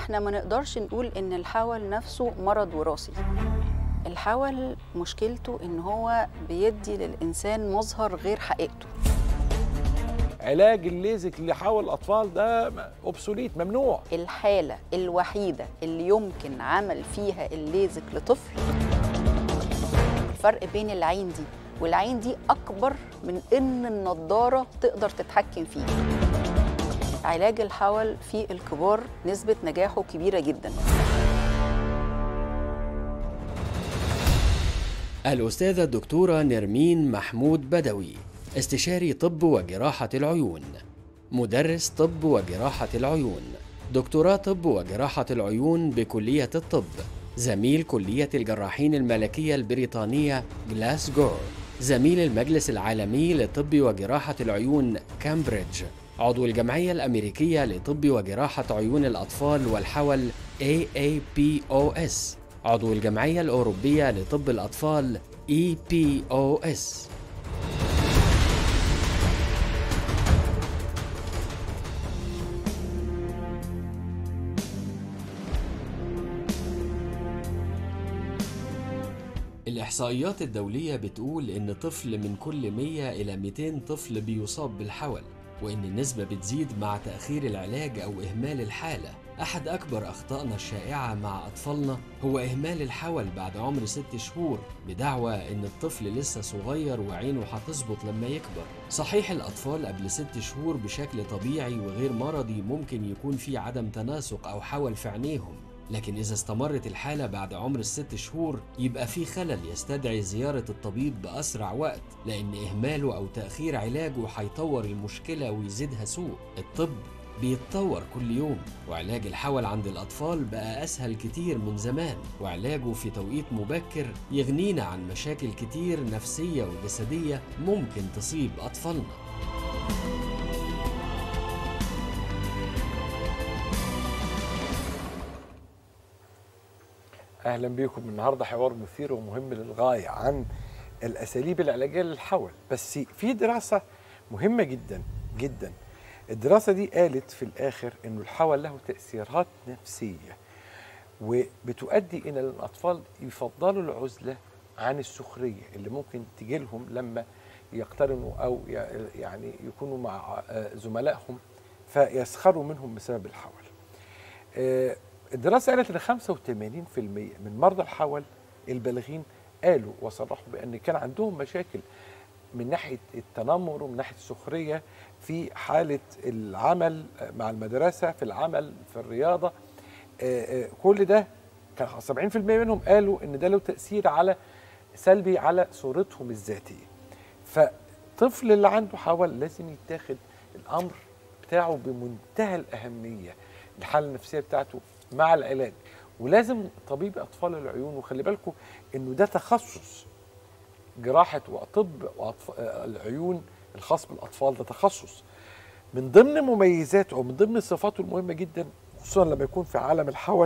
احنا ما نقدرش نقول ان الحول نفسه مرض وراثي الحول مشكلته ان هو بيدي للانسان مظهر غير حقيقته علاج الليزك اللي حول الاطفال ده اوبسوليت ممنوع الحالة الوحيدة اللي يمكن عمل فيها الليزك لطفل الفرق بين العين دي والعين دي أكبر من إن النضارة تقدر تتحكم فيه علاج الحول في الكبار نسبة نجاحه كبيرة جدا الأستاذة الدكتورة نرمين محمود بدوي استشاري طب وجراحة العيون مدرس طب وجراحة العيون دكتوراه طب وجراحة العيون بكلية الطب زميل كلية الجراحين الملكية البريطانية جلاسجو زميل المجلس العالمي لطب وجراحة العيون كامبريدج عضو الجمعية الأمريكية لطب وجراحة عيون الأطفال والحول AAPOS عضو الجمعية الأوروبية لطب الأطفال EPOS الإحصائيات الدولية بتقول إن طفل من كل 100 إلى 200 طفل بيصاب بالحول وإن النسبة بتزيد مع تأخير العلاج أو إهمال الحالة أحد أكبر أخطائنا الشائعة مع أطفالنا هو إهمال الحول بعد عمر ست شهور بدعوى إن الطفل لسه صغير وعينه هتظبط لما يكبر صحيح الأطفال قبل ست شهور بشكل طبيعي وغير مرضي ممكن يكون في عدم تناسق أو حول في عينيهم لكن إذا استمرت الحالة بعد عمر الست شهور يبقى في خلل يستدعي زيارة الطبيب بأسرع وقت لأن إهماله أو تأخير علاجه هيطور المشكلة ويزيدها سوء الطب بيتطور كل يوم وعلاج الحول عند الأطفال بقى أسهل كتير من زمان وعلاجه في توقيت مبكر يغنينا عن مشاكل كتير نفسية وجسدية ممكن تصيب أطفالنا اهلا بيكم النهارده حوار مثير ومهم للغايه عن الاساليب العلاجيه للحول بس في دراسه مهمه جدا جدا الدراسه دي قالت في الاخر انه الحول له تاثيرات نفسيه وبتؤدي الى الاطفال يفضلوا العزله عن السخريه اللي ممكن تجي لهم لما يقترنوا او يعني يكونوا مع زملائهم فيسخروا منهم بسبب الحول الدراسه قالت ان 85% من مرضى الحول البالغين قالوا وصرحوا بان كان عندهم مشاكل من ناحيه التنمر ومن ناحيه السخريه في حاله العمل مع المدرسه في العمل في الرياضه كل ده كان 70% منهم قالوا ان ده له تاثير على سلبي على صورتهم الذاتيه فالطفل اللي عنده حول لازم يتاخد الامر بتاعه بمنتهى الاهميه الحاله النفسيه بتاعته مع العلاج ولازم طبيب اطفال العيون وخلي بالكم انه ده تخصص جراحه وطب وأطف... العيون الخاص بالاطفال ده تخصص من ضمن مميزاته او من ضمن صفاته المهمه جدا خصوصا لما يكون في عالم الحول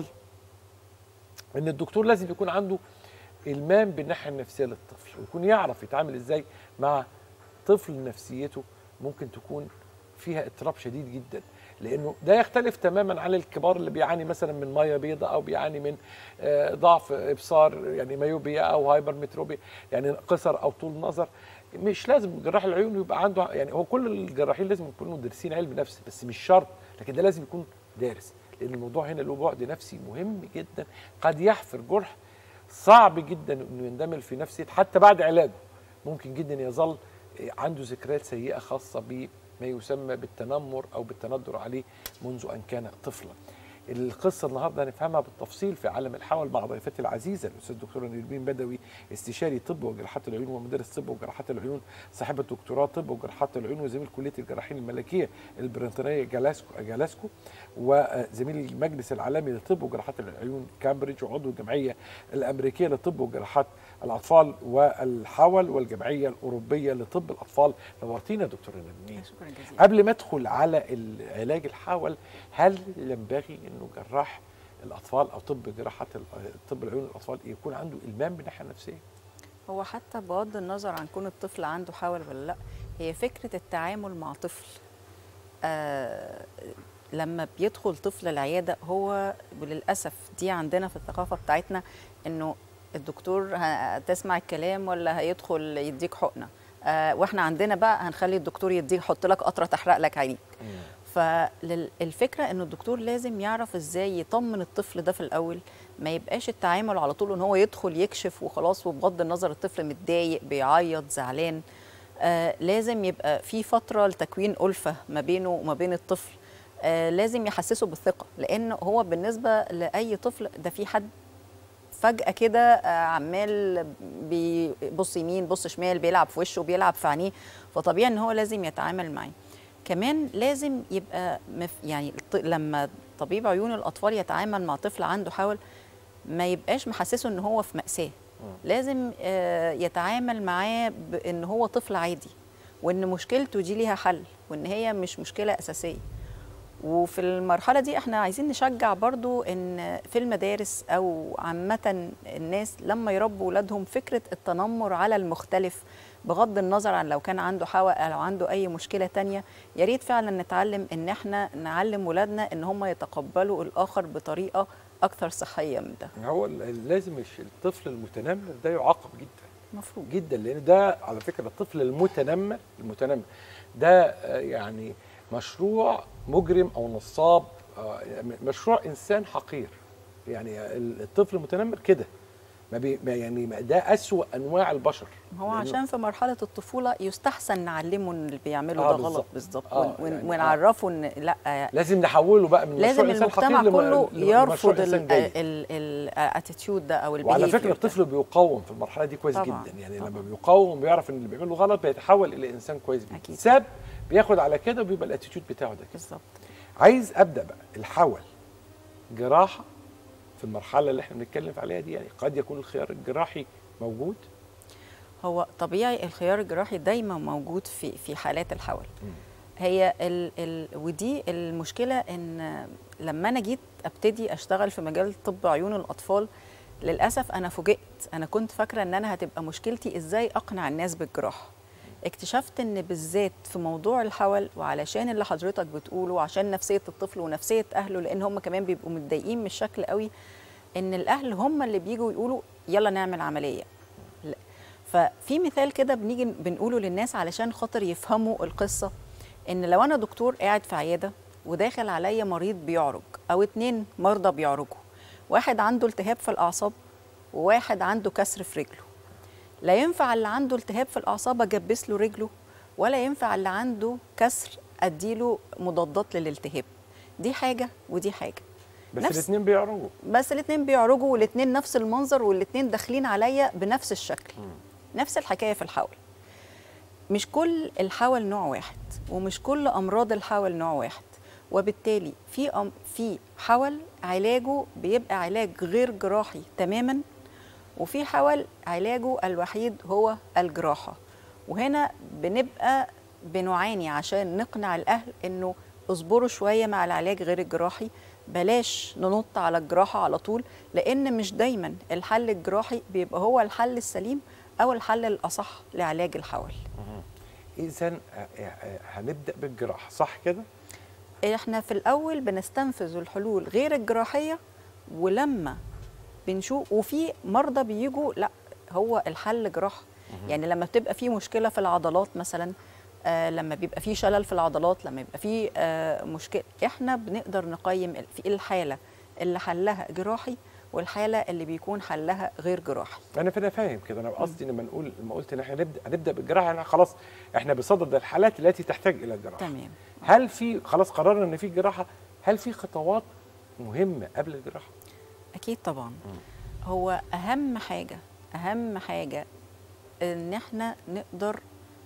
ان الدكتور لازم يكون عنده المام بالناحيه النفسيه للطفل ويكون يعرف يتعامل ازاي مع طفل نفسيته ممكن تكون فيها اضطراب شديد جدا لانه ده يختلف تماما عن الكبار اللي بيعاني مثلا من ميه بيضاء او بيعاني من ضعف ابصار يعني مايوبيا او هايبر متروبيا يعني قصر او طول نظر مش لازم جراح العيون يبقى عنده يعني هو كل الجراحين لازم يكونوا دارسين علم نفس بس مش شرط لكن ده لازم يكون دارس لان الموضوع هنا له بعد نفسي مهم جدا قد يحفر جرح صعب جدا انه يندمل في نفسيته حتى بعد علاجه ممكن جدا يظل عنده ذكريات سيئه خاصه ب ما يسمى بالتنمر او بالتندر عليه منذ ان كان طفلا. القصه النهارده هنفهمها بالتفصيل في عالم الحول مع ضيفتي العزيزه الاستاذ الدكتوره نيرمين بدوي استشاري طب وجراحات العيون ومدرس طب وجراحات العيون صاحبه دكتوراه طب وجراحات العيون وزميل كليه الجراحين الملكيه البريطانيه جلاسكو جلاسكو وزميل المجلس العالمي للطب وجراحات العيون كامبريدج وعضو الجمعيه الامريكيه للطب وجراحات الاطفال والحول والجمعيه الاوروبيه لطب الاطفال نورتينا دكتوره نرمين شكرا جزيلا قبل ما ادخل على علاج الحول هل ينبغي انه جراح الاطفال او طب جراحات طب العيون الاطفال يكون عنده المام من الناحيه النفسيه؟ هو حتى بغض النظر عن كون الطفل عنده حول ولا لا هي فكره التعامل مع طفل آه لما بيدخل طفل العياده هو وللاسف دي عندنا في الثقافه بتاعتنا انه الدكتور هتسمع الكلام ولا هيدخل يديك حقنه آه واحنا عندنا بقى هنخلي الدكتور يديك يحط لك قطره تحرق لك عينيك فالفكره انه الدكتور لازم يعرف ازاي يطمن الطفل ده في الاول ما يبقاش التعامل على طول ان هو يدخل يكشف وخلاص وبغض النظر الطفل متضايق بيعيط زعلان آه لازم يبقى في فتره لتكوين الفه ما بينه وما بين الطفل آه لازم يحسسه بالثقه لان هو بالنسبه لاي طفل ده في حد فجاه كده آه عمال بيبص يمين بص شمال بيلعب في وشه بيلعب في عينيه فطبيعي ان هو لازم يتعامل معاه كمان لازم يبقى مف يعني لما طبيب عيون الاطفال يتعامل مع طفل عنده حول ما يبقاش محسسه ان هو في ماساه لازم يتعامل معاه بان هو طفل عادي وان مشكلته دي ليها حل وان هي مش مشكله اساسيه وفي المرحله دي احنا عايزين نشجع برضو ان في المدارس او عامه الناس لما يربوا ولادهم فكره التنمر على المختلف بغض النظر عن لو كان عنده حوى او عنده اي مشكله تانية يا ريت فعلا نتعلم ان احنا نعلم ولادنا ان هم يتقبلوا الاخر بطريقه اكثر صحيه من ده هو لازم الطفل المتنمر ده يعاقب جدا مفروض جدا لان ده على فكره الطفل المتنمر المتنمر ده يعني مشروع مجرم او نصاب مشروع انسان حقير يعني الطفل المتنمر كده ما بي يعني ده أسوأ انواع البشر هو عشان في مرحله الطفوله يستحسن نعلمه ان اللي بيعمله آه ده غلط بالظبط آه يعني ونعرفه ان لا لازم نحوله بقى من لازم المجتمع كله يرفض الاتيتيود ده او وعلى فكره الطفل بيقاوم في المرحله دي كويس طبعًا جدا يعني طبعًا لما بيقاوم بيعرف ان اللي بيعمله غلط بيتحول الى انسان كويس جدا ساب بياخد على كده وبيبقى الاتيتيود بتاعه ده كده بالظبط عايز ابدا بقى الحول جراحه في المرحله اللي احنا بنتكلم عليها دي يعني قد يكون الخيار الجراحي موجود هو طبيعي الخيار الجراحي دايما موجود في في حالات الحول م. هي ال ال ودي المشكله ان لما انا جيت ابتدي اشتغل في مجال طب عيون الاطفال للاسف انا فوجئت انا كنت فاكره ان انا هتبقى مشكلتي ازاي اقنع الناس بالجراحه اكتشفت ان بالذات في موضوع الحول وعلشان اللي حضرتك بتقوله وعشان نفسيه الطفل ونفسيه اهله لان هم كمان بيبقوا متضايقين من الشكل قوي ان الاهل هم اللي بيجوا يقولوا يلا نعمل عمليه لا. ففي مثال كده بنيجي بنقوله للناس علشان خاطر يفهموا القصه ان لو انا دكتور قاعد في عياده وداخل عليا مريض بيعرج او اتنين مرضى بيعرجوا واحد عنده التهاب في الاعصاب وواحد عنده كسر في رجله لا ينفع اللي عنده التهاب في الاعصاب اجبس له رجله ولا ينفع اللي عنده كسر اديله مضادات للالتهاب دي حاجه ودي حاجه بس الاثنين بيعرجوا بس الاثنين بيعرجوا والاثنين نفس المنظر والاثنين داخلين عليا بنفس الشكل م. نفس الحكايه في الحول مش كل الحول نوع واحد ومش كل امراض الحول نوع واحد وبالتالي في أم في حول علاجه بيبقى علاج غير جراحي تماما وفي حول علاجه الوحيد هو الجراحه وهنا بنبقى بنعاني عشان نقنع الاهل انه اصبروا شويه مع العلاج غير الجراحي بلاش ننط على الجراحه على طول لان مش دايما الحل الجراحي بيبقى هو الحل السليم او الحل الاصح لعلاج الحول اذا هنبدا بالجراحه صح كده احنا في الاول بنستنفذ الحلول غير الجراحيه ولما بنشوف وفي مرضى بيجوا لا هو الحل جراحه يعني لما بتبقى في مشكله في العضلات مثلا آه لما بيبقى في شلل في العضلات لما يبقى في آه مشكله احنا بنقدر نقيم في الحاله اللي حلها جراحي والحاله اللي بيكون حلها غير جراحي انا فانا فاهم كده انا قصدي لما نقول لما قلت ان احنا نبدا هنبدا بالجراحه يعني خلاص احنا بصدد الحالات التي تحتاج الى جراحه تمام هل في خلاص قررنا ان في جراحه هل في خطوات مهمه قبل الجراحه اكيد طبعا هو اهم حاجه اهم حاجه ان احنا نقدر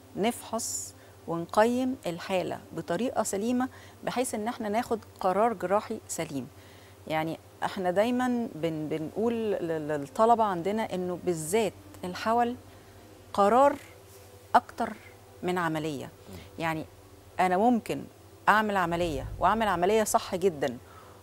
نفحص ونقيم الحاله بطريقه سليمه بحيث ان احنا ناخد قرار جراحي سليم يعني احنا دايما بن بنقول للطلبه عندنا انه بالذات الحول قرار اكتر من عمليه يعني انا ممكن اعمل عمليه واعمل عمليه صح جدا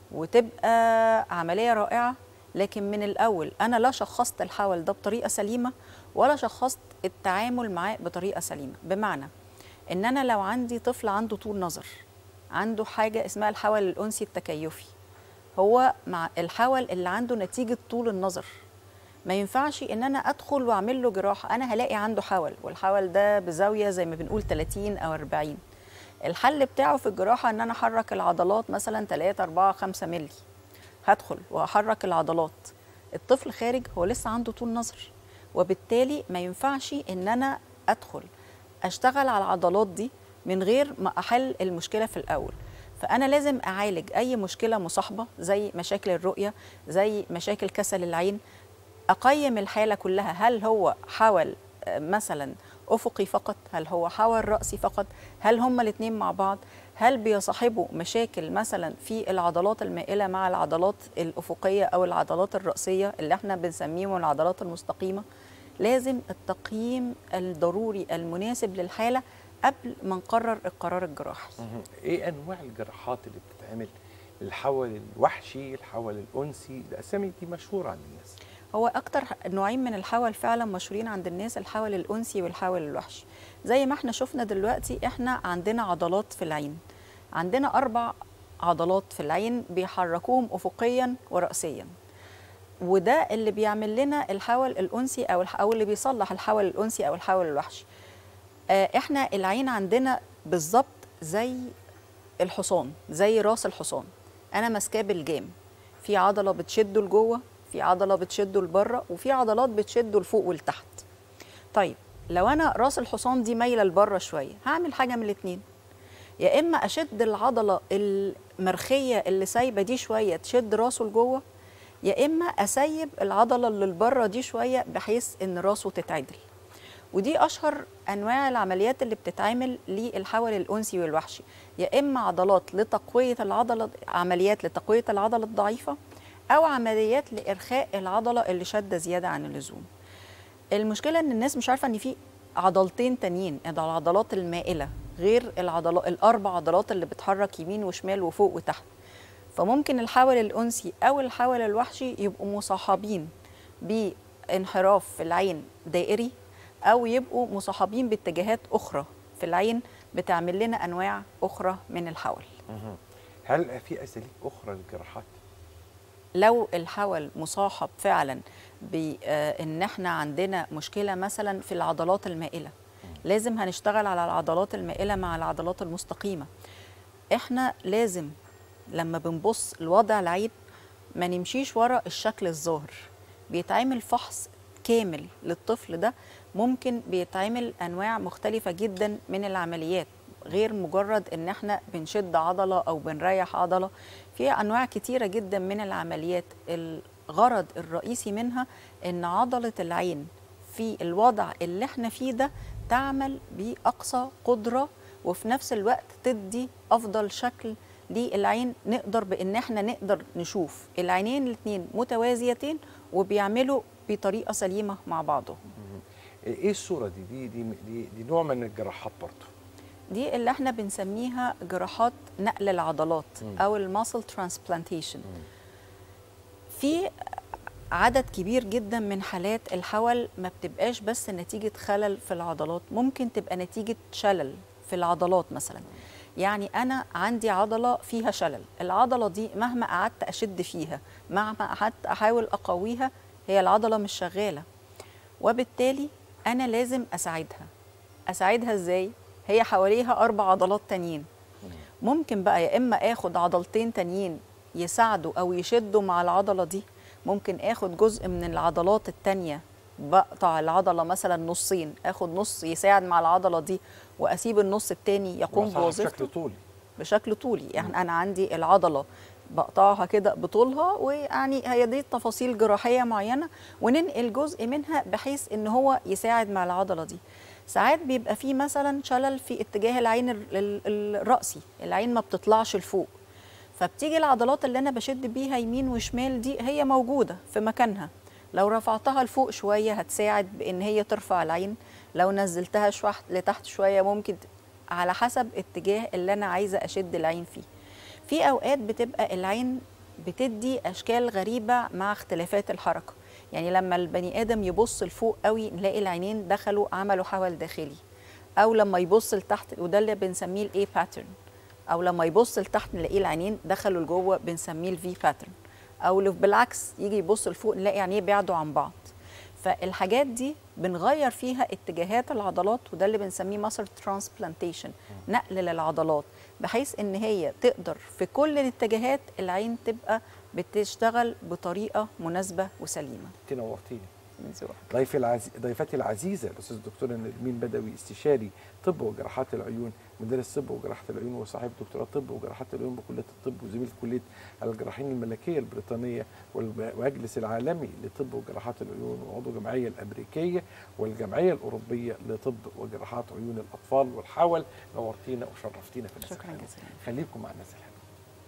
وتبقى عمليه رائعه لكن من الاول انا لا شخصت الحول ده بطريقه سليمه ولا شخصت التعامل معاه بطريقه سليمه بمعنى ان انا لو عندي طفل عنده طول نظر عنده حاجه اسمها الحول الانسي التكيفي هو مع الحول اللي عنده نتيجه طول النظر ما ينفعش ان انا ادخل واعمل له جراحه انا هلاقي عنده حول والحول ده بزاويه زي ما بنقول 30 او 40 الحل بتاعه في الجراحه ان انا احرك العضلات مثلا 3 4 5 مللي هدخل واحرك العضلات الطفل خارج هو لسه عنده طول نظر وبالتالي ما ينفعش ان انا ادخل اشتغل على العضلات دي من غير ما احل المشكله في الاول فانا لازم اعالج اي مشكله مصاحبه زي مشاكل الرؤيه زي مشاكل كسل العين اقيم الحاله كلها هل هو حول آه، مثلا افقي فقط هل هو حول راسي فقط هل هما الاثنين مع بعض هل بيصاحبوا مشاكل مثلا في العضلات المائله مع العضلات الافقيه او العضلات الراسيه اللي احنا بنسميهم العضلات المستقيمه لازم التقييم الضروري المناسب للحاله قبل ما نقرر القرار الجراحي مهم. ايه انواع الجراحات اللي بتتعمل الحول الوحشي الحول الانسي الاسامي دي مشهوره عند الناس هو اكتر نوعين من الحول فعلا مشهورين عند الناس الحول الانسي والحول الوحشي زي ما احنا شفنا دلوقتي احنا عندنا عضلات في العين عندنا اربع عضلات في العين بيحركوهم افقيا وراسيا وده اللي بيعمل لنا الحول الانسي او الح- او اللي بيصلح الحول الانسي او الحول الوحشي آه، احنا العين عندنا بالظبط زي الحصان زي راس الحصان انا ماسكاه بالجام في عضله بتشده لجوه في عضله بتشده لبره وفي عضلات بتشده لفوق ولتحت طيب لو انا راس الحصان دي مايله لبره شويه هعمل حاجه من الاثنين يا اما اشد العضله المرخيه اللي سايبه دي شويه تشد راسه لجوه يا اما اسيب العضله اللي لبره دي شويه بحيث ان راسه تتعدل ودي اشهر انواع العمليات اللي بتتعمل للحول الانسي والوحشي يا اما عضلات لتقويه العضله عمليات لتقويه العضله الضعيفه او عمليات لارخاء العضله اللي شاده زياده عن اللزوم المشكله ان الناس مش عارفه ان في عضلتين تانيين العضلات المائله غير العضلات الاربع عضلات اللي بتحرك يمين وشمال وفوق وتحت فممكن الحول الانسي او الحول الوحشي يبقوا مصاحبين بانحراف في العين دائري او يبقوا مصاحبين باتجاهات اخرى في العين بتعمل لنا انواع اخرى من الحول مهم. هل في اساليب اخرى للجراحات لو الحول مصاحب فعلا بان احنا عندنا مشكله مثلا في العضلات المائله لازم هنشتغل على العضلات المائله مع العضلات المستقيمه احنا لازم لما بنبص لوضع العين ما نمشيش ورا الشكل الظاهر بيتعمل فحص كامل للطفل ده ممكن بيتعمل انواع مختلفه جدا من العمليات غير مجرد ان احنا بنشد عضله او بنريح عضله في انواع كتيره جدا من العمليات الغرض الرئيسي منها ان عضله العين في الوضع اللي احنا فيه ده تعمل باقصى قدره وفي نفس الوقت تدي افضل شكل للعين نقدر بان احنا نقدر نشوف العينين الاثنين متوازيتين وبيعملوا بطريقه سليمه مع بعضهم مهم. ايه الصوره دي دي دي, دي, دي نوع من الجراحات برضه دي اللي احنا بنسميها جراحات نقل العضلات مم. او الماسل ترانسبلانتيشن في عدد كبير جدا من حالات الحول ما بتبقاش بس نتيجة خلل في العضلات ممكن تبقى نتيجة شلل في العضلات مثلا يعني أنا عندي عضلة فيها شلل العضلة دي مهما قعدت أشد فيها مهما قعدت أحاول أقويها هي العضلة مش شغالة وبالتالي أنا لازم أساعدها أساعدها إزاي؟ هي حواليها أربع عضلات تانيين ممكن بقى يا إما آخد عضلتين تانيين يساعدوا أو يشدوا مع العضلة دي ممكن آخد جزء من العضلات التانية بقطع العضلة مثلا نصين آخد نص يساعد مع العضلة دي وأسيب النص التاني يقوم بوظفها بوظيفته بشكل طولي بشكل طولي يعني انا عندي العضله بقطعها كده بطولها ويعني هي دي تفاصيل جراحيه معينه وننقل جزء منها بحيث ان هو يساعد مع العضله دي ساعات بيبقى في مثلا شلل في اتجاه العين ال- ال- الرأسي العين ما بتطلعش لفوق فبتيجي العضلات اللي انا بشد بيها يمين وشمال دي هي موجوده في مكانها لو رفعتها لفوق شويه هتساعد بان هي ترفع العين لو نزلتها شويه لتحت شويه ممكن ت- على حسب اتجاه اللي انا عايزه اشد العين فيه في اوقات بتبقى العين بتدي اشكال غريبه مع اختلافات الحركه يعني لما البني ادم يبص لفوق قوي نلاقي العينين دخلوا عملوا حول داخلي او لما يبص لتحت وده اللي بنسميه الاي باترن او لما يبص لتحت نلاقيه العينين دخلوا لجوه بنسميه الفي باترن او لو بالعكس يجي يبص لفوق نلاقي عينيه بعدوا عن بعض فالحاجات دي بنغير فيها اتجاهات العضلات وده اللي بنسميه ماسل ترانسبلانتيشن نقل للعضلات بحيث ان هي تقدر في كل الاتجاهات العين تبقى بتشتغل بطريقه مناسبه وسليمه انت نورتيني من ذوقك ضيفي العزي... ضيفتي العزيزه الاستاذ الدكتور نرمين بدوي استشاري طب وجراحات العيون مدرس طب وجراحه العيون وصاحب دكتوراه طب وجراحات العيون بكليه الطب وزميل كليه الجراحين الملكيه البريطانيه والمجلس العالمي لطب وجراحات العيون وعضو الجمعيه الامريكيه والجمعيه الاوروبيه لطب وجراحات عيون الاطفال والحول نورتينا وشرفتينا في الناس شكرا الحلوة. جزيلا خليكم مع الناس الحلوه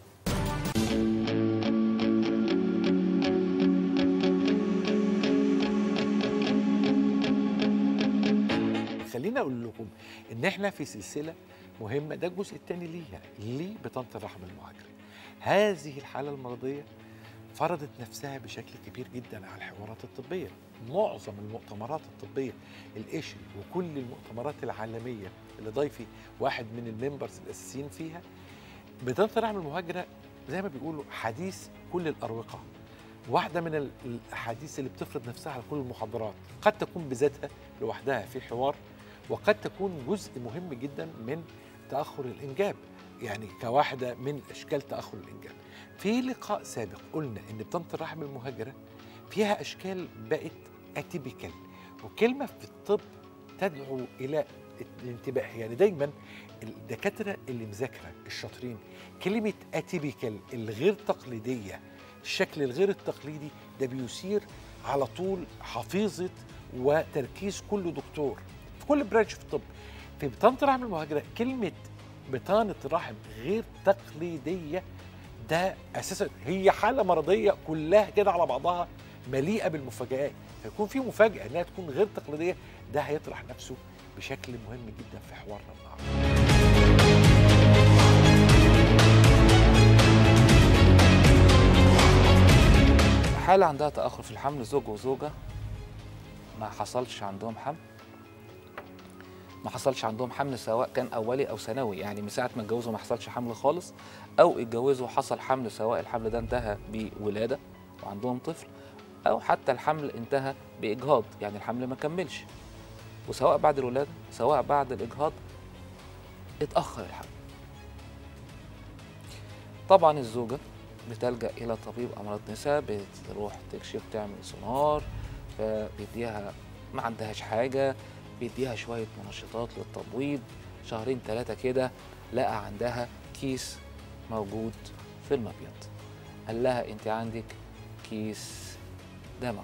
خليني اقول لكم ان احنا في سلسله مهمه ده الجزء الثاني ليها ليه بطانه الرحم المهاجره هذه الحاله المرضيه فرضت نفسها بشكل كبير جدا على الحوارات الطبيه معظم المؤتمرات الطبيه الاشري وكل المؤتمرات العالميه اللي ضيفي واحد من الممبرز الاساسيين فيها بطانه الرحم المهاجره زي ما بيقولوا حديث كل الاروقه واحدة من ال- الأحاديث اللي بتفرض نفسها على كل المحاضرات قد تكون بذاتها لوحدها في حوار وقد تكون جزء مهم جدا من تأخر الإنجاب يعني كواحدة من أشكال تأخر الإنجاب في لقاء سابق قلنا إن بطانة الرحم المهاجرة فيها أشكال بقت أتيبيكال وكلمة في الطب تدعو إلى الانتباه يعني دايما الدكاترة اللي مذاكرة الشاطرين كلمة أتيبيكال الغير تقليدية الشكل الغير التقليدي ده بيثير على طول حفيظه وتركيز كل دكتور في كل برانش في الطب في بطانه الرحم المهاجره كلمه بطانه رحم غير تقليديه ده اساسا هي حاله مرضيه كلها كده على بعضها مليئه بالمفاجآت فيكون في مفاجاه انها تكون غير تقليديه ده هيطرح نفسه بشكل مهم جدا في حوارنا النهارده حالة عندها تأخر في الحمل زوج وزوجة ما حصلش عندهم حمل ما حصلش عندهم حمل سواء كان أولي أو ثانوي يعني من ساعة ما اتجوزوا ما حصلش حمل خالص أو اتجوزوا وحصل حمل سواء الحمل ده انتهى بولادة وعندهم طفل أو حتى الحمل انتهى بإجهاض يعني الحمل ما كملش وسواء بعد الولادة سواء بعد الإجهاض اتأخر الحمل طبعا الزوجة بتلجأ إلى طبيب أمراض نساء بتروح تكشف تعمل سونار فبيديها ما عندهاش حاجة بيديها شوية منشطات للتبويض شهرين ثلاثة كده لقى عندها كيس موجود في المبيض قال لها أنت عندك كيس دموي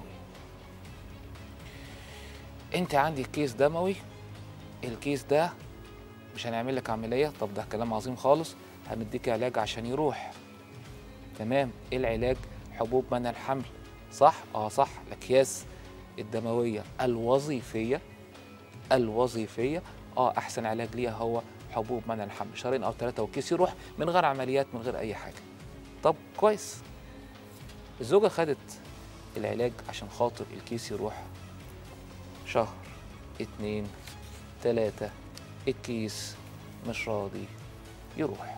أنت عندك كيس دموي الكيس ده مش هنعمل لك عملية طب ده كلام عظيم خالص هنديك علاج عشان يروح تمام ايه العلاج حبوب منع الحمل صح اه صح الاكياس الدمويه الوظيفيه الوظيفيه اه احسن علاج ليها هو حبوب منع الحمل شهرين او ثلاثه والكيس يروح من غير عمليات من غير اي حاجه طب كويس الزوجه خدت العلاج عشان خاطر الكيس يروح شهر اتنين تلاتة الكيس مش راضي يروح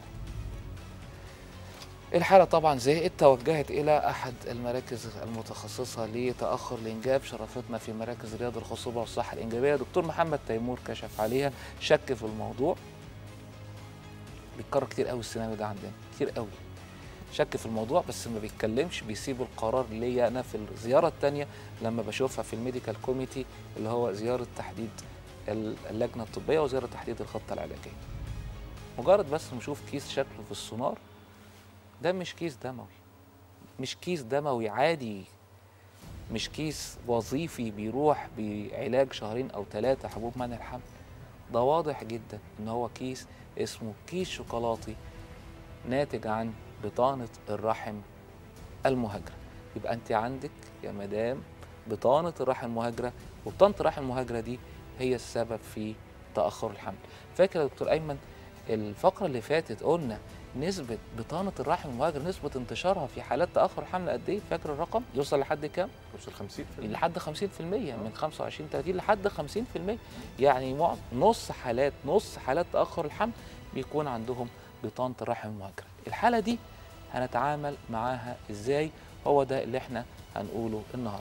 الحالة طبعا زهقت توجهت إلى أحد المراكز المتخصصة لتأخر الإنجاب شرفتنا في مراكز رياض الخصوبة والصحة الإنجابية دكتور محمد تيمور كشف عليها شك في الموضوع بيتكرر كتير قوي السيناريو ده عندنا كتير قوي شك في الموضوع بس ما بيتكلمش بيسيب القرار ليا أنا في الزيارة التانية لما بشوفها في الميديكال كوميتي اللي هو زيارة تحديد اللجنة الطبية وزيارة تحديد الخطة العلاجية مجرد بس نشوف كيس شكله في السونار ده مش كيس دموي مش كيس دموي عادي مش كيس وظيفي بيروح بعلاج شهرين او ثلاثة حبوب منع الحمل ده واضح جدا ان هو كيس اسمه كيس شوكولاتي ناتج عن بطانة الرحم المهاجرة يبقى انت عندك يا مدام بطانة الرحم المهاجرة وبطانة الرحم المهاجرة دي هي السبب في تأخر الحمل فاكر يا دكتور أيمن الفقرة اللي فاتت قلنا نسبة بطانة الرحم المهاجر نسبة انتشارها في حالات تأخر الحمل قد إيه؟ فاكر الرقم؟ يوصل لحد كام؟ وصل 50 لحد 50% من 25 30 لحد 50% يعني معظم نص حالات نص حالات تأخر الحمل بيكون عندهم بطانه الرحم المهاجره الحاله دي هنتعامل معاها ازاي هو ده اللي احنا هنقوله النهارده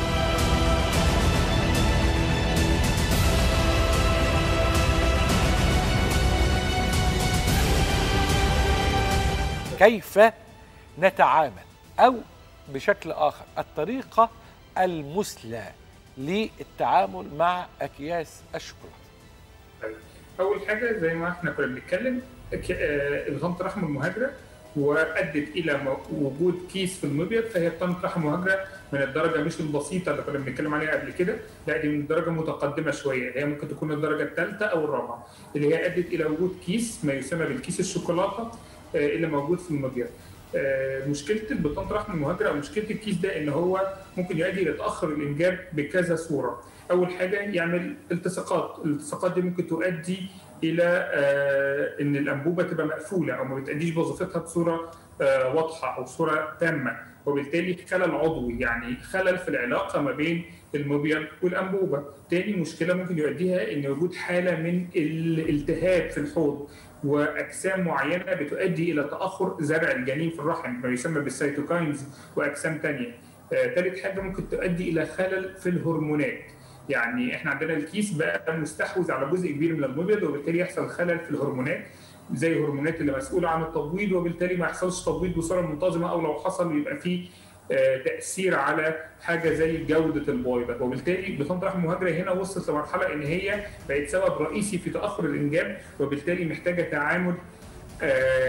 كيف نتعامل او بشكل اخر الطريقه المثلى للتعامل مع اكياس الشوكولاته طيب. اول حاجه زي ما احنا كنا بنتكلم ك- آه، الغام رحم المهاجره وادت الى م- وجود كيس في المبيض فهي بطانه رحم مهاجره من الدرجه مش البسيطه اللي كنا بنتكلم عليها قبل كده لا دي من درجه متقدمه شويه هي ممكن تكون الدرجه الثالثه او الرابعه اللي هي ادت الى وجود كيس ما يسمى بالكيس الشوكولاته آه، اللي موجود في المبيض آه، مشكله البطانه رحم المهاجره او مشكله الكيس ده ان هو ممكن يؤدي الى تاخر الانجاب بكذا صوره اول حاجه يعمل التصاقات الالتصاقات دي ممكن تؤدي الى آه، ان الانبوبه تبقى مقفوله او ما بتاديش بوظيفتها بصوره آه، واضحه او صوره تامه وبالتالي خلل عضوي يعني خلل في العلاقه ما بين المبيض والانبوبه تاني مشكله ممكن يؤديها ان وجود حاله من الالتهاب في الحوض واجسام معينه بتؤدي الى تاخر زرع الجنين في الرحم ما يسمى بالسيتوكاينز واجسام تانية آه، تالت حاجه ممكن تؤدي الى خلل في الهرمونات يعني احنا عندنا الكيس بقى مستحوذ على جزء كبير من المبيض وبالتالي يحصل خلل في الهرمونات زي الهرمونات اللي مسؤوله عن التبويض وبالتالي ما يحصلش تبويض بصوره منتظمه او لو حصل يبقى فيه آه، تاثير على حاجه زي جوده البويضه وبالتالي بطانه رحم المهاجره هنا وصلت لمرحله ان هي بقت سبب رئيسي في تاخر الانجاب وبالتالي محتاجه تعامل آه،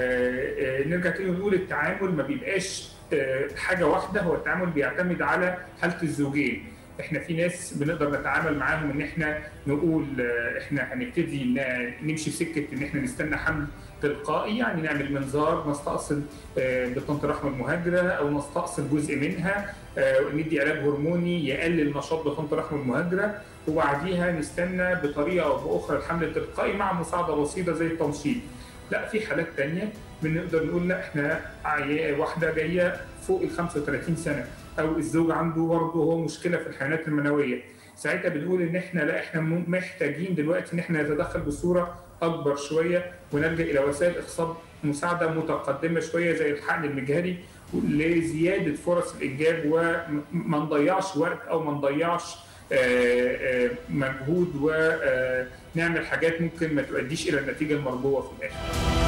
آه، نرجع تاني ونقول التعامل ما بيبقاش آه، حاجه واحده هو التعامل بيعتمد على حاله الزوجين احنا في ناس بنقدر نتعامل معاهم ان احنا نقول آه، احنا هنبتدي ن- نمشي في سكه ان احنا نستنى حمل تلقائي يعني نعمل منظار نستأصل آه، بطانه الرحم المهاجره او نستأصل جزء منها آه، وندي علاج هرموني يقلل نشاط بطانه الرحم المهاجره وبعديها نستنى بطريقه او باخرى الحمل التلقائي مع مساعده بسيطه زي التنشيط. لا في حالات تانية بنقدر نقول لا احنا عيا- واحده جايه فوق ال 35 سنه او الزوج عنده برضه هو مشكله في الحيوانات المنويه ساعتها بنقول ان احنا لا احنا م- محتاجين دلوقتي ان احنا نتدخل بصوره اكبر شويه ونلجا الى وسائل اخصاب مساعده متقدمه شويه زي الحقن المجهري لزياده فرص الانجاب وما نضيعش وقت او ما نضيعش آه، آه، مجهود ونعمل حاجات ممكن ما تؤديش الى النتيجه المرجوه في الاخر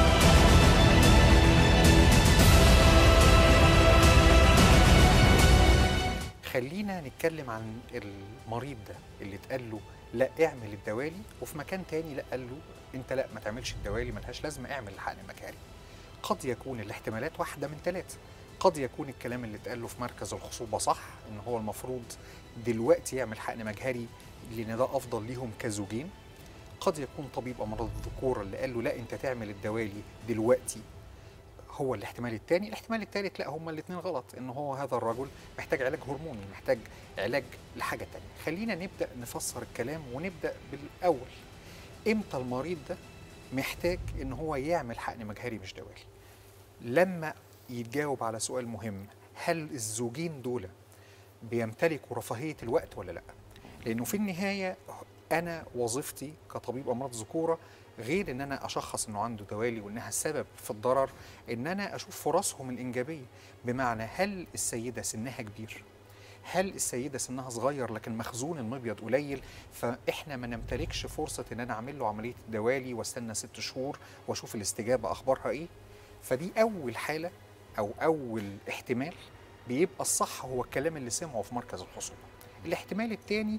خلينا نتكلم عن المريض ده اللي اتقال له لا اعمل الدوالي وفي مكان تاني لا قال له انت لا ما تعملش الدوالي ملهاش لازمه اعمل الحقن المجهري قد يكون الاحتمالات واحده من ثلاثه قد يكون الكلام اللي اتقال له في مركز الخصوبه صح ان هو المفروض دلوقتي يعمل حقن مجهري لان ده افضل ليهم كزوجين قد يكون طبيب امراض الذكوره اللي قال له لا انت تعمل الدوالي دلوقتي هو الاحتمال الثاني الاحتمال الثالث لا هما الاثنين غلط ان هو هذا الرجل محتاج علاج هرموني محتاج علاج لحاجه تانية خلينا نبدا نفسر الكلام ونبدا بالاول امتى المريض ده محتاج ان هو يعمل حقن مجهري مش دوالي لما يتجاوب على سؤال مهم هل الزوجين دول بيمتلكوا رفاهيه الوقت ولا لا لانه في النهايه انا وظيفتي كطبيب امراض ذكوره غير ان انا اشخص انه عنده دوالي وانها السبب في الضرر ان انا اشوف فرصهم الانجابيه بمعنى هل السيده سنها كبير هل السيده سنها صغير لكن مخزون المبيض قليل فاحنا ما نمتلكش فرصه ان انا اعمل له عمليه الدوالي واستنى ست شهور واشوف الاستجابه اخبارها ايه فدي اول حاله او اول احتمال بيبقى الصح هو الكلام اللي سمعه في مركز الخصوبه الاحتمال الثاني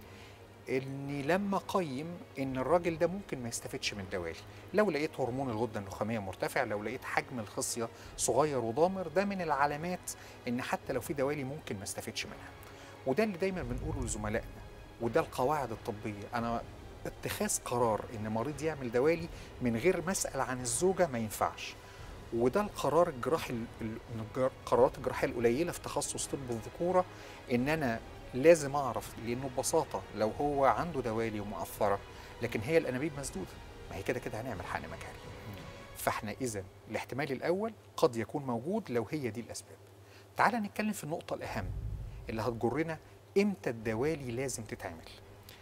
اني لما اقيم ان الراجل ده ممكن ما يستفدش من الدوالي لو لقيت هرمون الغده النخاميه مرتفع لو لقيت حجم الخصيه صغير وضامر ده من العلامات ان حتى لو في دوالي ممكن ما استفدش منها وده اللي دايما بنقوله لزملائنا وده القواعد الطبيه انا اتخاذ قرار ان مريض يعمل دوالي من غير ما اسال عن الزوجه ما ينفعش وده القرار الجراحي ال- ال- من القرارات الجراحيه القليله في تخصص طب الذكوره ان انا لازم اعرف لانه ببساطه لو هو عنده دوالي ومؤثره لكن هي الانابيب مسدوده ما هي كده كده هنعمل حقن مجهري فاحنا اذا الاحتمال الاول قد يكون موجود لو هي دي الاسباب تعال نتكلم في النقطه الاهم اللي هتجرنا امتى الدوالي لازم تتعمل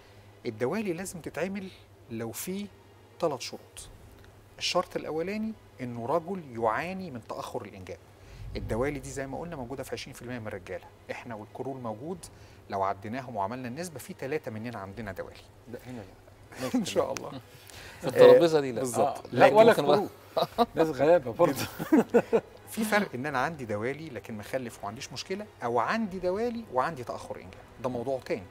الدوالي لازم تتعمل لو في ثلاث شروط الشرط الاولاني انه رجل يعاني من تاخر الانجاب الدوالي دي زي ما قلنا موجوده في 20% من الرجاله احنا والكرول موجود لو عديناهم وعملنا النسبه في ثلاثه مننا عندنا دوالي لا هنا لا ان شاء الله في الترابيزه دي لا بالظبط. آه. لا لكن ولا ممكن كروب ناس غلابه برضه في فرق ان انا عندي دوالي لكن مخلف وما عنديش مشكله او عندي دوالي وعندي تاخر انجاب ده موضوع تاني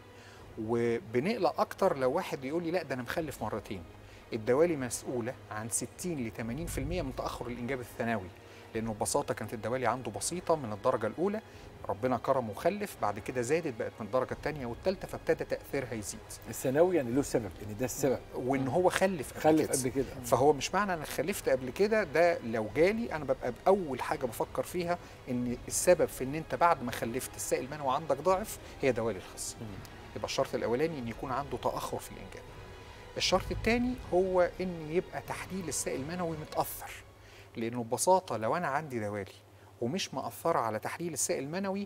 وبنقلق اكتر لو واحد يقول لي لا ده انا مخلف مرتين الدوالي مسؤوله عن 60 ل 80% من تاخر الانجاب الثانوي لانه ببساطه كانت الدوالي عنده بسيطه من الدرجه الاولى ربنا كرمه وخلف بعد كده زادت بقت من الدرجه الثانيه والثالثه فابتدى تاثيرها يزيد الثانوي يعني له سبب يعني ده السبب وان هو خلف قبل خلف كده. قبل كده فهو مش معنى انا خلفت قبل كده ده لو جالي انا ببقى باول حاجه بفكر فيها ان السبب في ان انت بعد ما خلفت السائل المنوي عندك ضعف هي دوالي الخص يبقى الشرط الاولاني ان يكون عنده تاخر في الانجاب الشرط الثاني هو ان يبقى تحليل السائل المنوي متاثر لانه ببساطه لو انا عندي دوالي ومش مأثرة على تحليل السائل المنوي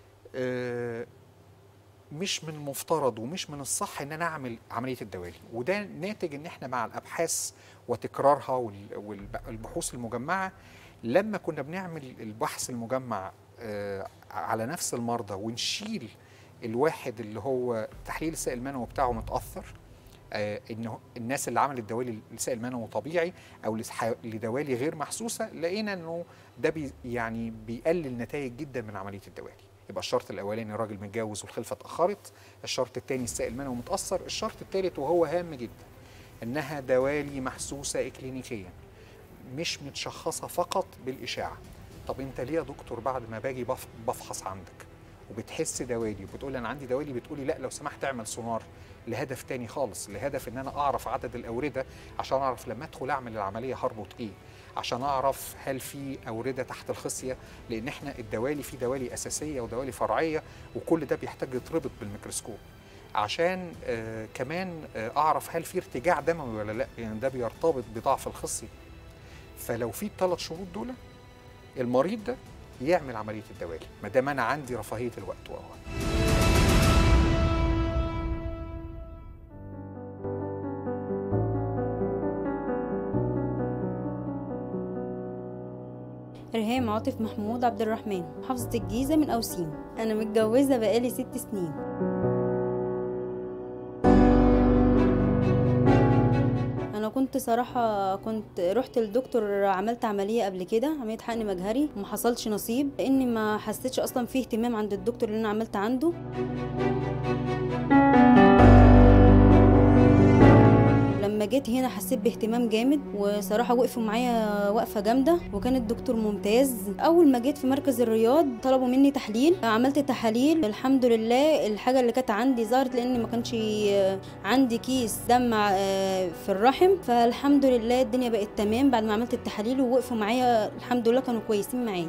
آه، مش من المفترض ومش من الصح ان انا اعمل عمليه الدوالي وده ناتج ان احنا مع الابحاث وتكرارها وال- والب- والبحوث المجمعه لما كنا بنعمل البحث المجمع آه، على نفس المرضى ونشيل الواحد اللي هو تحليل السائل المنوي بتاعه متاثر آه، ان الناس اللي عملت دوالي السائل المنوي طبيعي او لسح- لدوالي غير محسوسه لقينا انه ده بي يعني بيقلل نتائج جدا من عمليه الدوالي يبقى الشرط الاولاني الراجل متجوز والخلفه اتاخرت الشرط الثاني السائل المنوي متاثر الشرط الثالث وهو هام جدا انها دوالي محسوسه اكلينيكيا مش متشخصه فقط بالاشاعه طب انت ليه يا دكتور بعد ما باجي بف- بفحص عندك وبتحس دوالي وبتقول انا عندي دوالي بتقولي لا لو سمحت اعمل سونار لهدف تاني خالص لهدف ان انا اعرف عدد الاورده عشان اعرف لما ادخل اعمل العمليه هربط ايه عشان اعرف هل في اورده تحت الخصيه لان احنا الدوالي في دوالي اساسيه ودوالي فرعيه وكل ده بيحتاج يتربط بالميكروسكوب عشان آه كمان آه اعرف هل في ارتجاع دموي ولا لا يعني ده بيرتبط بضعف الخصيه فلو في الثلاث شروط دول المريض ده يعمل عمليه الدوالي ما دام انا عندي رفاهيه الوقت وهو ريهام عاطف محمود عبد الرحمن محافظة الجيزة من أوسيم أنا متجوزة بقالي ست سنين أنا كنت صراحة كنت رحت للدكتور عملت عملية قبل كده عملية حقن مجهري وما حصلش نصيب لأني ما حسيتش أصلا فيه اهتمام عند الدكتور اللي أنا عملت عنده لما جيت هنا حسيت باهتمام جامد وصراحة وقفوا معايا وقفة جامدة وكان الدكتور ممتاز أول ما جيت في مركز الرياض طلبوا مني تحليل عملت تحاليل الحمد لله الحاجة اللي كانت عندي ظهرت لأن ما كانش عندي كيس دم آه، في الرحم فالحمد لله الدنيا بقت تمام بعد ما عملت التحاليل ووقفوا معايا الحمد لله كانوا كويسين معايا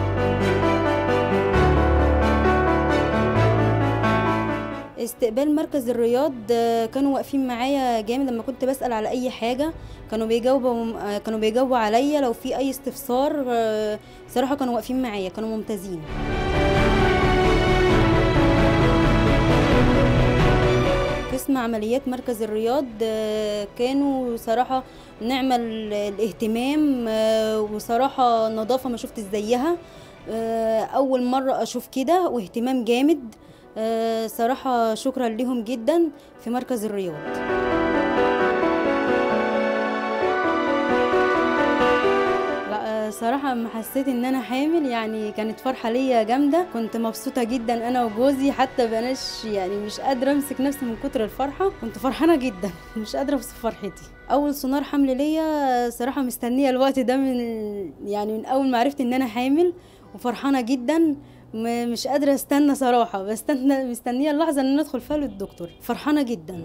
استقبال مركز الرياض آه، كانوا واقفين معايا جامد لما كنت بسأل على أي حاجة كانوا بيجاوبوا آه، كانوا بيجاوبوا عليا لو في أي استفسار آه، صراحة كانوا واقفين معايا كانوا ممتازين قسم عمليات مركز الرياض آه، كانوا صراحة نعمة ال- الاهتمام آه، وصراحة نظافة ما شفت زيها آه، أول مرة أشوف كده واهتمام جامد آه، صراحة شكرا لهم جدا في مركز الرياض لا آه، صراحة لما حسيت ان انا حامل يعني كانت فرحة ليا جامدة كنت مبسوطة جدا انا وجوزي حتى بناش يعني مش قادرة امسك نفسي من كتر الفرحة كنت فرحانة جدا مش قادرة اوصف فرحتي اول سونار حمل ليا صراحة مستنية الوقت ده من يعني من اول ما عرفت ان انا حامل وفرحانة جدا م- مش قادرة استنى صراحة بستنى مستنية اللحظة ان انا ادخل فيها للدكتور فرحانة جدا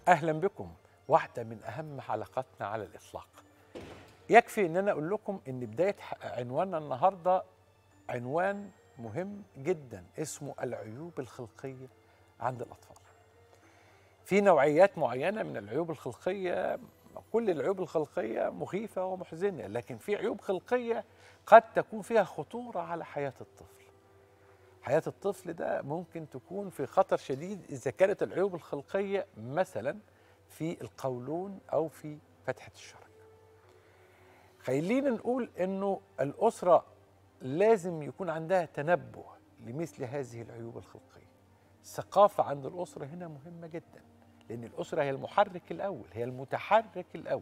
اهلا بكم واحده من اهم حلقاتنا على الاطلاق يكفي ان انا اقول لكم ان بدايه ح- عنواننا النهارده عنوان مهم جدا اسمه العيوب الخلقيه عند الاطفال في نوعيات معينه من العيوب الخلقيه كل العيوب الخلقيه مخيفه ومحزنه لكن في عيوب خلقيه قد تكون فيها خطوره على حياه الطفل حياه الطفل ده ممكن تكون في خطر شديد اذا كانت العيوب الخلقيه مثلا في القولون او في فتحه الشرج خلينا نقول انه الاسره لازم يكون عندها تنبه لمثل هذه العيوب الخلقيه الثقافه عند الاسره هنا مهمه جدا لان الاسره هي المحرك الاول هي المتحرك الاول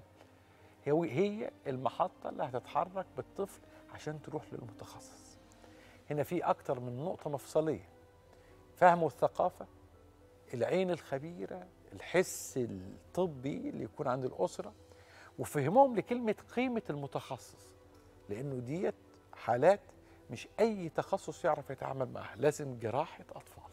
هي هي المحطه اللي هتتحرك بالطفل عشان تروح للمتخصص هنا في اكتر من نقطه مفصليه فهم الثقافه العين الخبيره الحس الطبي اللي يكون عند الاسره وفهمهم لكلمه قيمه المتخصص لانه ديت حالات مش اي تخصص يعرف يتعامل معها لازم جراحه اطفال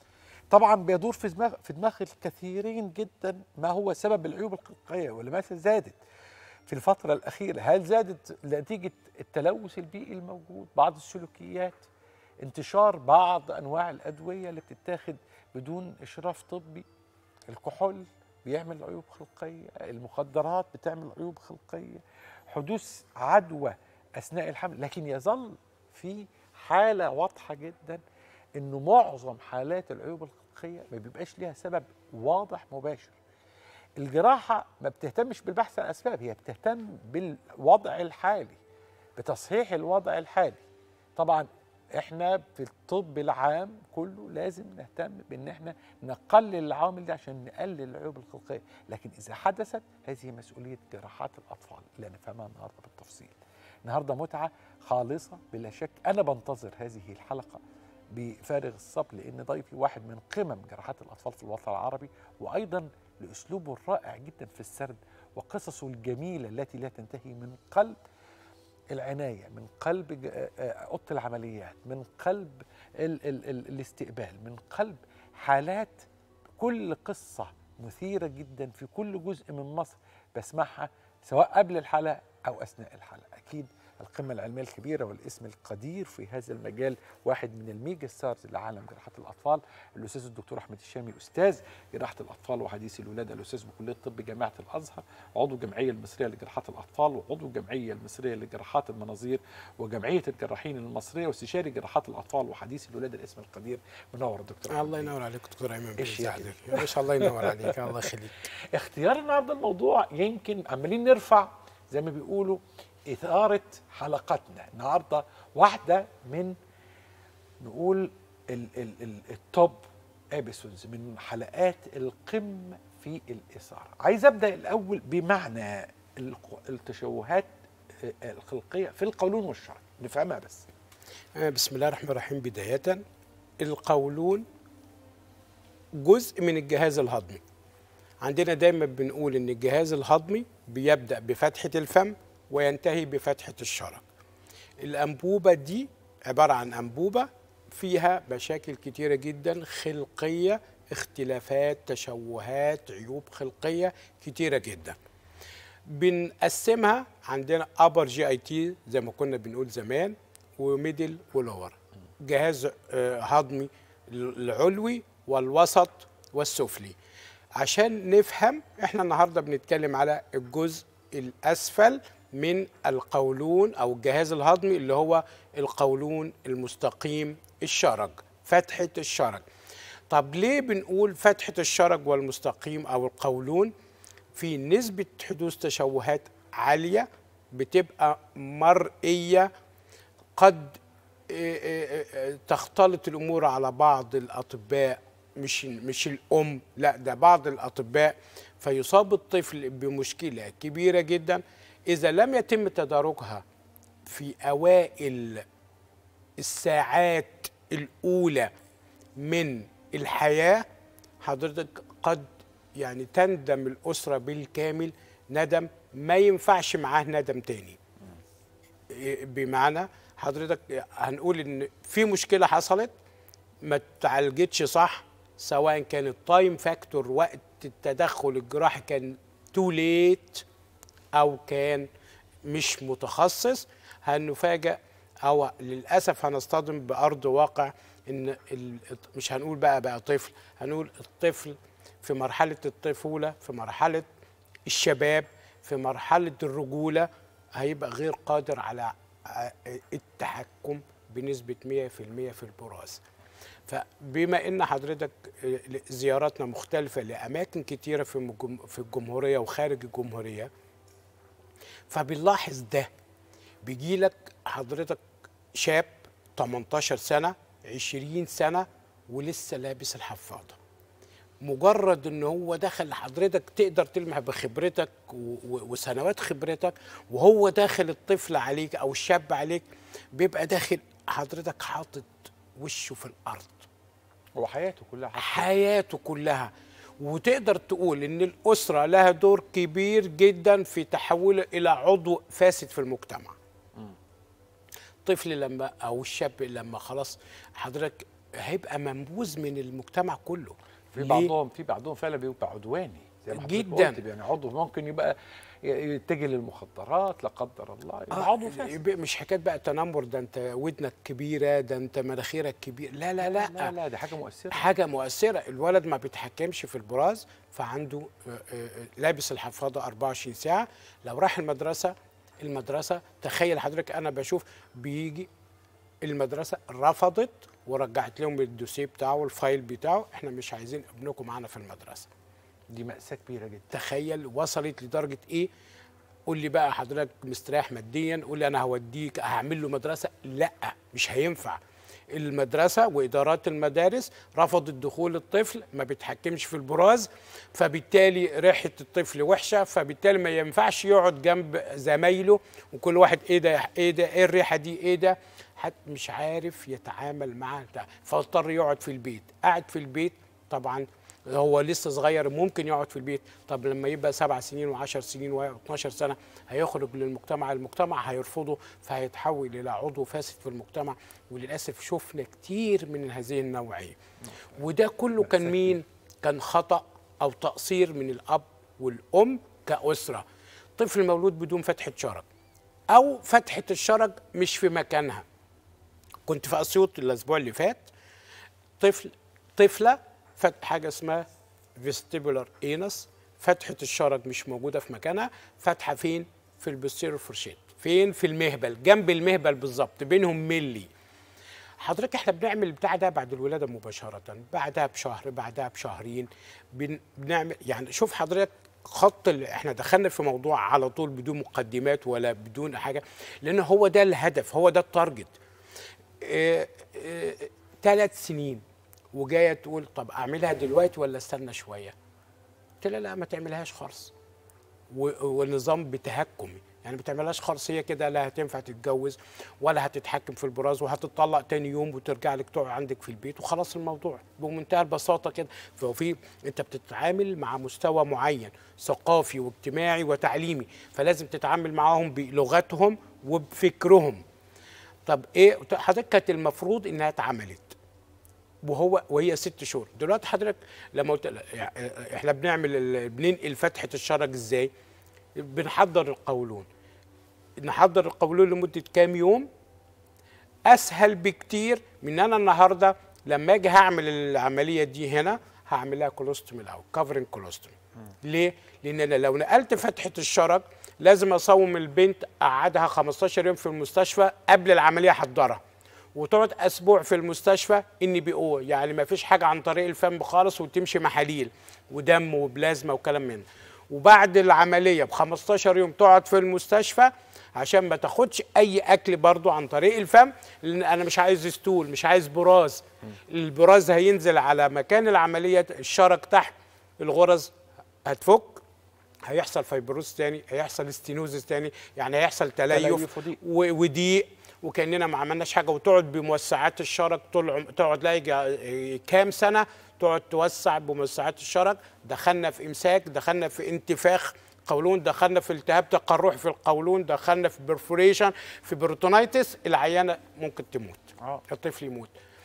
طبعا بيدور في دماغ في دماغ الكثيرين جدا ما هو سبب العيوب الخلقيه ولماذا زادت في الفتره الاخيره هل زادت نتيجه التلوث البيئي الموجود بعض السلوكيات انتشار بعض انواع الادويه اللي بتتاخد بدون اشراف طبي الكحول بيعمل عيوب خلقيه المخدرات بتعمل عيوب خلقيه حدوث عدوى اثناء الحمل لكن يظل في حاله واضحه جدا انه معظم حالات العيوب الخلقيه ما بيبقاش ليها سبب واضح مباشر الجراحه ما بتهتمش بالبحث عن اسباب هي بتهتم بالوضع الحالي بتصحيح الوضع الحالي طبعا احنا في الطب العام كله لازم نهتم بان احنا نقلل العوامل دي عشان نقلل العيوب الخلقيه لكن اذا حدثت هذه مسؤوليه جراحات الاطفال اللي هنفهمها النهارده بالتفصيل النهارده متعه خالصه بلا شك انا بنتظر هذه الحلقه بفارغ الصبر لان ضيفي واحد من قمم جراحات الاطفال في الوطن العربي وايضا لاسلوبه الرائع جدا في السرد وقصصه الجميله التي لا تنتهي من قلب العنايه من قلب ج- آه، آه، اوضه العمليات من قلب ال ال ال الاستقبال من قلب حالات كل قصه مثيره جدا في كل جزء من مصر بسمعها سواء قبل الحلقه او اثناء الحلقه اكيد القمه العلميه الكبيره والاسم القدير في هذا المجال واحد من الميجا ستارز لعالم جراحات الاطفال الاستاذ الدكتور احمد الشامي استاذ جراحه الاطفال وحديث الولاده الاستاذ بكليه الطب جامعه الازهر عضو الجمعيه المصريه لجراحات الاطفال وعضو الجمعيه المصريه لجراحات المناظير وجمعيه الجراحين المصريه واستشاري جراحات الاطفال وحديث الولاده الاسم القدير منور دكتور أحمد الله بيه. ينور عليك دكتور ايمن إيش بيساعدك يعني؟ ما شاء الله ينور عليك الله يخليك اختيار النهارده الموضوع يمكن عمالين نرفع زي ما بيقولوا إثارة حلقتنا النهارده واحدة من نقول ال ال ال التوب ابيسودز من حلقات القمة في الإثارة عايز أبدأ الأول بمعنى الق- التشوهات آه، الخلقية في القولون والشرج نفهمها بس آه، بسم الله الرحمن الرحيم بداية القولون جزء من الجهاز الهضمي عندنا دايما بنقول ان الجهاز الهضمي بيبدأ بفتحة الفم وينتهي بفتحة الشرج الأنبوبة دي عبارة عن أنبوبة فيها مشاكل كتيرة جدا خلقية اختلافات تشوهات عيوب خلقية كتيرة جدا بنقسمها عندنا ابر جي اي تي زي ما كنا بنقول زمان وميدل ولور جهاز آه، هضمي العلوي والوسط والسفلي عشان نفهم احنا النهارده بنتكلم على الجزء الاسفل من القولون او الجهاز الهضمي اللي هو القولون المستقيم الشرج فتحه الشرج طب ليه بنقول فتحه الشرج والمستقيم او القولون في نسبة حدوث تشوهات عالية بتبقى مرئية قد آه، آه، آه، تختلط الأمور على بعض الأطباء مش مش الأم لا ده بعض الأطباء فيصاب الطفل بمشكلة كبيرة جدا إذا لم يتم تداركها في أوائل الساعات الأولى من الحياة حضرتك قد يعني تندم الأسرة بالكامل ندم ما ينفعش معاه ندم تاني إيه بمعنى حضرتك هنقول ان في مشكلة حصلت ما اتعالجتش صح سواء كانت تايم فاكتور وقت التدخل الجراحي كان تو ليت او كان مش متخصص هنفاجئ او للاسف هنصطدم بارض واقع ان ال- مش هنقول بقى بقى طفل هنقول الطفل في مرحله الطفوله في مرحله الشباب في مرحله الرجوله هيبقى غير قادر على ع- التحكم بنسبه 100% في البراز فبما ان حضرتك آه، زياراتنا مختلفه لاماكن كتيره في الجم- في الجمهوريه وخارج الجمهوريه فبنلاحظ ده بيجي لك حضرتك شاب 18 سنه 20 سنه ولسه لابس الحفاضه مجرد ان هو دخل حضرتك تقدر تلمح بخبرتك و- و- وسنوات خبرتك وهو داخل الطفل عليك او الشاب عليك بيبقى داخل حضرتك حاطط وشه في الارض هو حياته كلها حتى حياته كلها وتقدر تقول ان الاسره لها دور كبير جدا في تحوله الى عضو فاسد في المجتمع طفل لما او الشاب لما خلاص حضرتك هيبقى منبوذ من المجتمع كله في ليه؟ بعضهم في بعضهم فعلا بيبقى عدواني زي ما حضرتك جداً. قلت، يعني عضو ممكن يبقى ي- يتجه للمخدرات لا قدر الله يبقى عضو فاسد يبقى مش حكايه بقى تنمر ده انت ودنك كبيره ده انت مناخيرك كبير لا لا لا, لا لا دي حاجه مؤثره حاجه مؤثره الولد ما بيتحكمش في البراز فعنده آه، آه، لابس الحفاضه 24 ساعه لو راح المدرسه المدرسه تخيل حضرتك انا بشوف بيجي المدرسه رفضت ورجعت لهم الدوسيه بتاعه والفايل بتاعه احنا مش عايزين ابنكم معانا في المدرسه دي مأساة كبيرة جدا تخيل وصلت لدرجه ايه قول لي بقى حضرتك مستريح ماديا قول لي انا هوديك هعمل له مدرسه لا مش هينفع المدرسه وادارات المدارس رفضت دخول الطفل ما بيتحكمش في البراز فبالتالي ريحه الطفل وحشه فبالتالي ما ينفعش يقعد جنب زمايله وكل واحد ايه ده ايه ده ايه الريحه دي ايه ده حتى مش عارف يتعامل مع ده فاضطر يقعد في البيت قاعد في البيت طبعا هو لسه صغير ممكن يقعد في البيت طب لما يبقى سبع سنين وعشر سنين و12 سنة هيخرج للمجتمع المجتمع هيرفضه فهيتحول إلى عضو فاسد في المجتمع وللأسف شفنا كتير من هذه النوعية وده كله كان مين؟ كان خطأ أو تقصير من الأب والأم كأسرة طفل مولود بدون فتحة شرج أو فتحة الشرج مش في مكانها كنت في أسيوط الأسبوع اللي فات طفل طفله فت حاجه اسمها فيستيبولار اينس فتحه الشرج مش موجوده في مكانها فتحه فين في البوستيرور فورشيت فين في المهبل جنب المهبل بالظبط بينهم ملي حضرتك احنا بنعمل البتاع ده بعد الولاده مباشره بعدها بشهر بعدها بشهرين بن... بنعمل يعني شوف حضرتك خط ال... احنا دخلنا في موضوع على طول بدون مقدمات ولا بدون حاجه لان هو ده الهدف هو ده التارجت ثلاث سنين وجايه تقول طب اعملها دلوقتي ولا استنى شويه قلت لها لا ما تعملهاش خالص و- والنظام بتهكمي يعني ما تعملهاش خالص هي كده لا هتنفع تتجوز ولا هتتحكم في البراز وهتطلق تاني يوم وترجع لك تقعد عندك في البيت وخلاص الموضوع بمنتهى البساطه كده فهو في انت بتتعامل مع مستوى معين ثقافي واجتماعي وتعليمي فلازم تتعامل معاهم بلغتهم وبفكرهم طب ايه حضرتك كانت المفروض انها اتعملت وهو وهي ست شهور دلوقتي حضرتك لما قلت يعني احنا بنعمل ال- بننقل فتحه الشرج ازاي بنحضر القولون نحضر القولون لمده كام يوم اسهل بكتير من انا النهارده لما اجي هعمل العمليه دي هنا هعملها كولوستومي الاول كفرنج كولوستومي ليه؟ لان انا لو نقلت فتحه الشرج لازم اصوم البنت اقعدها 15 يوم في المستشفى قبل العمليه احضرها وتقعد اسبوع في المستشفى ان بي او يعني ما فيش حاجه عن طريق الفم خالص وتمشي محاليل ودم وبلازما وكلام من ده. وبعد العمليه ب 15 يوم تقعد في المستشفى عشان ما تاخدش اي اكل برضو عن طريق الفم لان انا مش عايز ستول مش عايز براز البراز هينزل على مكان العمليه الشرج تحت الغرز هتفك هيحصل فيبروز تاني هيحصل استينوزس تاني يعني هيحصل تليف تليف وضيق. و- وضيق وكاننا ما عملناش حاجه وتقعد بموسعات الشرج طول عم- تقعد لا يجي كام سنه تقعد توسع بموسعات الشرج دخلنا في امساك دخلنا في انتفاخ قولون دخلنا في التهاب تقرح في القولون دخلنا في برفوريشن في بروتونايتس العيانه ممكن تموت اه الطفل يموت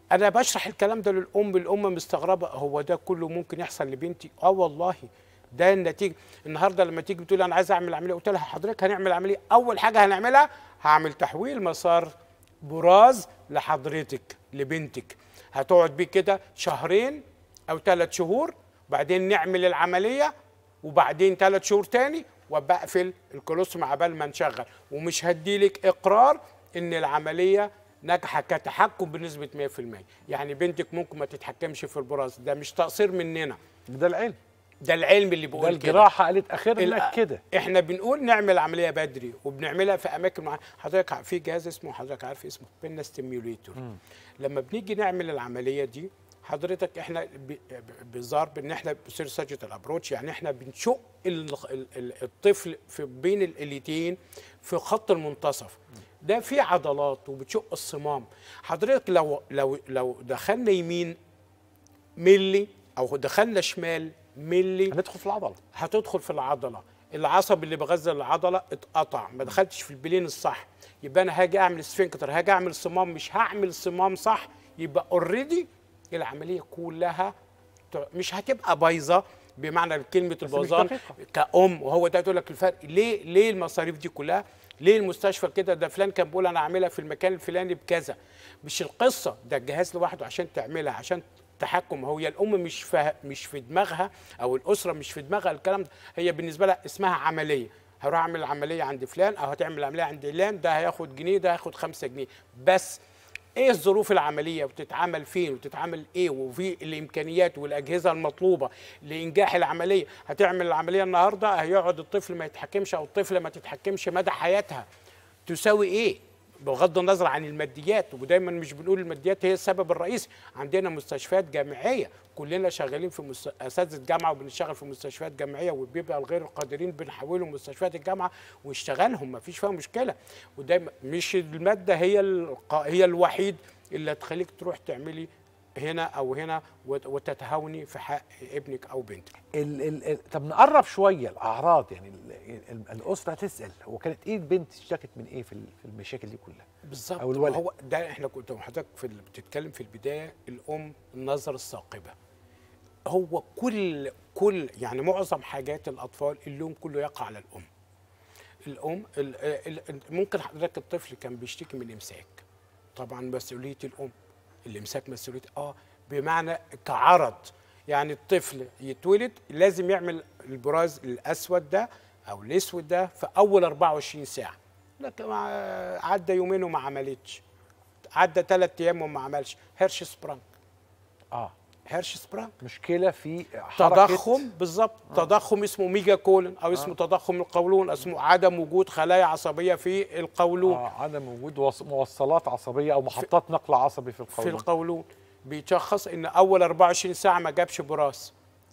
انا بشرح الكلام ده للام الام مستغربه هو ده كله ممكن يحصل لبنتي اه والله ده النتيجه النهارده لما تيجي بتقول انا عايز اعمل عمليه قلت لها حضرتك هنعمل عمليه اول حاجه هنعملها هعمل تحويل مسار براز لحضرتك لبنتك هتقعد بيه كده شهرين او ثلاث شهور بعدين نعمل العمليه وبعدين ثلاث شهور تاني وبقفل الكولوستوم عبال ما نشغل ومش هديلك اقرار ان العمليه ناجحه كتحكم بنسبه 100% يعني بنتك ممكن ما تتحكمش في البراز ده مش تقصير مننا ده العلم ده العلم اللي ده بيقول كده الجراحه قالت اخرنا ال- كده احنا بنقول نعمل عمليه بدري وبنعملها في اماكن معينه حضرتك ع- في جهاز اسمه حضرتك عارف اسمه بينا ستيميوليتور لما بنيجي نعمل العمليه دي حضرتك احنا ب- ب- بضرب ان احنا بصير ساجيتال ابروتش يعني احنا بنشق ال- ال- ال- الطفل في بين الاليتين في خط المنتصف ده في عضلات وبتشق الصمام حضرتك لو لو لو دخلنا يمين ملي او دخلنا شمال ملي هندخل في العضله هتدخل في العضله العصب اللي بغذى العضله اتقطع ما دخلتش في البلين الصح يبقى انا هاجي اعمل سفنكتر هاجي اعمل صمام مش هعمل صمام صح يبقى اوريدي العمليه كلها ت- مش هتبقى بايظه بمعنى كلمه البوظان دقيقة. كأم وهو ده تقول لك الفرق ليه ليه المصاريف دي كلها ليه المستشفى كده ده فلان كان بيقول انا اعملها في المكان الفلاني بكذا مش القصه ده الجهاز لوحده عشان تعملها عشان تحكم هو يا الام مش فا مش في دماغها او الاسره مش في دماغها الكلام ده هي بالنسبه لها اسمها عمليه هروح اعمل عمليه عند فلان او هتعمل عمليه عند علان ده هياخد جنيه ده هياخد خمسة جنيه بس ايه الظروف العمليه وتتعمل فين وتتعمل ايه وفي الامكانيات والاجهزه المطلوبه لانجاح العمليه هتعمل العمليه النهارده هيقعد الطفل ما يتحكمش او الطفله ما تتحكمش مدى حياتها تساوي ايه بغض النظر عن الماديات ودايما مش بنقول الماديات هي السبب الرئيسي عندنا مستشفيات جامعيه كلنا شغالين في مست... اساتذه جامعه وبنشتغل في مستشفيات جامعيه وبيبقى الغير القادرين بنحولهم مستشفيات الجامعه واشتغلهم ما فيش فيها مشكله ودايما مش الماده هي الق... هي الوحيد اللي هتخليك تروح تعملي هنا او هنا وت- وتتهاوني في حق ابنك او بنتك ال ال ال طب نقرب شويه الاعراض يعني ال ال الاسره تسال هو كانت ايه البنت اشتكت من ايه في ال- في المشاكل دي كلها بالظبط أو الولد. هو ده احنا كنت حضرتك في ال- بتتكلم في البدايه الام النظر الثاقبه هو كل كل يعني معظم حاجات الاطفال اللوم كله يقع على الام الام ال ال ممكن حضرتك الطفل كان بيشتكي من امساك طبعا مسؤوليه الام الامساك مسؤوليه اه بمعنى كعرض يعني الطفل يتولد لازم يعمل البراز الاسود ده او الاسود ده في اول 24 ساعه لكن مع- عدى يومين وما عملتش عدى ثلاث ايام وما عملش هيرش سبرانك اه هيرش سبرانك مشكله في حركه تضخم بالظبط تضخم اسمه ميجا كولون او اسمه تضخم القولون اسمه عدم وجود خلايا عصبيه في القولون آه عدم وجود وص- موصلات عصبيه او محطات نقل عصبي في في القولون القولون بيشخص ان اول 24 ساعه ما جابش براس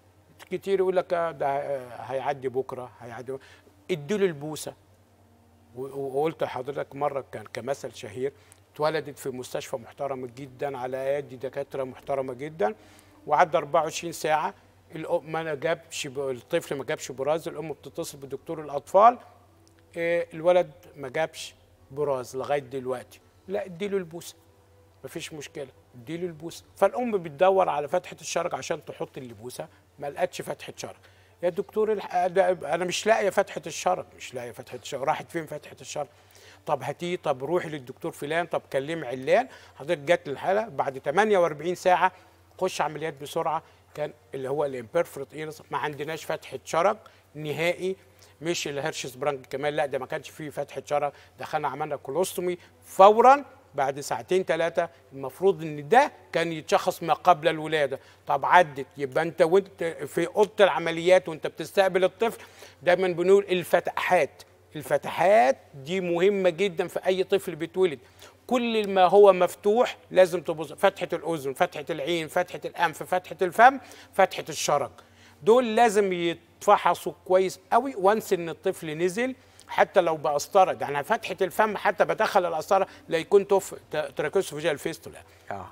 كتير يقول لك آه ده آه هيعدي بكره هيعدي اديله البوسه و- وقلت لحضرتك مره كان كمثل شهير اتولدت في مستشفى محترمه جدا على يد دكاتره محترمه جدا وعدى 24 ساعه الام ما جابش ب- الطفل ما جابش براز الام بتتصل بدكتور الاطفال إيه، الولد ما جابش براز لغايه دلوقتي لا اديله البوسه مفيش مشكله اديله البوسه فالام بتدور على فتحه الشرج عشان تحط البوسه ما لقتش فتحه شرج يا دكتور الح... ده انا مش لاقيه فتحه الشرج مش لاقيه فتحه الشرج راحت فين فتحه الشرج طب هاتيه طب روحي للدكتور فلان طب كلمي علان حضرتك جت الحاله بعد 48 ساعه خش عمليات بسرعه كان اللي هو الامبيرفورت ايرس ما عندناش فتحه شرج نهائي مش الهيرشز برانك كمان لا ده ما كانش فيه فتحه شرج دخلنا عملنا كولوستومي فورا بعد ساعتين ثلاثة المفروض ان ده كان يتشخص ما قبل الولادة طب عدت يبقى انت وانت في اوضة العمليات وانت بتستقبل الطفل دايما بنقول الفتحات الفتحات دي مهمة جدا في اي طفل بيتولد كل ما هو مفتوح لازم تبص فتحة الاذن فتحة العين فتحة الانف فتحة الفم فتحة الشرج دول لازم يتفحصوا كويس قوي وانس ان الطفل نزل حتى لو بقسطره ده انا فتحه الفم حتى بدخل القسطره لا يكون توف تراكوسوفيجيال فيستولا اه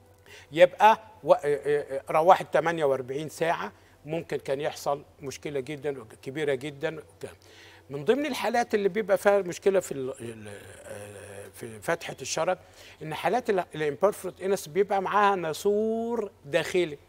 يبقى و- آه، آه، روحت 48 ساعه ممكن كان يحصل مشكله جدا كبيره جدا من ضمن الحالات اللي بيبقى فيها مشكله في ال- ال- آه، في فتحه الشرج ان حالات الامبرفورت انس بيبقى معاها ناسور داخلي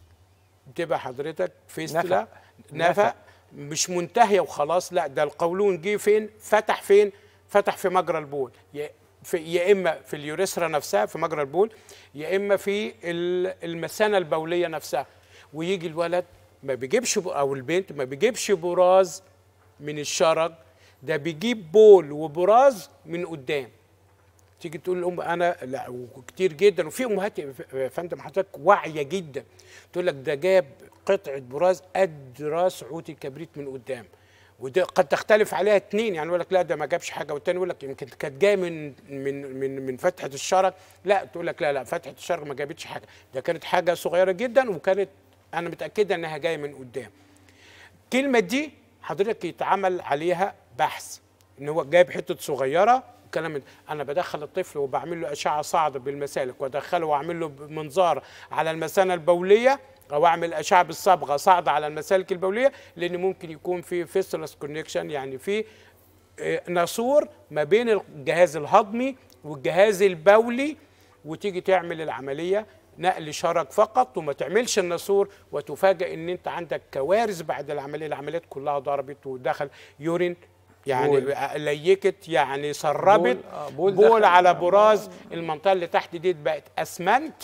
بتبقى حضرتك فيستولا نفق. نفق نفق. مش منتهيه وخلاص لا ده القولون جه فين فتح فين فتح في مجرى البول يا في يا اما في اليوريثرا نفسها في مجرى البول يا اما في ال- المثانه البوليه نفسها ويجي الولد ما بيجيبش ب- او البنت ما بيجيبش براز من الشرج ده بيجيب بول وبراز من قدام تيجي تقول لام انا لا وكتير جدا وفي امهات يا فندم حضرتك واعيه جدا تقول لك ده جاب قطعه براز قد راس عود الكبريت من قدام وده قد تختلف عليها اتنين يعني يقول لك لا ده ما جابش حاجه والتاني يقول لك يمكن كانت جايه من من من من فتحه الشرج لا تقول لك لا لا فتحه الشرج ما جابتش حاجه ده كانت حاجه صغيره جدا وكانت انا متاكده انها جايه من قدام الكلمه دي حضرتك يتعمل عليها بحث ان هو جايب حته صغيره كلام من انا بدخل الطفل وبعمل له اشعه صاعده بالمسالك وادخله واعمل له منظار على المثانه البوليه او اعمل اشعه بالصبغه صاعده على المسالك البوليه لان ممكن يكون في فيستولس كونكشن يعني في آه، ناسور ما بين الجهاز الهضمي والجهاز البولي وتيجي تعمل العمليه نقل شرج فقط وما تعملش الناسور وتفاجئ ان انت عندك كوارث بعد العمليه العمليات كلها ضربت ودخل يورين يعني بول. ليكت يعني سربت بول- آه، بول بول, دخل. على براز المنطقه اللي تحت دي بقت اسمنت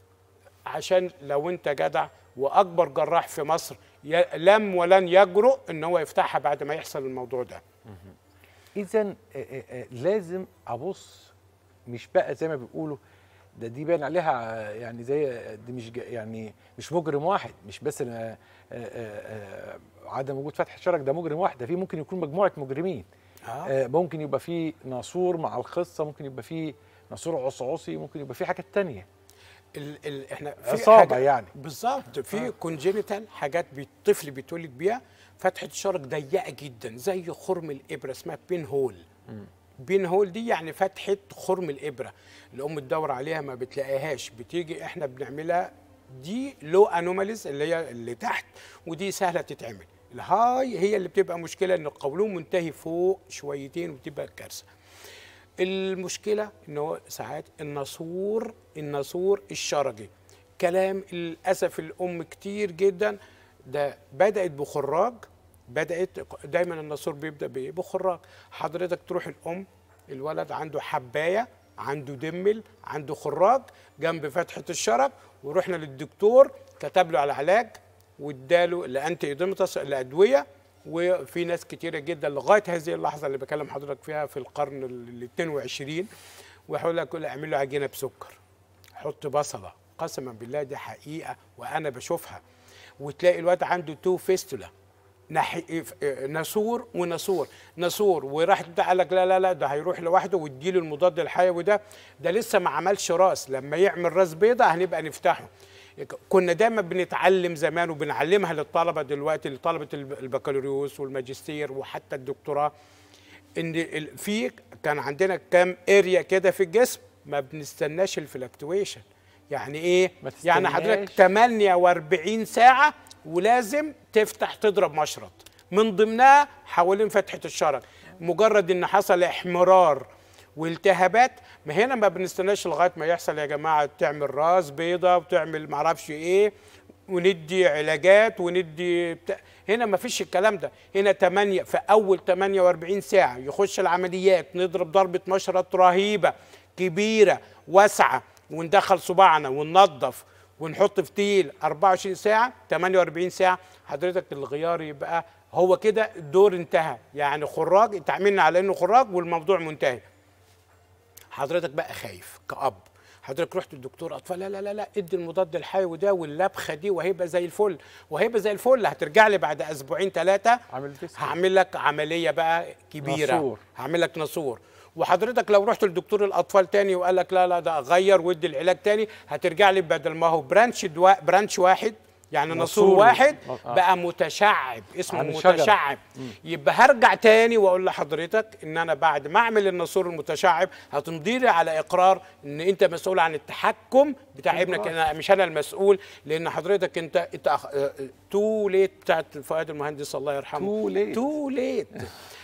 عشان لو انت جدع واكبر جراح في مصر ي- لم ولن يجرؤ ان هو يفتحها بعد ما يحصل الموضوع ده اذا لازم ابص مش بقى زي ما بيقولوا ده دي باين عليها آه، يعني زي دي مش جا- يعني مش مجرم واحد مش بس آه، آه، آه، عدم وجود فتح الشرج ده مجرم واحد ده في ممكن يكون مجموعه مجرمين آه. آه، ممكن يبقى في ناسور مع الخصه ممكن يبقى في ناسور عصعصي ممكن يبقى في حاجات تانية ال ال احنا في عصابة حاجة- يعني. بالظبط في كونجينيتال حاجات بي- الطفل بيتولد بيها فتحه الشرج ضيقه جدا زي خرم الابره اسمها بين هول بين هول دي يعني فتحه خرم الابره الام تدور عليها ما بتلاقيهاش بتيجي احنا بنعملها دي لو انوماليز اللي هي اللي تحت ودي سهله تتعمل الهاي هي اللي بتبقى مشكله ان القولون منتهي فوق شويتين وبتبقى كارثه المشكله ان هو ساعات الناسور الناسور الشرجي كلام للاسف الام كتير جدا ده بدات بخراج بدات دايما الناسور بيبدا بايه بخراج حضرتك تروح الام الولد عنده حبايه عنده دمل عنده خراج جنب فتحه الشرج ورحنا للدكتور كتب له على علاج واداله الانتي ايديمتس الادويه وفي ناس كتيره جدا لغايه هذه اللحظه اللي بكلم حضرتك فيها في القرن ال 22 ويقول لك كل اعمل له عجينه بسكر حط بصله قسما بالله دي حقيقه وانا بشوفها وتلاقي الواد عنده تو فيستولا ناحي ناسور وناسور ناسور وراح بتاع قال لك لا لا لا ده هيروح لوحده واديله المضاد الحيوي ده ده لسه ما عملش راس لما يعمل راس بيضه هنبقى نفتحه كنا دايما بنتعلم زمان وبنعلمها للطلبه دلوقتي لطلبه الب- البكالوريوس والماجستير وحتى الدكتوراه ان ال- في كان عندنا كام اريا كده في الجسم ما بنستناش الفلكتويشن يعني ايه ما يعني تستناش. حضرتك 48 ساعه ولازم تفتح تضرب مشرط من ضمنها حوالين فتحه الشرج مجرد ان حصل احمرار والتهابات ما هنا ما بنستناش لغايه ما يحصل يا جماعه تعمل راس بيضه وتعمل معرفش ايه وندي علاجات وندي بتا... هنا ما فيش الكلام ده هنا 8 في اول 48 ساعه يخش العمليات نضرب ضربه مشرط رهيبه كبيره واسعه وندخل صباعنا وننظف ونحط فتيل 24 ساعه 48 ساعه حضرتك الغيار يبقى هو كده الدور انتهى يعني خراج اتعاملنا على انه خراج والموضوع منتهي حضرتك بقى خايف كأب حضرتك رحت للدكتور اطفال لا لا لا لا ادي المضاد الحيوي ده واللبخه دي وهيبقى زي الفل وهيبقى زي الفل هترجع لي بعد اسبوعين ثلاثه عامل تيست. هعمل لك عمليه بقى كبيره ناسور. هعمل لك ناسور وحضرتك لو رحت لدكتور الاطفال تاني وقال لك لا لا ده غير وادي العلاج تاني هترجع لي بدل ما هو برانش دوا برانش واحد يعني ناسور ناسور. واحد آه. بقى متشعب اسمه عن الشجرة. متشعب يبقى هرجع تاني واقول لحضرتك ان انا بعد ما اعمل الناسور المتشعب هتمضي لي على اقرار ان انت مسؤول عن التحكم بتاع ابنك انا مش انا المسؤول لان حضرتك انت انت تو ليت بتاعت فؤاد المهندس الله يرحمه Too late. تو ليت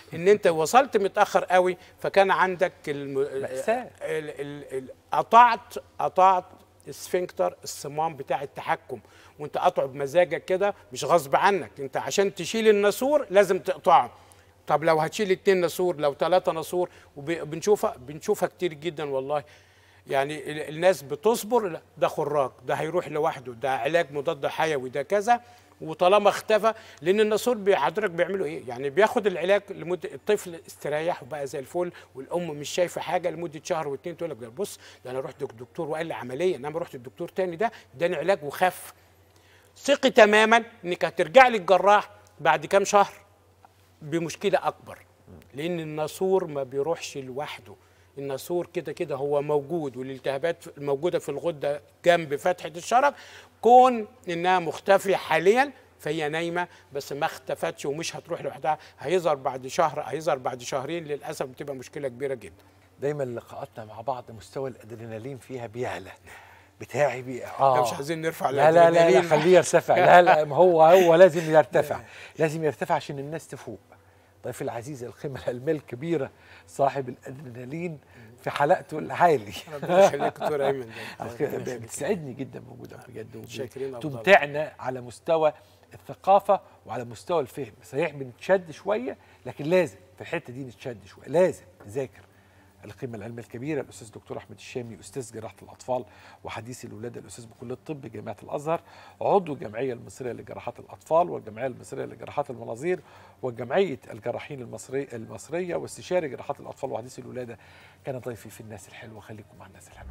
ان انت وصلت متاخر قوي فكان عندك الم... مأساة. ال... ال... ال... قطعت قطعت السفنكتر الصمام بتاع التحكم وانت قطعه بمزاجك كده مش غصب عنك انت عشان تشيل الناسور لازم تقطعه طب لو هتشيل اتنين ناسور لو ثلاثة ناسور وبنشوفها بنشوفها كتير جدا والله يعني ال- الناس بتصبر لا، ده خراج ده هيروح لوحده ده علاج مضاد حيوي ده كذا وطالما اختفى لان الناسور بي- حضرتك بيعملوا ايه؟ يعني بياخد العلاج لمده الطفل استريح وبقى زي الفل والام مش شايفه حاجه لمده شهر واتنين تقول لك ده بص ده انا رحت دكتور وقال لي عمليه انما رحت الدكتور تاني ده اداني علاج وخف ثقي تماما انك هترجع للجراح بعد كام شهر بمشكله اكبر لان الناسور ما بيروحش لوحده الناسور كده كده هو موجود والالتهابات الموجوده في الغده جنب فتحه الشرج كون انها مختفيه حاليا فهي نايمه بس ما اختفتش ومش هتروح لوحدها هيظهر بعد شهر هيظهر بعد شهرين للاسف بتبقى مشكله كبيره جدا دايما لقاءاتنا مع بعض مستوى الادرينالين فيها بيعلى بتاعي بي احنا اه مش عايزين نرفع لا لا لا, لا الأدرينالين. خليه يرتفع لا لا ما هو هو لازم يرتفع لازم يرتفع عشان الناس تفوق ضيف العزيز القيمة العلمية الكبيرة صاحب الأدرينالين في حلقته العالي ربنا يخليك دكتور ايمن ده. بتسعدني جدا وجودك بجد شاكرين أفضل. تمتعنا على مستوى الثقافة وعلى مستوى الفهم صحيح بنتشد شوية لكن لازم في الحتة دي نتشد شوية لازم نذاكر القيمة العلمية الكبيرة الأستاذ دكتور أحمد الشامي أستاذ جراحة الأطفال وحديث الولادة الأستاذ بكلية الطب جامعة الأزهر عضو الجمعية المصرية لجراحات الأطفال والجمعية المصرية لجراحات المناظير وجمعية الجراحين المصري المصرية واستشاري جراحات الأطفال وحديث الولادة كان ضيفي في الناس الحلوة خليكم مع الناس الحلوة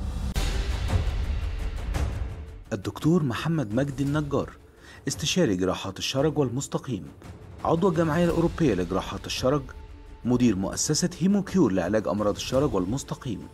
الدكتور محمد مجدي النجار استشاري جراحات الشرج والمستقيم عضو الجمعية الأوروبية لجراحات الشرج مدير مؤسسة هيموكيور لعلاج أمراض الشرج والمستقيم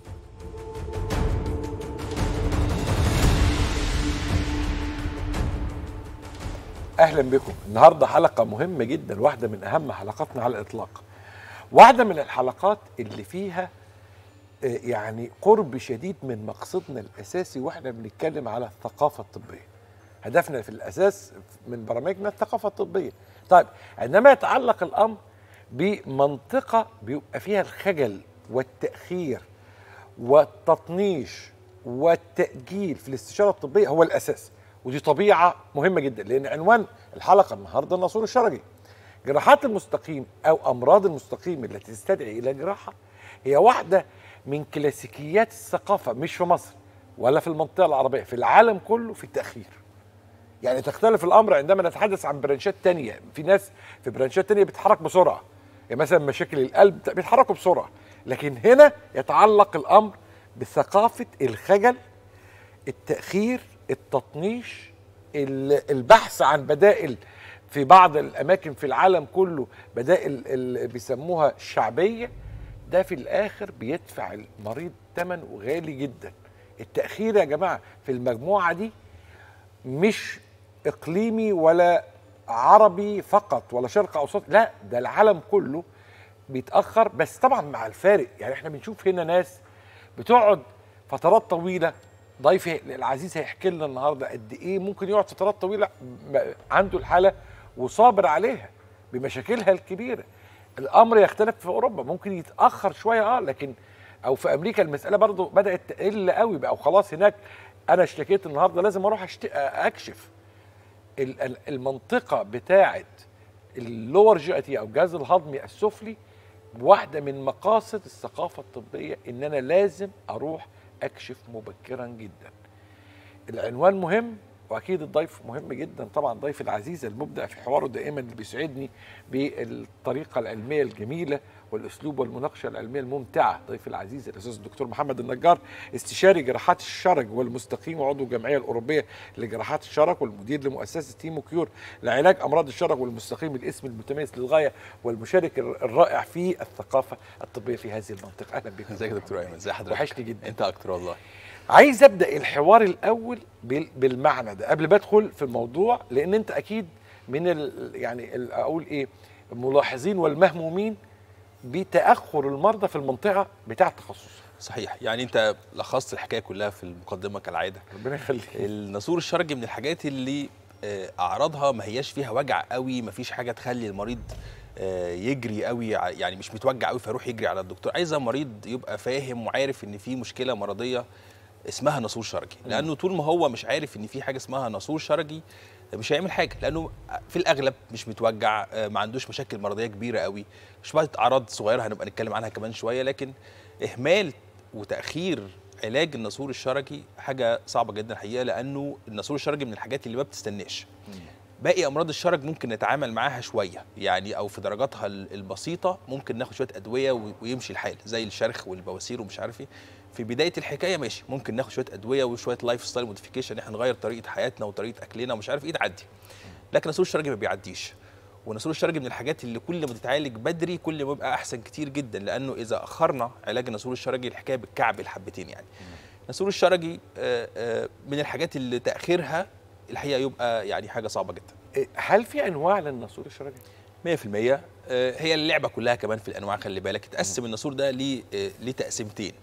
اهلا بكم النهارده حلقه مهمه جدا واحده من اهم حلقاتنا على الاطلاق واحده من الحلقات اللي فيها آه، يعني قرب شديد من مقصدنا الاساسي واحنا بنتكلم على الثقافه الطبيه هدفنا في الاساس من برامجنا الثقافه الطبيه طيب عندما يتعلق الامر بمنطقه بيبقى فيها الخجل والتاخير والتطنيش والتاجيل في الاستشاره الطبيه هو الاساس ودي طبيعه مهمه جدا لان عنوان الحلقه النهارده الناسور الشرجي جراحات المستقيم او امراض المستقيم التي تستدعي الى جراحه هي واحده من كلاسيكيات الثقافه مش في مصر ولا في المنطقه العربيه في العالم كله في التاخير يعني تختلف الامر عندما نتحدث عن برانشات تانية في ناس في برانشات تانية بتتحرك بسرعه يعني مثلا مشاكل القلب بيتحركوا بسرعه لكن هنا يتعلق الامر بثقافه الخجل التاخير التطنيش ال- البحث عن بدائل في بعض الاماكن في العالم كله بدائل اللي بيسموها الشعبيه ده في الاخر بيدفع المريض ثمن غالي جدا التاخير يا جماعه في المجموعه دي مش اقليمي ولا عربي فقط ولا شرق اوسط لا ده العالم كله بيتاخر بس طبعا مع الفارق يعني احنا بنشوف هنا ناس بتقعد فترات طويله ضيفي العزيز هيحكي لنا النهارده قد ايه ممكن يقعد فترات طويله م- عنده الحاله وصابر عليها بمشاكلها الكبيره الامر يختلف في اوروبا ممكن يتاخر شويه اه لكن او في امريكا المساله برضو بدات تقل قوي بقى وخلاص هناك انا اشتكيت النهارده لازم اروح أشت... اكشف ال- ال- المنطقه بتاعه اللور جي او الجهاز الهضمي السفلي واحده من مقاصد الثقافه الطبيه ان انا لازم اروح اكشف مبكرا جدا العنوان مهم واكيد الضيف مهم جدا طبعا ضيف العزيز المبدع في حواره دائما اللي بيسعدني بالطريقه العلميه الجميله والاسلوب والمناقشه العلميه الممتعه ضيف العزيز الاستاذ الدكتور محمد النجار استشاري جراحات الشرج والمستقيم وعضو الجمعيه الاوروبيه لجراحات الشرج والمدير لمؤسسه تيمو كيور لعلاج امراض الشرج والمستقيم الاسم المتميز للغايه والمشارك الر- الرائع في الثقافه الطبيه في هذه المنطقه اهلا بك ازيك يا دكتور ايمن ازي حضرتك وحشني جدا انت اكتر والله عايز ابدا الحوار الاول بال- بالمعنى ده قبل ما ادخل في الموضوع لان انت اكيد من ال يعني ال اقول ايه الملاحظين والمهمومين بتاخر المرضى في المنطقه بتاعه التخصص صحيح يعني انت لخصت الحكايه كلها في المقدمه كالعاده ربنا يخليك الناسور الشرجي من الحاجات اللي آه، اعراضها ما هياش فيها وجع قوي ما فيش حاجه تخلي المريض آه، يجري قوي ع- يعني مش متوجع قوي فيروح يجري على الدكتور عايزه مريض يبقى فاهم وعارف ان في مشكله مرضيه اسمها نسور شرجي لانه طول ما هو مش عارف ان في حاجه اسمها نسور شرجي مش هيعمل حاجه لانه في الاغلب مش متوجع آه، ما عندوش مشاكل مرضيه كبيره قوي شويه اعراض صغيره هنبقى نتكلم عنها كمان شويه لكن اهمال وتاخير علاج النسور الشرجي حاجه صعبه جدا الحقيقه لانه النسور الشرجي من الحاجات اللي ما بتستناش باقي امراض الشرج ممكن نتعامل معاها شويه يعني او في درجاتها ال- البسيطه ممكن ناخد شويه ادويه و- ويمشي الحال زي الشرخ والبواسير ومش عارف ايه في بدايه الحكايه ماشي ممكن ناخد شويه ادويه وشويه لايف ستايل موديفيكيشن احنا نغير طريقه حياتنا وطريقه اكلنا ومش عارف ايه تعدي لكن نسور الشرج ما بيعديش ونسور الشرج من الحاجات اللي كل ما تتعالج بدري كل ما يبقى احسن كتير جدا لانه اذا اخرنا علاج النسور الشرجي الحكايه بالكعب الحبتين يعني النسور الشرجي آه، آه، من الحاجات اللي تاخيرها الحقيقه يبقى يعني حاجه صعبه جدا إيه، هل في انواع للنسور الشرجي 100% آه، هي اللعبه كلها كمان في الانواع خلي بالك اتقسم النسور ده ليه آه، ليه تقسيمتين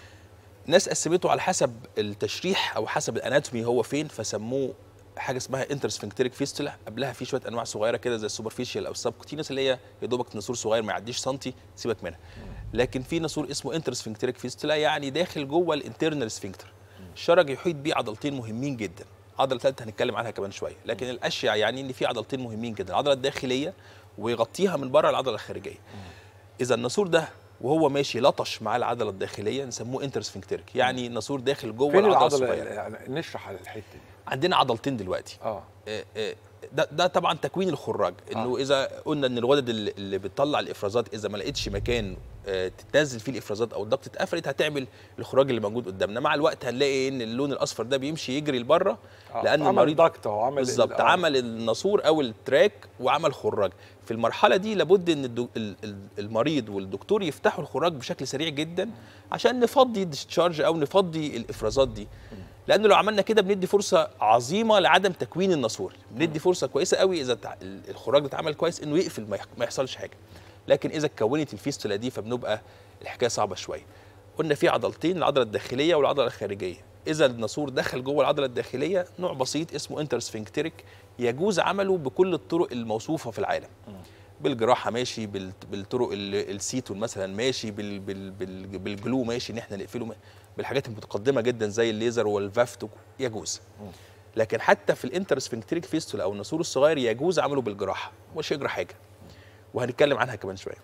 ناس قسمته على حسب التشريح او حسب الاناتومي هو فين فسموه حاجه اسمها انترسفنكتريك فيستولا قبلها في شويه انواع صغيره كده زي السوبرفيشال او السبكوتينس اللي هي يا دوبك نسور صغير ما يعديش سنتي سيبك منها لكن في نسور اسمه انترسفنكتريك فيستولا يعني داخل جوه الانترنال سفنكتر الشرج يحيط بيه عضلتين مهمين جدا عضله ثالثه هنتكلم عنها كمان شويه لكن الاشيع يعني ان في عضلتين مهمين جدا العضله الداخليه ويغطيها من بره العضله الخارجيه اذا النسور ده وهو ماشي لطش مع العضله الداخليه نسموه انترسفنكتريك يعني النسور داخل جوه فين العضله العضله الصغيره يعني نشرح على الحته دي عندنا عضلتين دلوقتي اه آه، آه، ده ده طبعا تكوين الخراج انه آه. اذا قلنا ان الغدد اللي اللي بتطلع الافرازات اذا ما لقيتش مكان آه، تتنزل فيه الافرازات او الضغط اتقفلت هتعمل الخراج اللي موجود قدامنا مع الوقت هنلاقي ان اللون الاصفر ده بيمشي يجري لبره آه. لان عمل المريض ضغط اهو عمل ال- بالظبط آه. عمل الناسور او التراك وعمل خراج في المرحله دي لابد ان الدو- ال- ال- المريض والدكتور يفتحوا الخراج بشكل سريع جدا عشان نفضي الديscharge او نفضي الافرازات دي لانه لو عملنا كده بندي فرصه عظيمه لعدم تكوين الناسور بندي فرصه كويسه قوي اذا تع- ال- الخراج ده اتعمل كويس انه يقفل ما يح- ما يحصلش حاجه لكن اذا اتكونت الفيستولا دي فبنبقى الحكايه صعبه شويه قلنا في عضلتين العضله الداخليه والعضله الخارجيه اذا الناسور دخل جوه العضله الداخليه نوع بسيط اسمه انترسفنكتريك يجوز عمله بكل الطرق الموصوفه في العالم بالجراحه ماشي بال- بالطرق ال- السيتون مثلا ماشي بال بال بال بالجلو ماشي ان احنا نقفله م- بالحاجات المتقدمه جدا زي الليزر والفافتو يجوز لكن حتى في الانترسفنكتريك فيستولا او الناسور الصغير يجوز عمله بالجراحه مش يجرى حاجه وهنتكلم عنها كمان شويه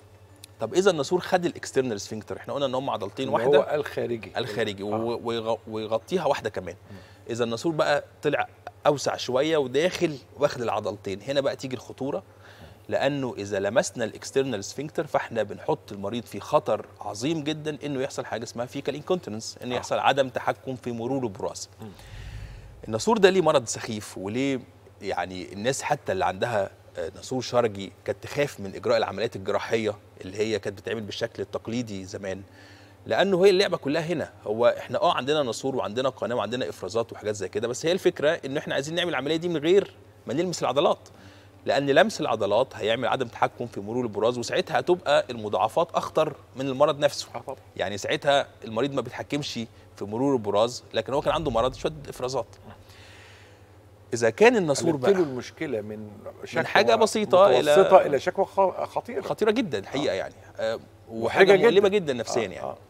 طب اذا الناسور خد الاكسترنال سفنكتر احنا قلنا ان هم عضلتين اللي واحده هو الخارجي الخارجي آه. و- ويغ- ويغطيها واحده كمان اذا الناسور بقى طلع اوسع شويه وداخل واخد العضلتين هنا بقى تيجي الخطوره لانه اذا لمسنا الاكسترنال سفنكتر فاحنا بنحط المريض في خطر عظيم جدا انه يحصل حاجه اسمها فيكال انكونتيننس انه يحصل عدم تحكم في مرور البراز الناسور ده ليه مرض سخيف وليه يعني الناس حتى اللي عندها آه، ناسور شرجي كانت تخاف من اجراء العمليات الجراحيه اللي هي كانت بتتعمل بالشكل التقليدي زمان لانه هي اللعبه كلها هنا هو احنا اه عندنا ناسور وعندنا قناه وعندنا افرازات وحاجات زي كده بس هي الفكره ان احنا عايزين نعمل العمليه دي من غير ما نلمس العضلات لان لمس العضلات هيعمل عدم تحكم في مرور البراز وساعتها هتبقى المضاعفات اخطر من المرض نفسه آه طبعا. يعني ساعتها المريض ما بيتحكمش في مرور البراز لكن هو كان عنده مرض شويه افرازات اذا كان الناسور قلبت له بقى المشكله من شكوى حاجة بسيطة إلى- متوسطه الى شكوى خ- خطيره خطيره جدا الحقيقه يعني آه، محرجة وحاجه جدا. مؤلمه جدا نفسيا آه، يعني آه.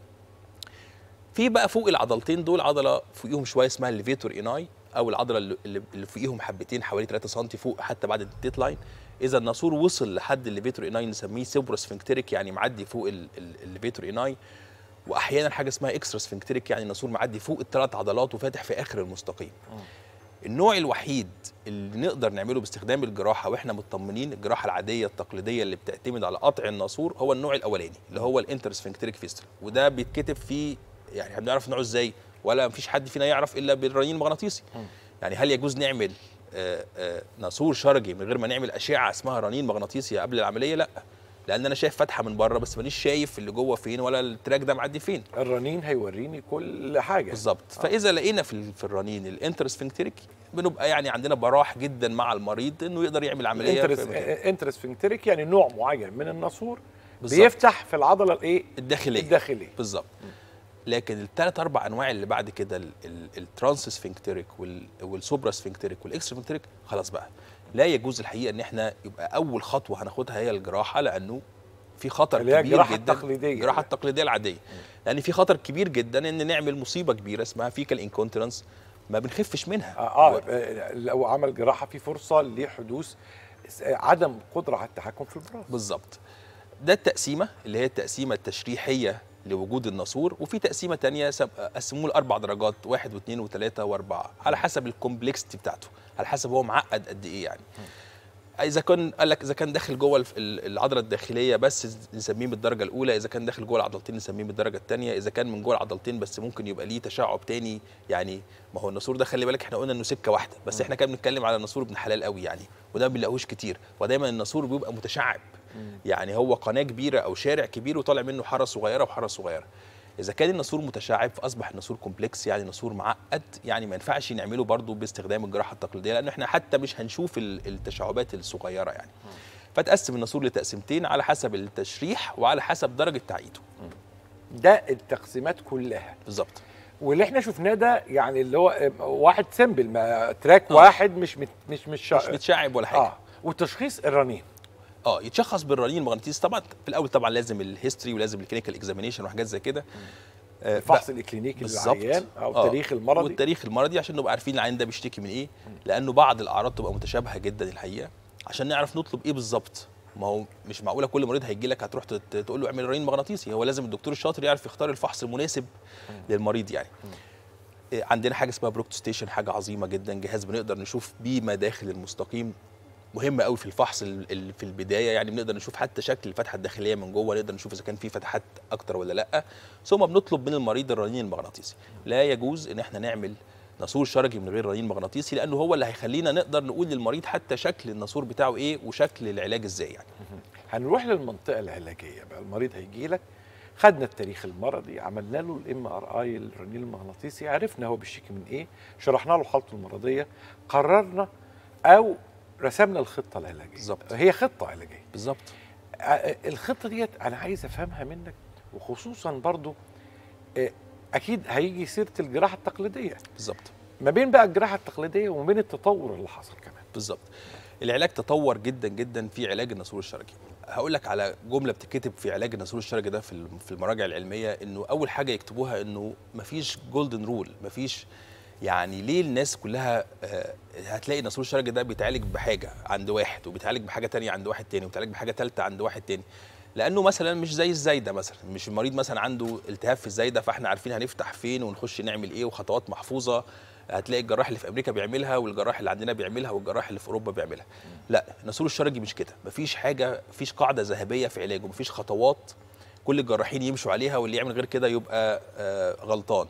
في بقى فوق العضلتين دول عضله فوقيهم شويه اسمها الليفيتور ايناي او العضله اللي- اللي اللي فوقيهم حبتين حوالي 3 سم فوق حتى بعد الديت لاين اذا الناسور وصل لحد الليفيتور ايناي نسميه سوبرا سفنكتريك يعني معدي فوق ال- ال- الليفيتور ايناي واحيانا حاجه اسمها اكسترا سفنكتريك يعني الناسور معدي فوق الثلاث عضلات وفاتح في اخر المستقيم النوع الوحيد اللي نقدر نعمله باستخدام الجراحه واحنا مطمنين الجراحه العاديه التقليديه اللي بتعتمد على قطع الناسور هو النوع الاولاني اللي هو الانترسفنكتريك فيستول وده بيتكتب فيه يعني احنا بنعرف نوعه ازاي ولا مفيش حد فينا يعرف الا بالرنين المغناطيسي يعني هل يجوز نعمل آه، آه، ناسور شرجي من غير ما نعمل اشعه اسمها رنين مغناطيسي قبل العمليه لا لان انا شايف فتحه من بره بس مانيش شايف اللي جوه فين ولا التراك ده معدي فين الرنين هيوريني كل حاجه بالظبط فاذا لقينا في ال- في الرنين الانترسفنكتريك بنبقى يعني عندنا براح جدا مع المريض انه يقدر يعمل عمليه في مكان. انترسفنكتريك يعني نوع معين من الناسور بالظبط. بيفتح في العضله الايه الداخليه الداخليه بالظبط لكن الثلاث اربع انواع اللي بعد كده الترانس سفنكتريك والسوبرا سفنكتريك والاكسترا سفنكتريك خلاص بقى لا يجوز الحقيقه ان احنا يبقى اول خطوه هناخدها هي الجراحه لانه في خطر اللي هي كبير الجراحة جدا التقليدية. الجراحه التقليديه العاديه لان في خطر كبير جدا ان نعمل مصيبه كبيره اسمها فيكال انكونترنس ما بنخفش منها اه, آه لو عمل جراحه في فرصه لحدوث س- عدم قدره على التحكم في البراز بالظبط ده التقسيمه اللي هي التقسيمه التشريحيه لوجود الناسور وفي تقسيمه تانية سم- قسموه لاربع درجات واحد واثنين وثلاثه واربعه على حسب الكومبلكستي بتاعته على حسب هو معقد قد ايه يعني اذا كان قال لك اذا كان داخل جوه الف- ال- العضله الداخليه بس نسميه بالدرجه الاولى اذا كان داخل جوه العضلتين نسميه بالدرجه الثانيه اذا كان من جوه العضلتين بس ممكن يبقى ليه تشعب تاني يعني ما هو الناسور ده خلي بالك احنا قلنا انه سكه واحده بس احنا كنا بنتكلم على ناسور ابن حلال قوي يعني وده ما بنلاقوش كتير ودايما الناسور بيبقى متشعب يعني هو قناه كبيره او شارع كبير وطالع منه حاره صغيره وحاره صغيره اذا كان الناسور متشعب فاصبح الناسور كومبلكس يعني ناسور معقد يعني ما ينفعش نعمله برضه باستخدام الجراحه التقليديه لان احنا حتى مش هنشوف ال- التشعبات الصغيره يعني فتقسم الناسور لتقسيمتين على حسب التشريح وعلى حسب درجه تعقيده ده التقسيمات كلها بالظبط واللي احنا شفناه ده يعني اللي هو آه، واحد سيمبل ما تراك آه. واحد مش مت مش مش, مش متشعب ولا حاجه اه وتشخيص الرنين اه يتشخص بالرنين المغناطيسي طبعا في الاول طبعا لازم الهيستوري ولازم الكلينيكال اكزامينيشن وحاجات زي كده آه، الفحص الاكلينيكي بالظبط. للعيان او آه. التاريخ المرضي والتاريخ المرضي عشان نبقى عارفين العيان ده بيشتكي من ايه لانه بعض الاعراض تبقى متشابهه جدا الحقيقه عشان نعرف نطلب ايه بالظبط ما هو مش معقوله كل مريض هيجي لك هتروح تت- تقول له اعمل رنين مغناطيسي هو لازم الدكتور الشاطر يعرف يختار الفحص المناسب للمريض يعني إيه، عندنا حاجه اسمها بروكتو ستيشن حاجه عظيمه جدا جهاز بنقدر نشوف بيه مداخل المستقيم مهم قوي في الفحص ال- ال- في البدايه يعني بنقدر نشوف حتى شكل الفتحه الداخليه من جوه نقدر نشوف اذا كان في فتحات اكتر ولا لا ثم بنطلب من المريض الرنين المغناطيسي لا يجوز ان احنا نعمل ناسور شرجي من غير رنين مغناطيسي لانه هو اللي هيخلينا نقدر نقول للمريض حتى شكل الناسور بتاعه ايه وشكل العلاج ازاي يعني هنروح للمنطقه العلاجيه بقى المريض هيجي لك خدنا التاريخ المرضي عملنا له الام ار اي الرنين المغناطيسي عرفنا هو بيشتكي من ايه شرحنا له حالته المرضيه قررنا او رسمنا الخطه العلاجيه بالظبط. هي خطه علاجيه بالظبط ع- الخطه ديت انا عايز افهمها منك وخصوصا برضو آه، اكيد هيجي سيره الجراحه التقليديه بالظبط ما بين بقى الجراحه التقليديه وما بين التطور اللي حصل كمان بالظبط العلاج تطور جدا جدا في علاج الناسور الشرجي هقول لك على جمله بتتكتب في علاج الناسور الشرجي ده في الم- في المراجع العلميه انه اول حاجه يكتبوها انه مفيش جولدن رول مفيش يعني ليه الناس كلها آه، هتلاقي الناسور الشرجي ده بيتعالج بحاجه عند واحد وبيتعالج بحاجه تانية عند واحد تاني وبيتعالج بحاجه ثالثه عند واحد تاني لانه مثلا مش زي الزايده مثلا مش المريض مثلا عنده التهاب في الزايده فاحنا عارفين هنفتح فين ونخش نعمل ايه وخطوات محفوظه هتلاقي الجراح اللي في امريكا بيعملها والجراح اللي عندنا بيعملها والجراح اللي في اوروبا بيعملها لا الناسور الشرجي مش كده مفيش حاجه مفيش قاعده ذهبيه في علاجه مفيش خطوات كل الجراحين يمشوا عليها واللي يعمل غير كده يبقى آه، غلطان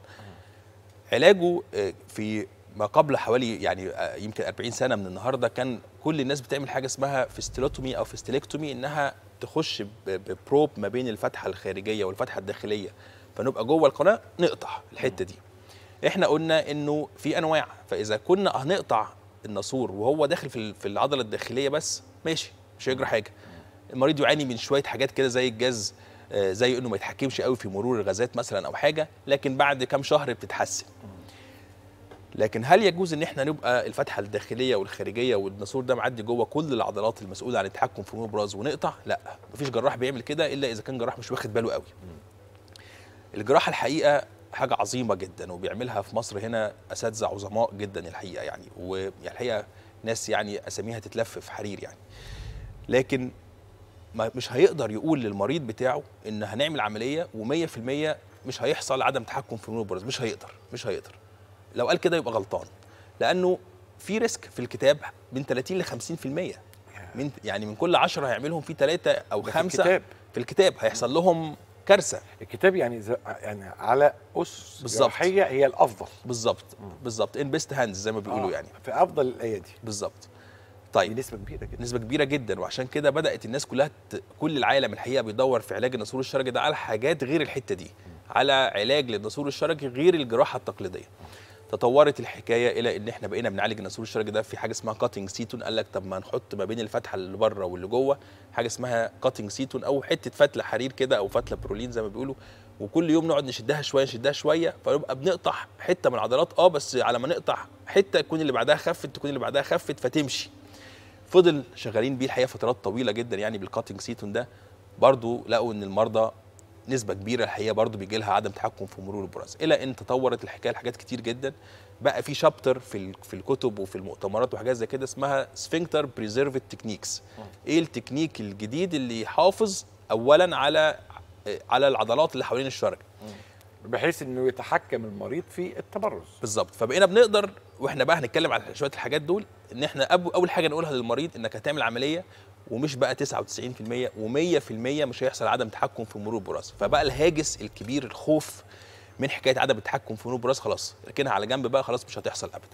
علاجه آه، في ما قبل حوالي يعني آه، يمكن 40 سنه من النهارده كان كل الناس بتعمل حاجه اسمها فيستيلوتومي او فيستيلكتومي انها تخش ب- ببروب ما بين الفتحه الخارجيه والفتحه الداخليه فنبقى جوه القناه نقطع الحته دي احنا قلنا انه في انواع فاذا كنا هنقطع الناسور وهو داخل في ال- في العضله الداخليه بس ماشي مش هيجرى حاجه المريض يعاني من شويه حاجات كده زي الجاز آه، زي انه ما يتحكمش قوي في مرور الغازات مثلا او حاجه لكن بعد كام شهر بتتحسن لكن هل يجوز ان احنا نبقى الفتحه الداخليه والخارجيه والناسور ده معدي جوه كل العضلات المسؤوله عن التحكم في نور البراز ونقطع لا مفيش جراح بيعمل كده الا اذا كان جراح مش واخد باله قوي الجراحه الحقيقه حاجه عظيمه جدا وبيعملها في مصر هنا اساتذه عظماء جدا الحقيقه يعني ويعني الحقيقه ناس يعني اساميها تتلف في حرير يعني لكن ما مش هيقدر يقول للمريض بتاعه ان هنعمل عمليه و100% مش هيحصل عدم تحكم في نور البراز مش هيقدر مش هيقدر لو قال كده يبقى غلطان لانه في ريسك في الكتاب من 30 ل 50% من يعني من كل 10 هيعملهم في ثلاثه او ده في خمسه الكتاب. في الكتاب هيحصل لهم كارثه الكتاب يعني ز... يعني على اس بالظبط. جراحيه هي الافضل بالظبط بالظبط ان بيست هاندز زي ما بيقولوا آه، يعني في افضل الايادي بالظبط دي طيب نسبه كبيره جدا نسبة كبيرة جدا وعشان كده بدأت الناس كلها ت... كل العالم الحقيقة بيدور في علاج الناسور الشرجي ده على حاجات غير الحتة دي على علاج للناسور الشرجي غير الجراحة التقليدية تطورت الحكايه الى ان احنا بقينا بنعالج الناسور الشرجي ده في حاجه اسمها كاتنج سيتون قال لك طب ما نحط ما بين الفتحه اللي بره واللي جوه حاجه اسمها كاتنج سيتون او حته فتله حرير كده او فتله برولين زي ما بيقولوا وكل يوم نقعد نشدها شويه نشدها شويه فنبقى بنقطع حته من العضلات اه بس على ما نقطع حته تكون اللي بعدها خفت تكون اللي بعدها خفت فتمشي فضل شغالين بيه الحقيقه فترات طويله جدا يعني بالكاتنج سيتون ده برضو لقوا ان المرضى نسبه كبيره الحقيقه برضو بيجي لها عدم تحكم في مرور البراز الى ان تطورت الحكايه لحاجات كتير جدا بقى في شابتر في ال- في الكتب وفي المؤتمرات وحاجات زي كده اسمها سفنكتر بريزيرفد تكنيكس ايه التكنيك الجديد اللي يحافظ اولا على على العضلات اللي حوالين الشرج بحيث انه يتحكم المريض في التبرز بالظبط فبقينا بنقدر واحنا بقى هنتكلم على شويه الحاجات دول ان احنا أب- اول حاجه نقولها للمريض انك هتعمل عمليه ومش بقى 99% و100% مش هيحصل عدم تحكم في مرور البراز فبقى الهاجس الكبير الخوف من حكايه عدم التحكم في مرور البراز خلاص ركنها على جنب بقى خلاص مش هتحصل ابدا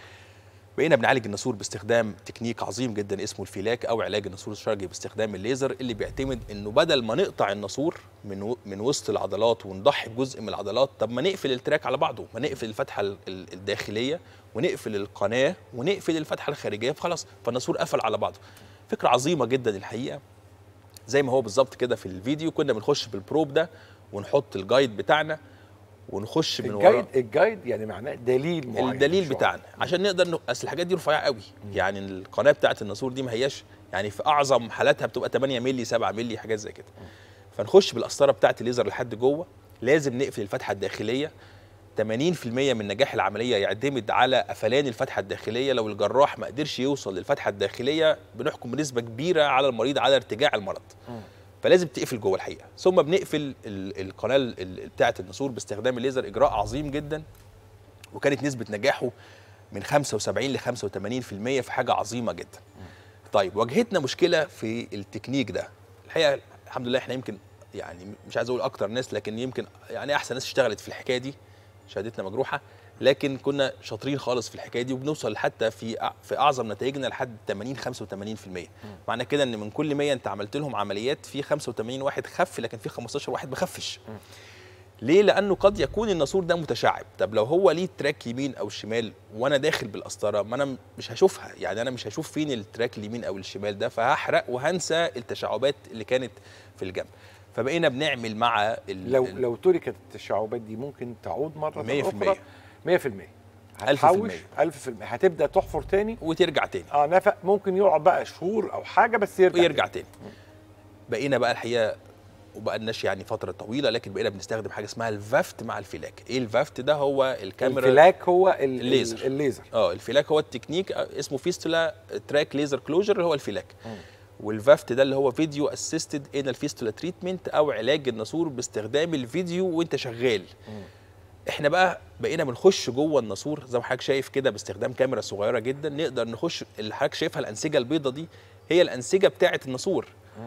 بقينا بنعالج النسور باستخدام تكنيك عظيم جدا اسمه الفيلاك او علاج النسور الشرجي باستخدام الليزر اللي بيعتمد انه بدل ما نقطع النسور من و... من وسط العضلات ونضحي بجزء من العضلات طب ما نقفل التراك على بعضه ما نقفل الفتحه ال- ال- الداخليه ونقفل القناه ونقفل الفتحه الخارجيه فخلاص فالنسور قفل على بعضه فكره عظيمه جدا الحقيقه زي ما هو بالظبط كده في الفيديو كنا بنخش بالبروب ده ونحط الجايد بتاعنا ونخش من وراه الجايد الجايد يعني معناه دليل معين الدليل شوية. بتاعنا عشان نقدر ن... اصل الحاجات دي رفيعه قوي يعني القناه بتاعه الناسور دي ما هياش يعني في اعظم حالاتها بتبقى 8 مللي 7 مللي حاجات زي كده فنخش بالقسطره بتاعه الليزر لحد جوه لازم نقفل الفتحه الداخليه 80% من نجاح العمليه يعتمد على قفلان الفتحه الداخليه لو الجراح ما قدرش يوصل للفتحه الداخليه بنحكم بنسبه كبيره على المريض على ارتجاع المرض فلازم تقفل جوه الحقيقه ثم بنقفل ال- القناه ال- ال- بتاعه النسور باستخدام الليزر اجراء عظيم جدا وكانت نسبه نجاحه من 75 ل 85% في حاجه عظيمه جدا طيب واجهتنا مشكله في التكنيك ده الحقيقه الحمد لله احنا يمكن يعني مش عايز اقول اكتر ناس لكن يمكن يعني احسن ناس اشتغلت في الحكايه دي شهادتنا مجروحه لكن كنا شاطرين خالص في الحكايه دي وبنوصل حتى في أع- في اعظم نتائجنا لحد 80 85% معنى كده ان من كل 100 انت عملت لهم عمليات في 85 واحد خف لكن في 15 واحد ما خفش ليه؟ لأنه قد يكون الناسور ده متشعب، طب لو هو ليه تراك يمين أو شمال وأنا داخل بالقسطرة ما أنا مش هشوفها، يعني أنا مش هشوف فين التراك اليمين أو الشمال ده فهحرق وهنسى التشعبات اللي كانت في الجنب. فبقينا بنعمل مع ال لو ال- لو تركت التشعبات دي ممكن تعود مره 100%. اخرى 100% هتحوش 1000% هتبدا تحفر تاني وترجع تاني اه نفق ممكن يقعد بقى شهور او حاجه بس يرجع ويرجع تاني. بقينا بقى الحقيقة وبقى لناش يعني فترة طويلة لكن بقينا بنستخدم حاجة اسمها الفافت مع الفلاك، إيه الفافت ده هو الكاميرا الفلاك هو ال- الليزر. الليزر اه الفلاك هو التكنيك آه، اسمه فيستولا تراك ليزر كلوجر اللي هو الفلاك والفافت ده اللي هو فيديو اسيستد انال فيستولا تريتمنت او علاج الناسور باستخدام الفيديو وانت شغال احنا بقى بقينا بنخش جوه الناسور زي ما حضرتك شايف كده باستخدام كاميرا صغيره جدا نقدر نخش اللي حضرتك شايفها الانسجه البيضه دي هي الانسجه بتاعه الناسور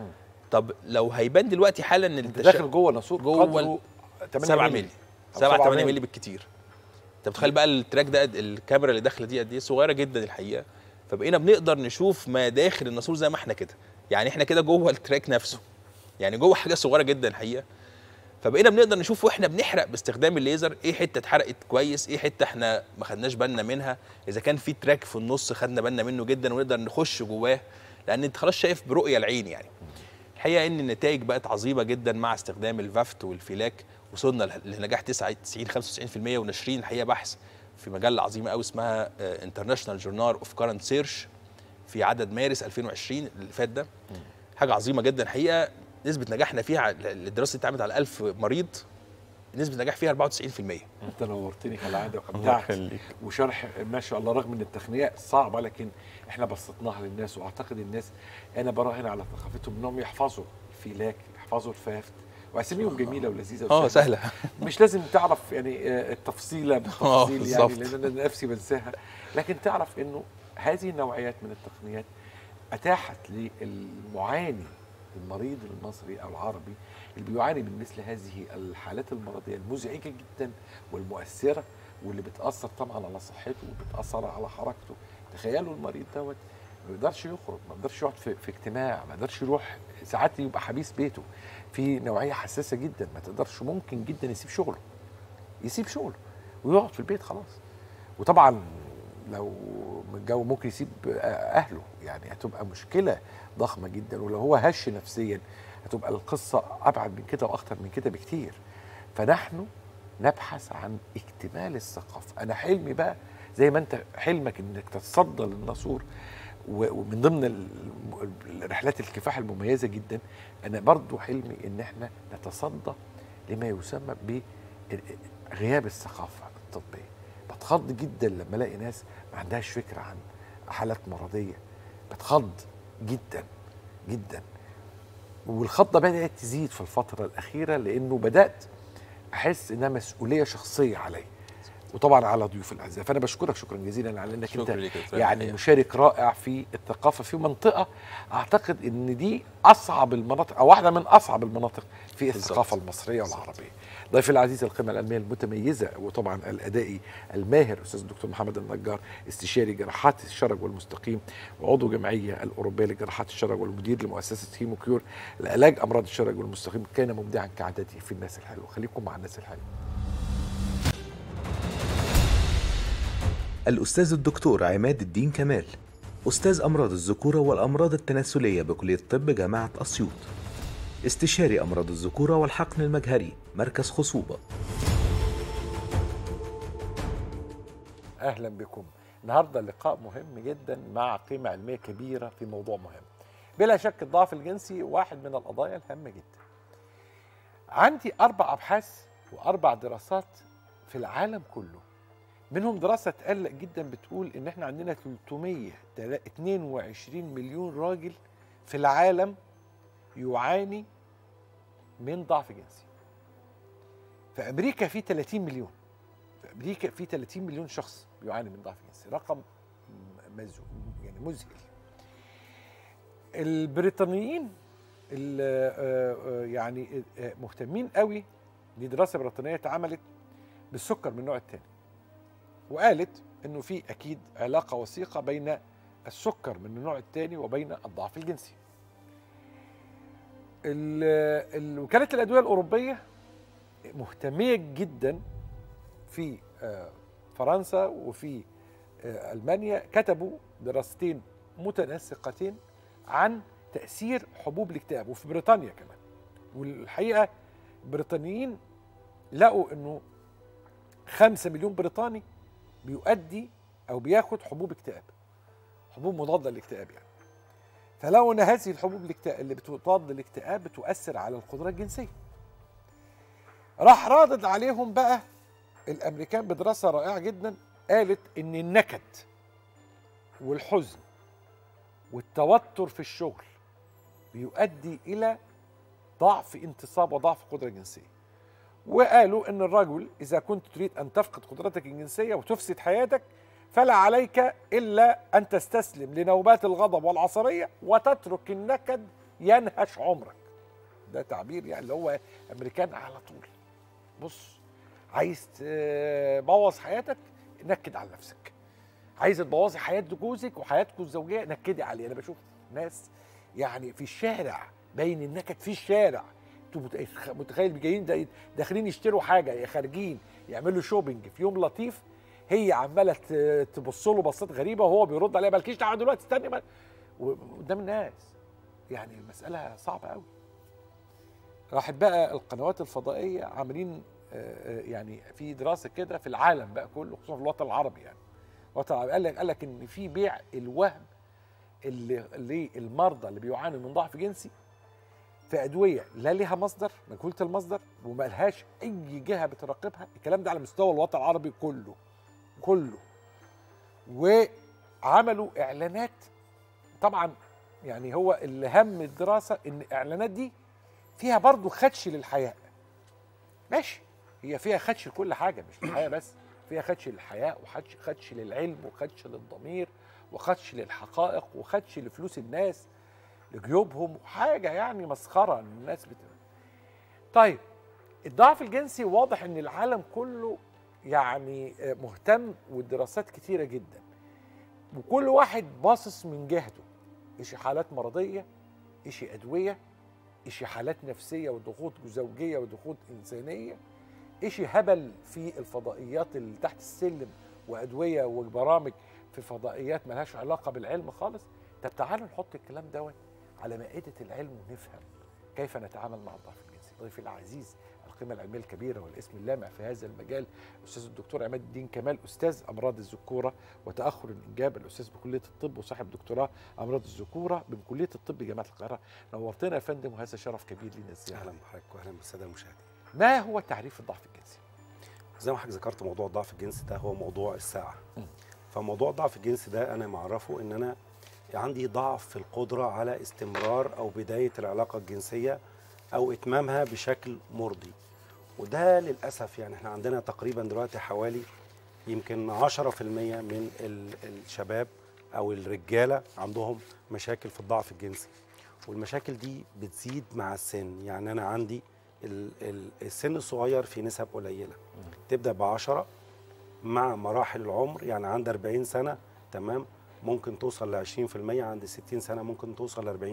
طب لو هيبان دلوقتي حالا ان انت التشا- داخل جوه ناسور جوه قدره 8 7 مللي أو 7 7 8 مللي. مللي بالكتير انت متخيل بقى التراك ده قد- الكاميرا اللي داخله دي قد ايه صغيره جدا الحقيقه فبقينا بنقدر نشوف ما داخل الناسور زي ما احنا كده يعني احنا كده جوه التراك نفسه يعني جوه حاجه صغيره جدا الحقيقه فبقينا بنقدر نشوف واحنا بنحرق باستخدام الليزر ايه حته اتحرقت كويس ايه حته احنا ما خدناش بالنا منها اذا كان في تراك في النص خدنا بالنا منه جدا ونقدر نخش جواه لان انت خلاص شايف برؤيه العين يعني الحقيقه ان النتائج بقت عظيمه جدا مع استخدام الفافت والفلاك وصلنا له- لنجاح 99 95% وناشرين الحقيقه بحث في مجله عظيمه قوي اسمها انترناشونال جورنال اوف كارنت سيرش في عدد مارس 2020 اللي فات ده حاجه عظيمه جدا الحقيقه نسبه نجاحنا فيها على- الدراسه دي اتعملت على 1000 مريض نسبه نجاح فيها 94% انت نورتني كالعاده وابدعت وشرح ما شاء الله رغم ان التقنيه صعبه لكن احنا بسطناها للناس واعتقد الناس انا براهن على ثقافتهم انهم يحفظوا الفيلاك يحفظوا الفافت واساميهم جميله ولذيذه اه وسهلة. سهله مش لازم تعرف يعني آه، التفصيله بالتفصيل يعني بالظبط. لان انا نفسي بنساها لكن تعرف انه هذه النوعيات من التقنيات اتاحت للمعاني المريض المصري او العربي اللي بيعاني من مثل هذه الحالات المرضيه المزعجه جدا والمؤثره واللي بتاثر طبعا على صحته وبتاثر على حركته تخيلوا المريض دوت ما يقدرش يخرج ما يقدرش يقعد في, في اجتماع ما يقدرش يروح ساعات يبقى حبيس بيته في نوعيه حساسه جدا ما تقدرش ممكن جدا يسيب شغله يسيب شغله ويقعد في البيت خلاص وطبعا لو متجوز ممكن يسيب اهله يعني هتبقى مشكله ضخمه جدا ولو هو هش نفسيا هتبقى القصه ابعد من كده واخطر من كده بكتير فنحن نبحث عن اكتمال الثقافه انا حلمي بقى زي ما انت حلمك انك تتصدى للناسور و- ومن ضمن ال- الرحلات الكفاح المميزه جدا انا برضو حلمي ان احنا نتصدى لما يسمى بغياب الثقافه الطبيه بتخض جدا لما الاقي ناس ما عندهاش فكره عن حالات مرضيه بتخض جدا جدا والخضه بدات تزيد في الفتره الاخيره لانه بدات احس انها مسؤوليه شخصيه علي وطبعا على ضيوف الاعزاء فانا بشكرك شكرا جزيلا على انك شكرا انت ليك يا دكتور يعني الحقيقة. مشارك رائع في الثقافه في منطقه اعتقد ان دي اصعب المناطق او واحده من اصعب المناطق في بالظبط. الثقافه المصريه والعربيه. ضيفي العزيز القيمه العلميه المتميزه وطبعا الادائي الماهر استاذ الدكتور محمد النجار استشاري جراحات الشرج والمستقيم وعضو جمعيه الاوروبيه لجراحات الشرج والمدير لمؤسسه هيموكيور لعلاج امراض الشرج والمستقيم كان مبدعا كعادته في الناس الحلوه خليكم مع الناس الحلوه. الأستاذ الدكتور عماد الدين كمال أستاذ أمراض الذكورة والأمراض التناسلية بكلية طب جامعة أسيوط استشاري أمراض الذكورة والحقن المجهري مركز خصوبة اهلا بكم النهارده لقاء مهم جدا مع قيمه علميه كبيره في موضوع مهم بلا شك الضعف الجنسي واحد من القضايا الهامه جدا عندي اربع ابحاث واربع دراسات في العالم كله منهم دراسه تقلق جدا بتقول ان احنا عندنا 322 مليون راجل في العالم يعاني من ضعف جنسي في امريكا في 30 مليون في امريكا في 30 مليون شخص بيعاني من ضعف جنسي رقم مزو يعني مذهل البريطانيين ال- آه، آه، يعني آه، مهتمين قوي دي دراسه بريطانيه اتعملت بالسكر من النوع الثاني وقالت انه في اكيد علاقه وثيقه بين السكر من النوع الثاني وبين الضعف الجنسي ال- ال- وكاله الادويه الاوروبيه مهتميه جدا في آه، فرنسا وفي آه، المانيا كتبوا دراستين متناسقتين عن تاثير حبوب الاكتئاب وفي بريطانيا كمان والحقيقه البريطانيين لقوا انه خمسة مليون بريطاني بيؤدي او بياخد حبوب اكتئاب حبوب مضاده للاكتئاب يعني فلقوا ان هذه الحبوب الاكتئاب اللي بتضاد الاكتئاب بتؤثر على القدره الجنسيه راح رادد عليهم بقى الامريكان بدراسه رائعه جدا قالت ان النكد والحزن والتوتر في الشغل بيؤدي الى ضعف انتصاب وضعف قدره جنسيه وقالوا ان الرجل اذا كنت تريد ان تفقد قدرتك الجنسيه وتفسد حياتك فلا عليك الا ان تستسلم لنوبات الغضب والعصبيه وتترك النكد ينهش عمرك ده تعبير يعني اللي هو امريكان على طول بص عايز تبوظ حياتك نكد على نفسك عايز تبوظي حياه جوزك وحياتكم الزوجيه نكدي عليه انا بشوف ناس يعني في الشارع باين النكد في الشارع انتوا مت- متخيل جايين دا- داخلين يشتروا حاجه يا خارجين يعملوا شوبينج في يوم لطيف هي عماله ت- تبص له بصات غريبه وهو بيرد عليها مالكيش دعوه دلوقتي استني ما- و- قدام الناس يعني المساله صعبه قوي راحت بقى القنوات الفضائيه عاملين آه، آه، يعني في دراسه كده في العالم بقى كله خصوصا في الوطن العربي يعني الوطن العربي قال لك قال لك ان في بيع الوهم اللي للمرضى اللي بيعانوا من ضعف جنسي في ادويه لا ليها مصدر مجهوله المصدر وما لهاش اي جهه بتراقبها الكلام ده على مستوى الوطن العربي كله كله وعملوا اعلانات طبعا يعني هو اللي هم الدراسه ان الاعلانات دي فيها برضو خدش للحياء ماشي هي فيها خدش لكل حاجه مش الحياه بس فيها خدش للحياء وخدش خدش للعلم وخدش للضمير وخدش للحقائق وخدش لفلوس الناس لجيوبهم حاجه يعني مسخره إن الناس بت... طيب الضعف الجنسي واضح ان العالم كله يعني آه، مهتم والدراسات كتيره جدا وكل واحد باصص من جهته إشي حالات مرضيه إشي ادويه إشي حالات نفسيه وضغوط زوجيه وضغوط انسانيه إشي هبل في الفضائيات اللي تحت السلم وادويه وبرامج في فضائيات ملهاش علاقه بالعلم خالص طب تعالوا نحط الكلام دوت على مائده العلم ونفهم كيف نتعامل مع الضعف الجنسي ضيفي العزيز القيمه العلميه الكبيره والاسم اللامع في هذا المجال الاستاذ الدكتور عماد الدين كمال استاذ امراض الذكوره وتاخر الانجاب الاستاذ بكليه الطب وصاحب دكتوراه امراض الذكوره من كليه الطب جامعه القاهره نورتنا يا فندم وهذا شرف كبير لنا الزياره اهلا بحضرتك واهلا بالساده المشاهدين ما هو تعريف الضعف الجنسي زي ما حضرتك ذكرت موضوع الضعف الجنسي ده هو موضوع الساعه فموضوع الضعف الجنسي ده انا معرفه ان انا عندي ضعف في القدره على استمرار او بدايه العلاقه الجنسيه او اتمامها بشكل مرضي وده للاسف يعني احنا عندنا تقريبا دلوقتي حوالي يمكن 10% من ال- الشباب او الرجاله عندهم مشاكل في الضعف الجنسي والمشاكل دي بتزيد مع السن يعني انا عندي ال- ال- السن الصغير في نسب قليله تبدا ب 10 مع مراحل العمر يعني عند 40 سنه تمام ممكن توصل ل 20% عند 60 سنه ممكن توصل ل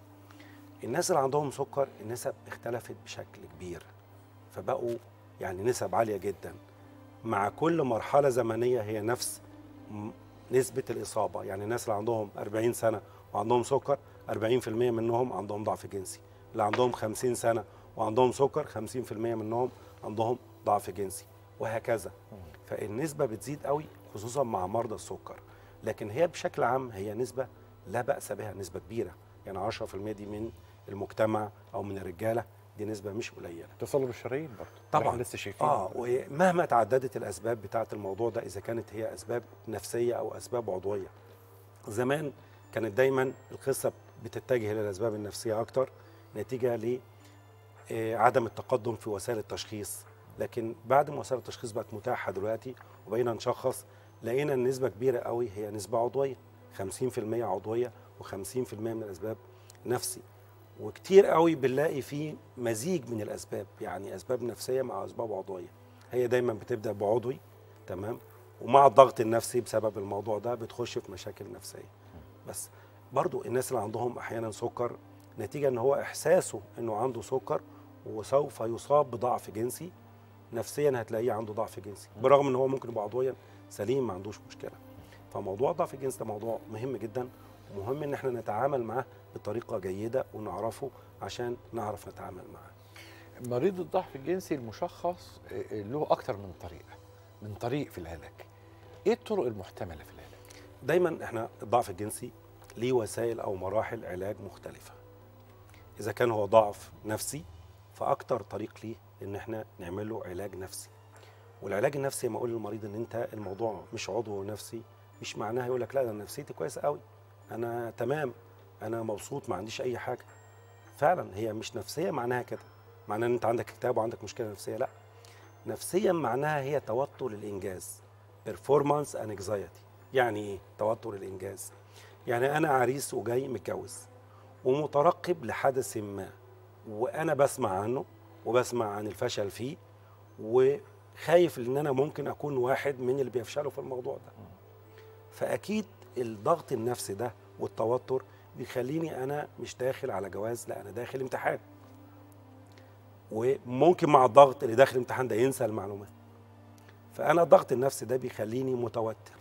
40% الناس اللي عندهم سكر النسب اختلفت بشكل كبير فبقوا يعني نسب عاليه جدا مع كل مرحله زمنيه هي نفس م- نسبه الاصابه يعني الناس اللي عندهم 40 سنه وعندهم سكر 40% منهم عندهم ضعف جنسي اللي عندهم 50 سنه وعندهم سكر 50% منهم عندهم ضعف جنسي وهكذا فالنسبه بتزيد قوي خصوصا مع مرضى السكر لكن هي بشكل عام هي نسبه لا باس بها نسبه كبيره يعني 10% دي من المجتمع او من الرجاله دي نسبه مش قليله تصلب الشرايين برضه طبعا احنا لسه شايفين اه ومهما تعددت الاسباب بتاعه الموضوع ده اذا كانت هي اسباب نفسيه او اسباب عضويه زمان كانت دايما القصه بتتجه للاسباب النفسيه اكتر نتيجه ل آه، عدم التقدم في وسائل التشخيص لكن بعد ما وسائل التشخيص بقت متاحه دلوقتي وبقينا نشخص لقينا ان نسبه كبيره قوي هي نسبه عضويه 50% عضويه و50% من الاسباب نفسي وكتير قوي بنلاقي فيه مزيج من الاسباب يعني اسباب نفسيه مع اسباب عضويه هي دايما بتبدا بعضوي تمام ومع الضغط النفسي بسبب الموضوع ده بتخش في مشاكل نفسيه بس برضو الناس اللي عندهم احيانا سكر نتيجه ان هو احساسه انه عنده سكر وسوف يصاب بضعف جنسي نفسيا هتلاقيه عنده ضعف جنسي برغم ان هو ممكن يبقى عضويا سليم ما عندوش مشكله فموضوع ضعف الجنس ده موضوع مهم جدا ومهم ان احنا نتعامل معاه بطريقه جيده ونعرفه عشان نعرف نتعامل معاه مريض الضعف الجنسي المشخص آه، له اكتر من طريقه من طريق في العلاج ايه الطرق المحتمله في العلاج دايما احنا الضعف الجنسي ليه وسائل او مراحل علاج مختلفه اذا كان هو ضعف نفسي فاكتر طريق ليه ان احنا نعمل له علاج نفسي والعلاج النفسي لما اقول للمريض ان انت الموضوع مش عضو نفسي مش معناها يقول لك لا ده أنا نفسيتي كويسه قوي انا تمام انا مبسوط ما عنديش اي حاجه فعلا هي مش نفسيه معناها كده معناها ان انت عندك اكتئاب وعندك مشكله نفسيه لا نفسيا معناها هي توتر الانجاز performance anxiety يعني ايه توتر الانجاز يعني انا عريس وجاي متجوز ومترقب لحدث ما وانا بسمع عنه وبسمع عن الفشل فيه وخايف ان انا ممكن اكون واحد من اللي بيفشلوا في الموضوع ده فاكيد الضغط النفسي ده والتوتر بيخليني انا مش داخل على جواز لا انا داخل امتحان وممكن مع الضغط اللي داخل الامتحان ده ينسى المعلومات فانا الضغط النفسي ده بيخليني متوتر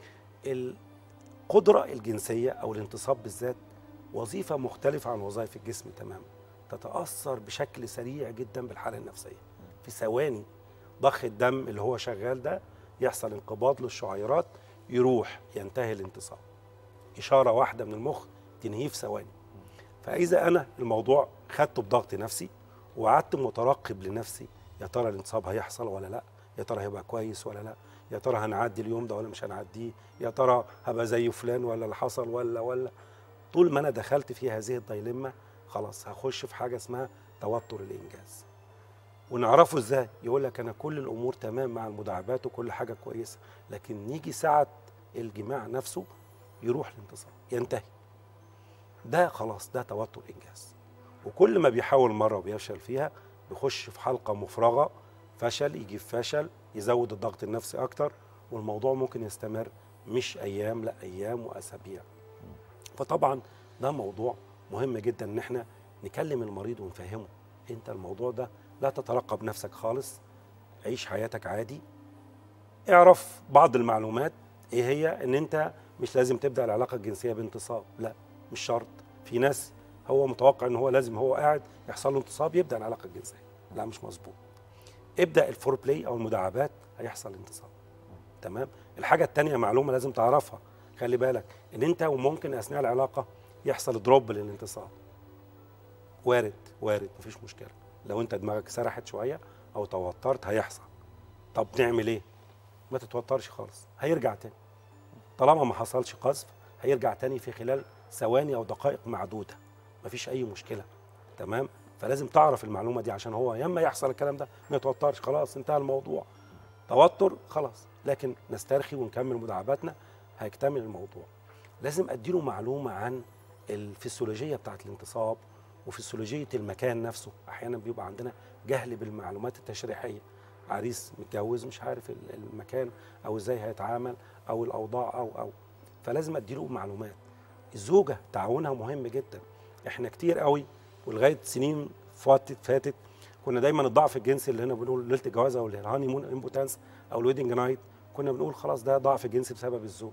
القدره الجنسيه او الانتصاب بالذات وظيفه مختلفه عن وظائف الجسم تماما تتاثر بشكل سريع جدا بالحاله النفسيه في ثواني ضخ الدم اللي هو شغال ده يحصل انقباض للشعيرات يروح ينتهي الانتصاب اشاره واحده من المخ تنهيه في ثواني فاذا انا الموضوع خدته بضغط نفسي وقعدت مترقب لنفسي يا ترى الانتصاب هيحصل ولا لا يا ترى هيبقى كويس ولا لا يا ترى هنعدي اليوم ده ولا مش هنعديه يا ترى هبقى زي فلان ولا اللي حصل ولا ولا طول ما انا دخلت في هذه الدايلما خلاص هخش في حاجه اسمها توتر الانجاز ونعرفه ازاي يقول لك انا كل الامور تمام مع المداعبات وكل حاجه كويسه لكن نيجي ساعه الجماع نفسه يروح الانتصاب ينتهي ده خلاص ده توتر انجاز وكل ما بيحاول مره وبيفشل فيها بيخش في حلقه مفرغه فشل يجيب فشل يزود الضغط النفسي اكتر والموضوع ممكن يستمر مش ايام لا ايام واسابيع فطبعا ده موضوع مهم جدا ان احنا نكلم المريض ونفهمه انت الموضوع ده لا تترقب نفسك خالص عيش حياتك عادي اعرف بعض المعلومات ايه هي ان انت مش لازم تبدا العلاقه الجنسيه بانتصاب لا مش شرط في ناس هو متوقع ان هو لازم هو قاعد يحصل له انتصاب يبدا العلاقه الجنسيه لا مش مظبوط ابدا الفور بلاي او المداعبات هيحصل انتصاب تمام الحاجه الثانيه معلومه لازم تعرفها خلي بالك ان انت وممكن اثناء العلاقه يحصل دروب للانتصاب وارد وارد مفيش مشكله لو انت دماغك سرحت شويه او توترت هيحصل طب نعمل ايه ما تتوترش خالص هيرجع تاني طالما ما حصلش قذف هيرجع تاني في خلال ثواني او دقائق معدوده مفيش اي مشكله تمام فلازم تعرف المعلومه دي عشان هو ياما يحصل الكلام ده ما يتوترش خلاص انتهى الموضوع توتر خلاص لكن نسترخي ونكمل مداعباتنا هيكتمل الموضوع لازم اديله معلومه عن الفسيولوجيه بتاعت الانتصاب وفسيولوجيه المكان نفسه احيانا بيبقى عندنا جهل بالمعلومات التشريحيه عريس متجوز مش عارف ال- المكان او ازاي هيتعامل او الاوضاع او او فلازم اديله معلومات الزوجه تعاونها مهم جدا احنا كتير قوي ولغايه سنين فاتت فاتت كنا دايما الضعف الجنسي اللي هنا بنقول ليله الجواز او الهاني مون امبوتانس او الويدنج نايت كنا بنقول خلاص ده ضعف جنسي بسبب الزوج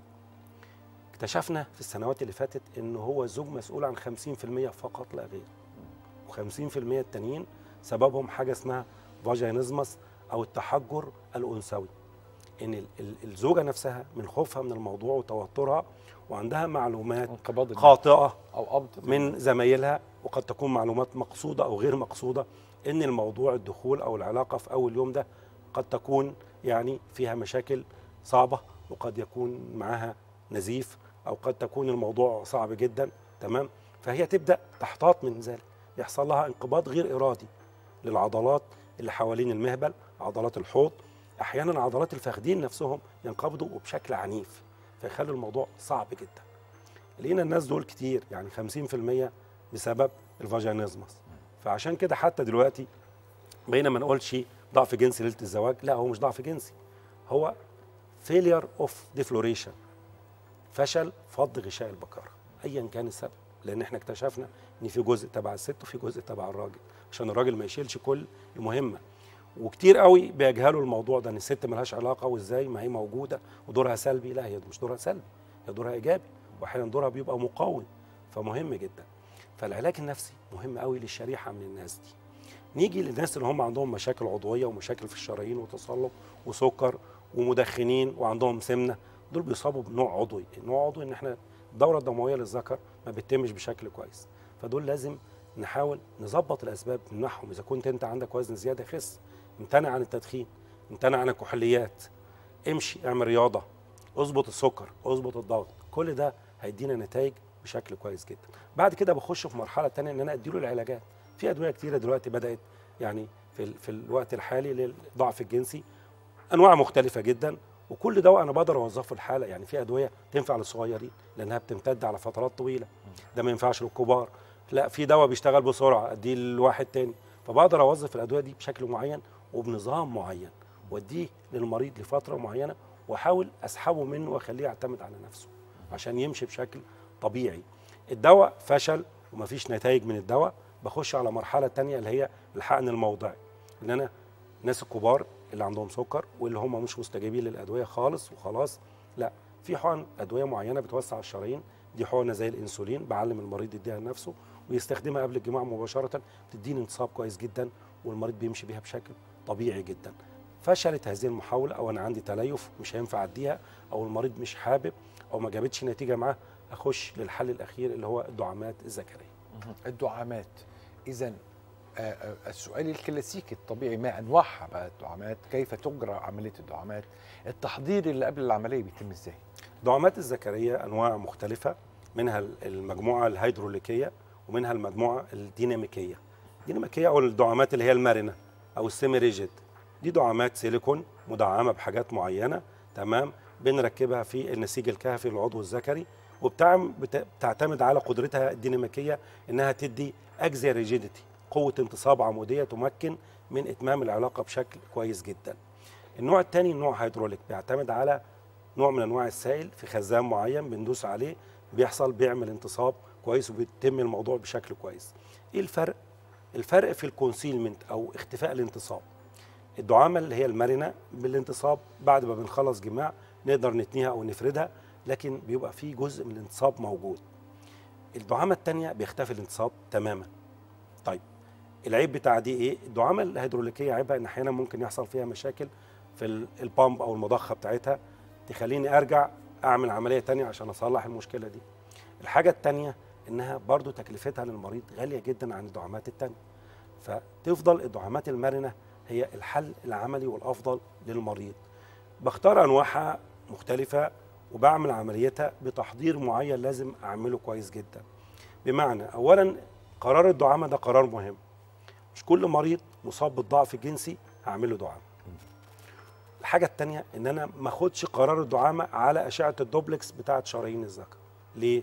اكتشفنا في السنوات اللي فاتت ان هو الزوج مسؤول عن 50% فقط لا غير و50% التانيين سببهم حاجه اسمها فاجينيزمس او التحجر الانثوي ان ال- ال- الزوجه نفسها من خوفها من الموضوع وتوترها وعندها معلومات انقباض النفس. خاطئه او قبض من زمايلها وقد تكون معلومات مقصوده او غير مقصوده ان الموضوع الدخول او العلاقه في اول يوم ده قد تكون يعني فيها مشاكل صعبه وقد يكون معاها نزيف او قد تكون الموضوع صعب جدا تمام فهي تبدا تحتاط من ذلك يحصل لها انقباض غير ارادي للعضلات اللي حوالين المهبل عضلات الحوض احيانا عضلات الفخذين نفسهم ينقبضوا وبشكل عنيف فيخلوا الموضوع صعب جدا لقينا الناس دول كتير يعني 50% بسبب الفاجينيزمس فعشان كده حتى دلوقتي بقينا ما نقولش ضعف جنسي ليله الزواج لا هو مش ضعف جنسي هو فيلير اوف ديفلوريشن فشل فض غشاء البكاره ايا كان السبب لان احنا اكتشفنا ان في جزء تبع الست وفي جزء تبع الراجل عشان الراجل ما يشيلش كل المهمه وكتير قوي بيجهلوا الموضوع ده ان الست ملهاش علاقه وازاي ما هي موجوده ودورها سلبي لا هي مش دورها سلبي هي دورها ايجابي واحيانا دورها بيبقى مقاوم فمهم جدا فالعلاج النفسي مهم قوي للشريحه من الناس دي نيجي للناس اللي هم عندهم مشاكل عضويه ومشاكل في الشرايين وتصلب وسكر ومدخنين وعندهم سمنه دول بيصابوا بنوع عضوي النوع عضوي ان احنا الدوره الدمويه للذكر ما بتتمش بشكل كويس فدول لازم نحاول نظبط الاسباب نمنعهم اذا كنت انت عندك وزن زياده خس امتنع عن التدخين امتنع عن الكحوليات امشي اعمل رياضه اظبط السكر اظبط الضغط كل ده هيدينا نتائج بشكل كويس جدا بعد كده بخش في مرحله تانية ان انا اديله العلاجات في ادويه كتيره دلوقتي بدات يعني في ال- في الوقت الحالي للضعف الجنسي انواع مختلفه جدا وكل دواء انا بقدر اوظفه في الحاله يعني في ادويه تنفع للصغيرين لانها بتمتد على فترات طويله ده ما ينفعش للكبار لا في دواء بيشتغل بسرعه اديه لواحد تاني فبقدر اوظف الادويه دي بشكل معين وبنظام معين واديه للمريض لفتره معينه واحاول اسحبه منه واخليه يعتمد على نفسه عشان يمشي بشكل طبيعي الدواء فشل ومفيش نتائج من الدواء بخش على مرحله تانية اللي هي الحقن الموضعي ان انا الناس الكبار اللي عندهم سكر واللي هم مش مستجيبين للادويه خالص وخلاص لا في حقن ادويه معينه بتوسع الشرايين دي حقنه زي الانسولين بعلم المريض يديها لنفسه ويستخدمها قبل الجماع مباشره بتديني انتصاب كويس جدا والمريض بيمشي بيها بشكل طبيعي جدا فشلت هذه المحاوله او انا عندي تليف مش هينفع اديها او المريض مش حابب او ما جابتش نتيجه معاه اخش للحل الاخير اللي هو الدعامات الذكريه الدعامات اذا السؤال الكلاسيكي الطبيعي ما انواعها بقى الدعامات كيف تجرى عمليه الدعامات التحضير اللي قبل العمليه بيتم ازاي الدعامات الذكريه انواع مختلفه منها المجموعه الهيدروليكيه ومنها المجموعه الديناميكيه الديناميكيه او الدعامات اللي هي المرنه او السيمي ريجيد دي دعامات سيليكون مدعمه بحاجات معينه تمام بنركبها في النسيج الكهفي للعضو الذكري وبتعتمد على قدرتها الديناميكيه انها تدي اجزاء ريجيديتي قوه انتصاب عموديه تمكن من اتمام العلاقه بشكل كويس جدا النوع الثاني نوع هيدروليك بيعتمد على نوع من انواع السائل في خزان معين بندوس عليه بيحصل بيعمل انتصاب كويس وبيتم الموضوع بشكل كويس ايه الفرق الفرق في الكونسيلمنت او اختفاء الانتصاب الدعامه اللي هي المرنه بالانتصاب بعد ما بنخلص جماع نقدر نتنيها او نفردها لكن بيبقى في جزء من الانتصاب موجود الدعامه الثانيه بيختفي الانتصاب تماما طيب العيب بتاع دي ايه الدعامه الهيدروليكيه عيبها ان احيانا ممكن يحصل فيها مشاكل في ال- البامب او المضخه بتاعتها تخليني ارجع اعمل عمليه تانية عشان اصلح المشكله دي الحاجه التانية انها برضو تكلفتها للمريض غاليه جدا عن الدعامات التانية فتفضل الدعامات المرنه هي الحل العملي والافضل للمريض بختار انواعها مختلفه وبعمل عمليتها بتحضير معين لازم اعمله كويس جدا بمعنى اولا قرار الدعامه ده قرار مهم مش كل مريض مصاب بالضعف الجنسي هعمل له دعامه الحاجه الثانيه ان انا ما اخدش قرار الدعامه على اشعه الدوبلكس بتاعه شرايين الذكر ليه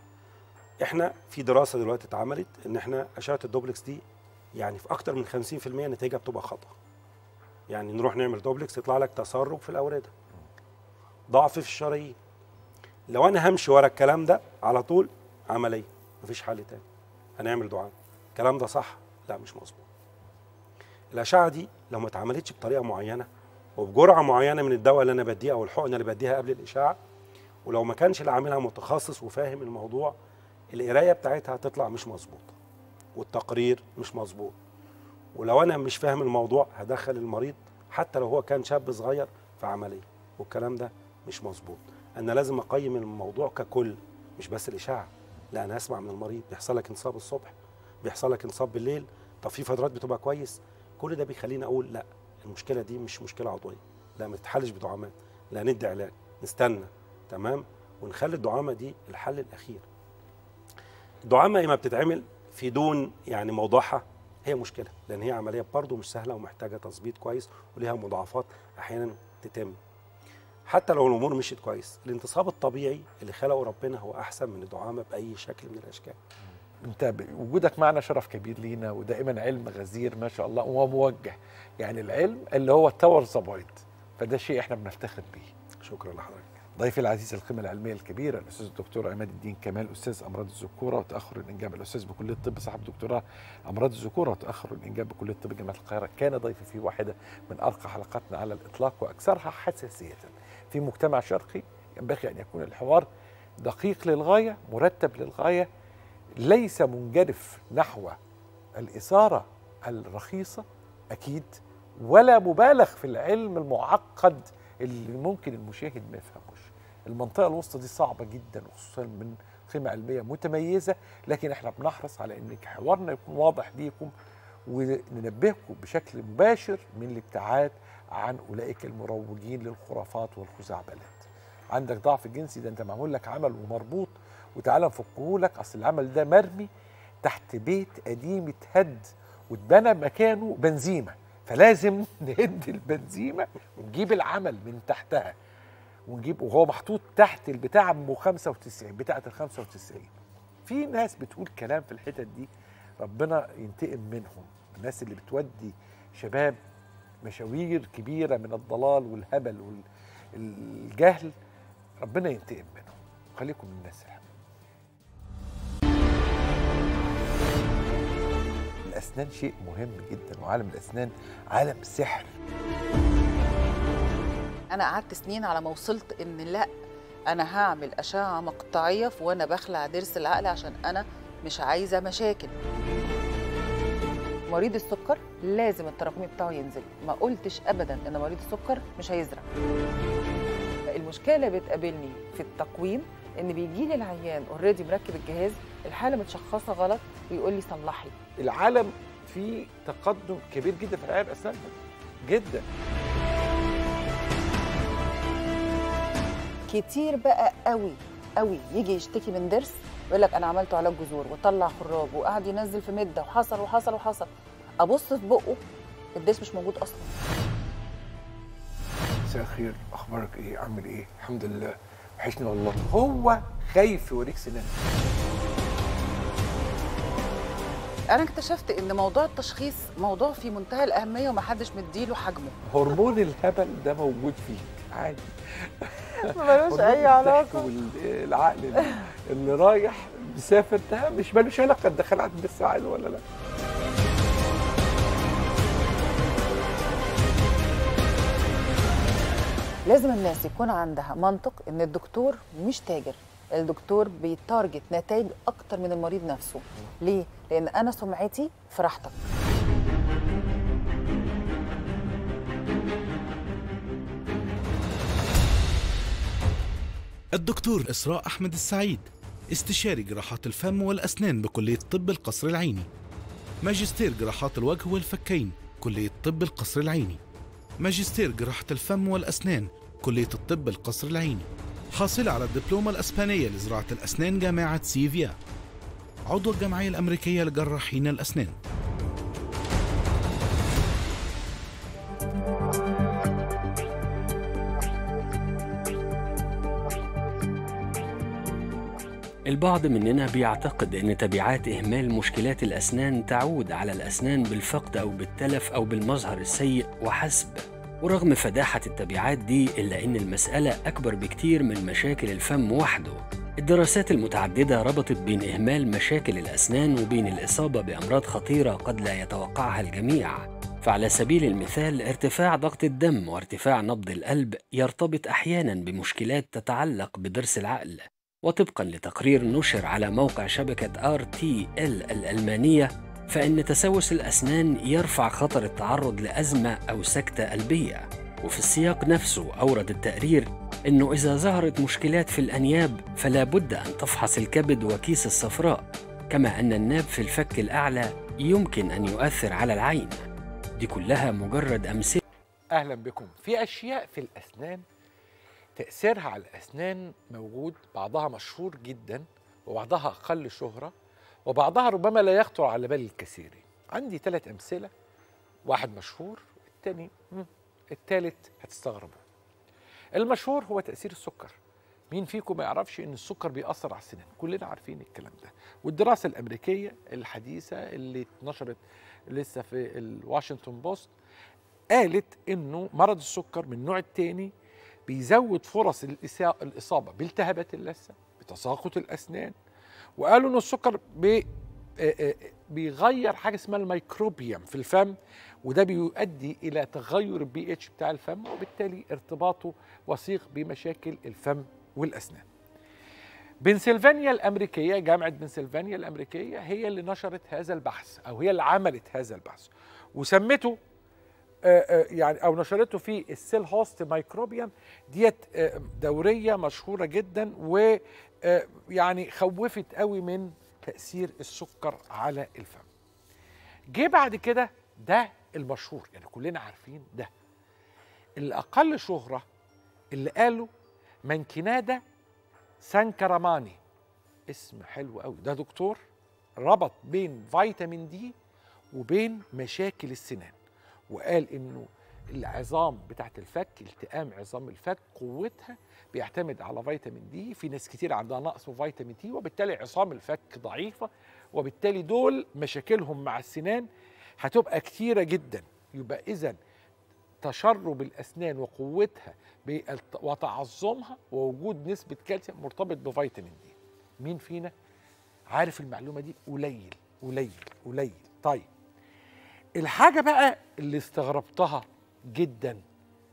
احنا في دراسه دلوقتي اتعملت ان احنا اشعه الدوبلكس دي يعني في اكتر من 50% نتيجه بتبقى خطا يعني نروح نعمل دوبلكس يطلع لك تسرب في الاورده ضعف في الشرايين لو انا همشي ورا الكلام ده على طول عمليه مفيش حل تاني هنعمل دعامه الكلام ده صح لا مش مظبوط الاشعه دي لو ما اتعملتش بطريقه معينه وبجرعه معينه من الدواء اللي انا بديه او الحقنه اللي بديها قبل الاشعه ولو ما كانش اللي عاملها متخصص وفاهم الموضوع القرايه بتاعتها هتطلع مش مظبوطه والتقرير مش مظبوط ولو انا مش فاهم الموضوع هدخل المريض حتى لو هو كان شاب صغير في عمليه والكلام ده مش مظبوط انا لازم اقيم الموضوع ككل مش بس الاشعه لا انا اسمع من المريض بيحصل لك انصاب الصبح بيحصل لك انصاب بالليل طب في فترات بتبقى كويس كل ده بيخليني اقول لا المشكله دي مش مشكله عضويه لا ما تتحلش بدعامات لا ندي علاج نستنى تمام ونخلي الدعامه دي الحل الاخير الدعامه لما بتتعمل في دون يعني موضوعها هي مشكله لان هي عمليه برضه مش سهله ومحتاجه تظبيط كويس وليها مضاعفات احيانا تتم حتى لو الامور مشيت كويس الانتصاب الطبيعي اللي خلقه ربنا هو احسن من الدعامه باي شكل من الاشكال انت ب- وجودك معنا شرف كبير لينا ودائما علم غزير ما شاء الله وموجه يعني العلم اللي هو التاور سبايت فده شيء احنا بنفتخر بيه شكرا لحضرتك ضيفي العزيز القيمه العلميه الكبيره الاستاذ الدكتور عماد الدين كمال استاذ امراض الذكوره وتاخر الانجاب الاستاذ بكليه الطب صاحب دكتوراه امراض الذكوره وتاخر الانجاب بكليه الطب جامعه القاهره كان ضيفي في واحده من ارقى حلقاتنا على الاطلاق واكثرها حساسيه في مجتمع شرقي ينبغي ان يكون الحوار دقيق للغايه مرتب للغايه ليس منجرف نحو الاثاره الرخيصه اكيد ولا مبالغ في العلم المعقد اللي ممكن المشاهد ما يفهموش المنطقه الوسطى دي صعبه جدا وخصوصا من قيمه علميه متميزه لكن احنا بنحرص على ان حوارنا يكون واضح ليكم وننبهكم بشكل مباشر من الابتعاد عن اولئك المروجين للخرافات والخزعبلات عندك ضعف جنسي ده انت معمول لك عمل ومربوط وتعالى نفكه لك اصل العمل ده مرمي تحت بيت قديم اتهد واتبنى مكانه بنزيمه فلازم نهد البنزيمه ونجيب العمل من تحتها ونجيب وهو محطوط تحت البتاع ام 95 بتاعه ال 95 في ناس بتقول كلام في الحتت دي ربنا ينتقم منهم الناس اللي بتودي شباب مشاوير كبيره من الضلال والهبل والجهل ربنا ينتقم منهم خليكم من الناس الحمد. الاسنان شيء مهم جدا وعالم الاسنان عالم سحر انا قعدت سنين على ما وصلت ان لا انا هعمل اشعه مقطعيه في وانا بخلع ضرس العقل عشان انا مش عايزه مشاكل مريض السكر لازم التراكمي بتاعه ينزل ما قلتش ابدا ان مريض السكر مش هيزرع المشكله اللي بتقابلني في التقويم ان بيجي لي العيان اوريدي مركب الجهاز الحاله متشخصه غلط ويقول لي صلح لي العالم فيه تقدم كبير جدا في العنايه باسنان جدا كتير بقى قوي قوي يجي يشتكي من ضرس ويقول لك انا عملته علاج جذور وطلع خراج وقعد ينزل في مده وحصل وحصل وحصل ابص في بقه الضرس مش موجود اصلا مساء الخير اخبارك ايه عامل ايه الحمد لله وحشني والله هو خايف يوريك سنان انا اكتشفت ان موضوع التشخيص موضوع في منتهى الاهميه ومحدش مديله حجمه هرمون الهبل ده موجود فيك عادي ملوش اي علاقه والعقل اللي رايح مسافر ده مش ملوش علاقه دخل عند الساعه ولا لا لازم الناس يكون عندها منطق ان الدكتور مش تاجر الدكتور بيتارجت نتائج اكتر من المريض نفسه ليه لان انا سمعتي في راحتك الدكتور إسراء أحمد السعيد استشاري جراحات الفم والأسنان بكلية طب القصر العيني ماجستير جراحات الوجه والفكين كلية طب القصر العيني ماجستير جراحة الفم والأسنان كلية الطب القصر العيني حاصلة على الدبلومة الأسبانية لزراعة الأسنان جامعة سيفيا عضو الجمعية الأمريكية لجراحين الأسنان البعض مننا بيعتقد أن تبعات إهمال مشكلات الأسنان تعود على الأسنان بالفقد أو بالتلف أو بالمظهر السيء وحسب ورغم فداحة التبعات دي إلا أن المسألة أكبر بكتير من مشاكل الفم وحده الدراسات المتعددة ربطت بين إهمال مشاكل الأسنان وبين الإصابة بأمراض خطيرة قد لا يتوقعها الجميع فعلى سبيل المثال ارتفاع ضغط الدم وارتفاع نبض القلب يرتبط أحيانا بمشكلات تتعلق بضرس العقل وطبقا لتقرير نشر على موقع شبكة RTL الألمانية فإن تسوس الأسنان يرفع خطر التعرض لأزمة أو سكتة قلبية وفي السياق نفسه أورد التقرير أنه إذا ظهرت مشكلات في الأنياب فلا بد أن تفحص الكبد وكيس الصفراء كما أن الناب في الفك الأعلى يمكن أن يؤثر على العين دي كلها مجرد أمثلة اهلا بكم في اشياء في الاسنان تاثيرها على الاسنان موجود بعضها مشهور جدا وبعضها اقل شهره وبعضها ربما لا يخطر على بال الكثيرين عندي ثلاث امثله واحد مشهور الثاني الثالث هتستغربوا المشهور هو تاثير السكر مين فيكم ما يعرفش ان السكر بيأثر على السنان كلنا عارفين الكلام ده والدراسه الامريكيه الحديثه اللي اتنشرت لسه في الواشنطن بوست قالت انه مرض السكر من النوع الثاني بيزود فرص الإسا- الاصابه بالتهابات اللثه بتساقط الاسنان وقالوا ان السكر بي آه، آه، بيغير حاجه اسمها الميكروبيوم في الفم وده بيؤدي الى تغير البي اتش بتاع الفم وبالتالي ارتباطه وثيق بمشاكل الفم والاسنان بنسلفانيا الامريكيه جامعه بنسلفانيا الامريكيه هي اللي نشرت هذا البحث او هي اللي عملت هذا البحث وسمته آه، آه، يعني او نشرته في السيل هوست مايكروبيوم ديت آه، دوريه مشهوره جدا ويعني خوفت قوي من تاثير السكر على الفم جه بعد كده ده المشهور يعني كلنا عارفين ده الاقل شهره اللي قاله منكنادا سانكراماني اسم حلو قوي ده دكتور ربط بين فيتامين دي وبين مشاكل السنان وقال انه العظام بتاعت الفك التئام عظام الفك قوتها بيعتمد على فيتامين دي في ناس كتير عندها نقص في فيتامين دي وبالتالي عظام الفك ضعيفه وبالتالي دول مشاكلهم مع السنان هتبقى كتيره جدا يبقى اذا تشرب الاسنان وقوتها بالت- وتعظمها ووجود نسبه كالسيوم مرتبط بفيتامين دي مين فينا عارف المعلومه دي قليل قليل قليل طيب الحاجه بقى اللي استغربتها جدا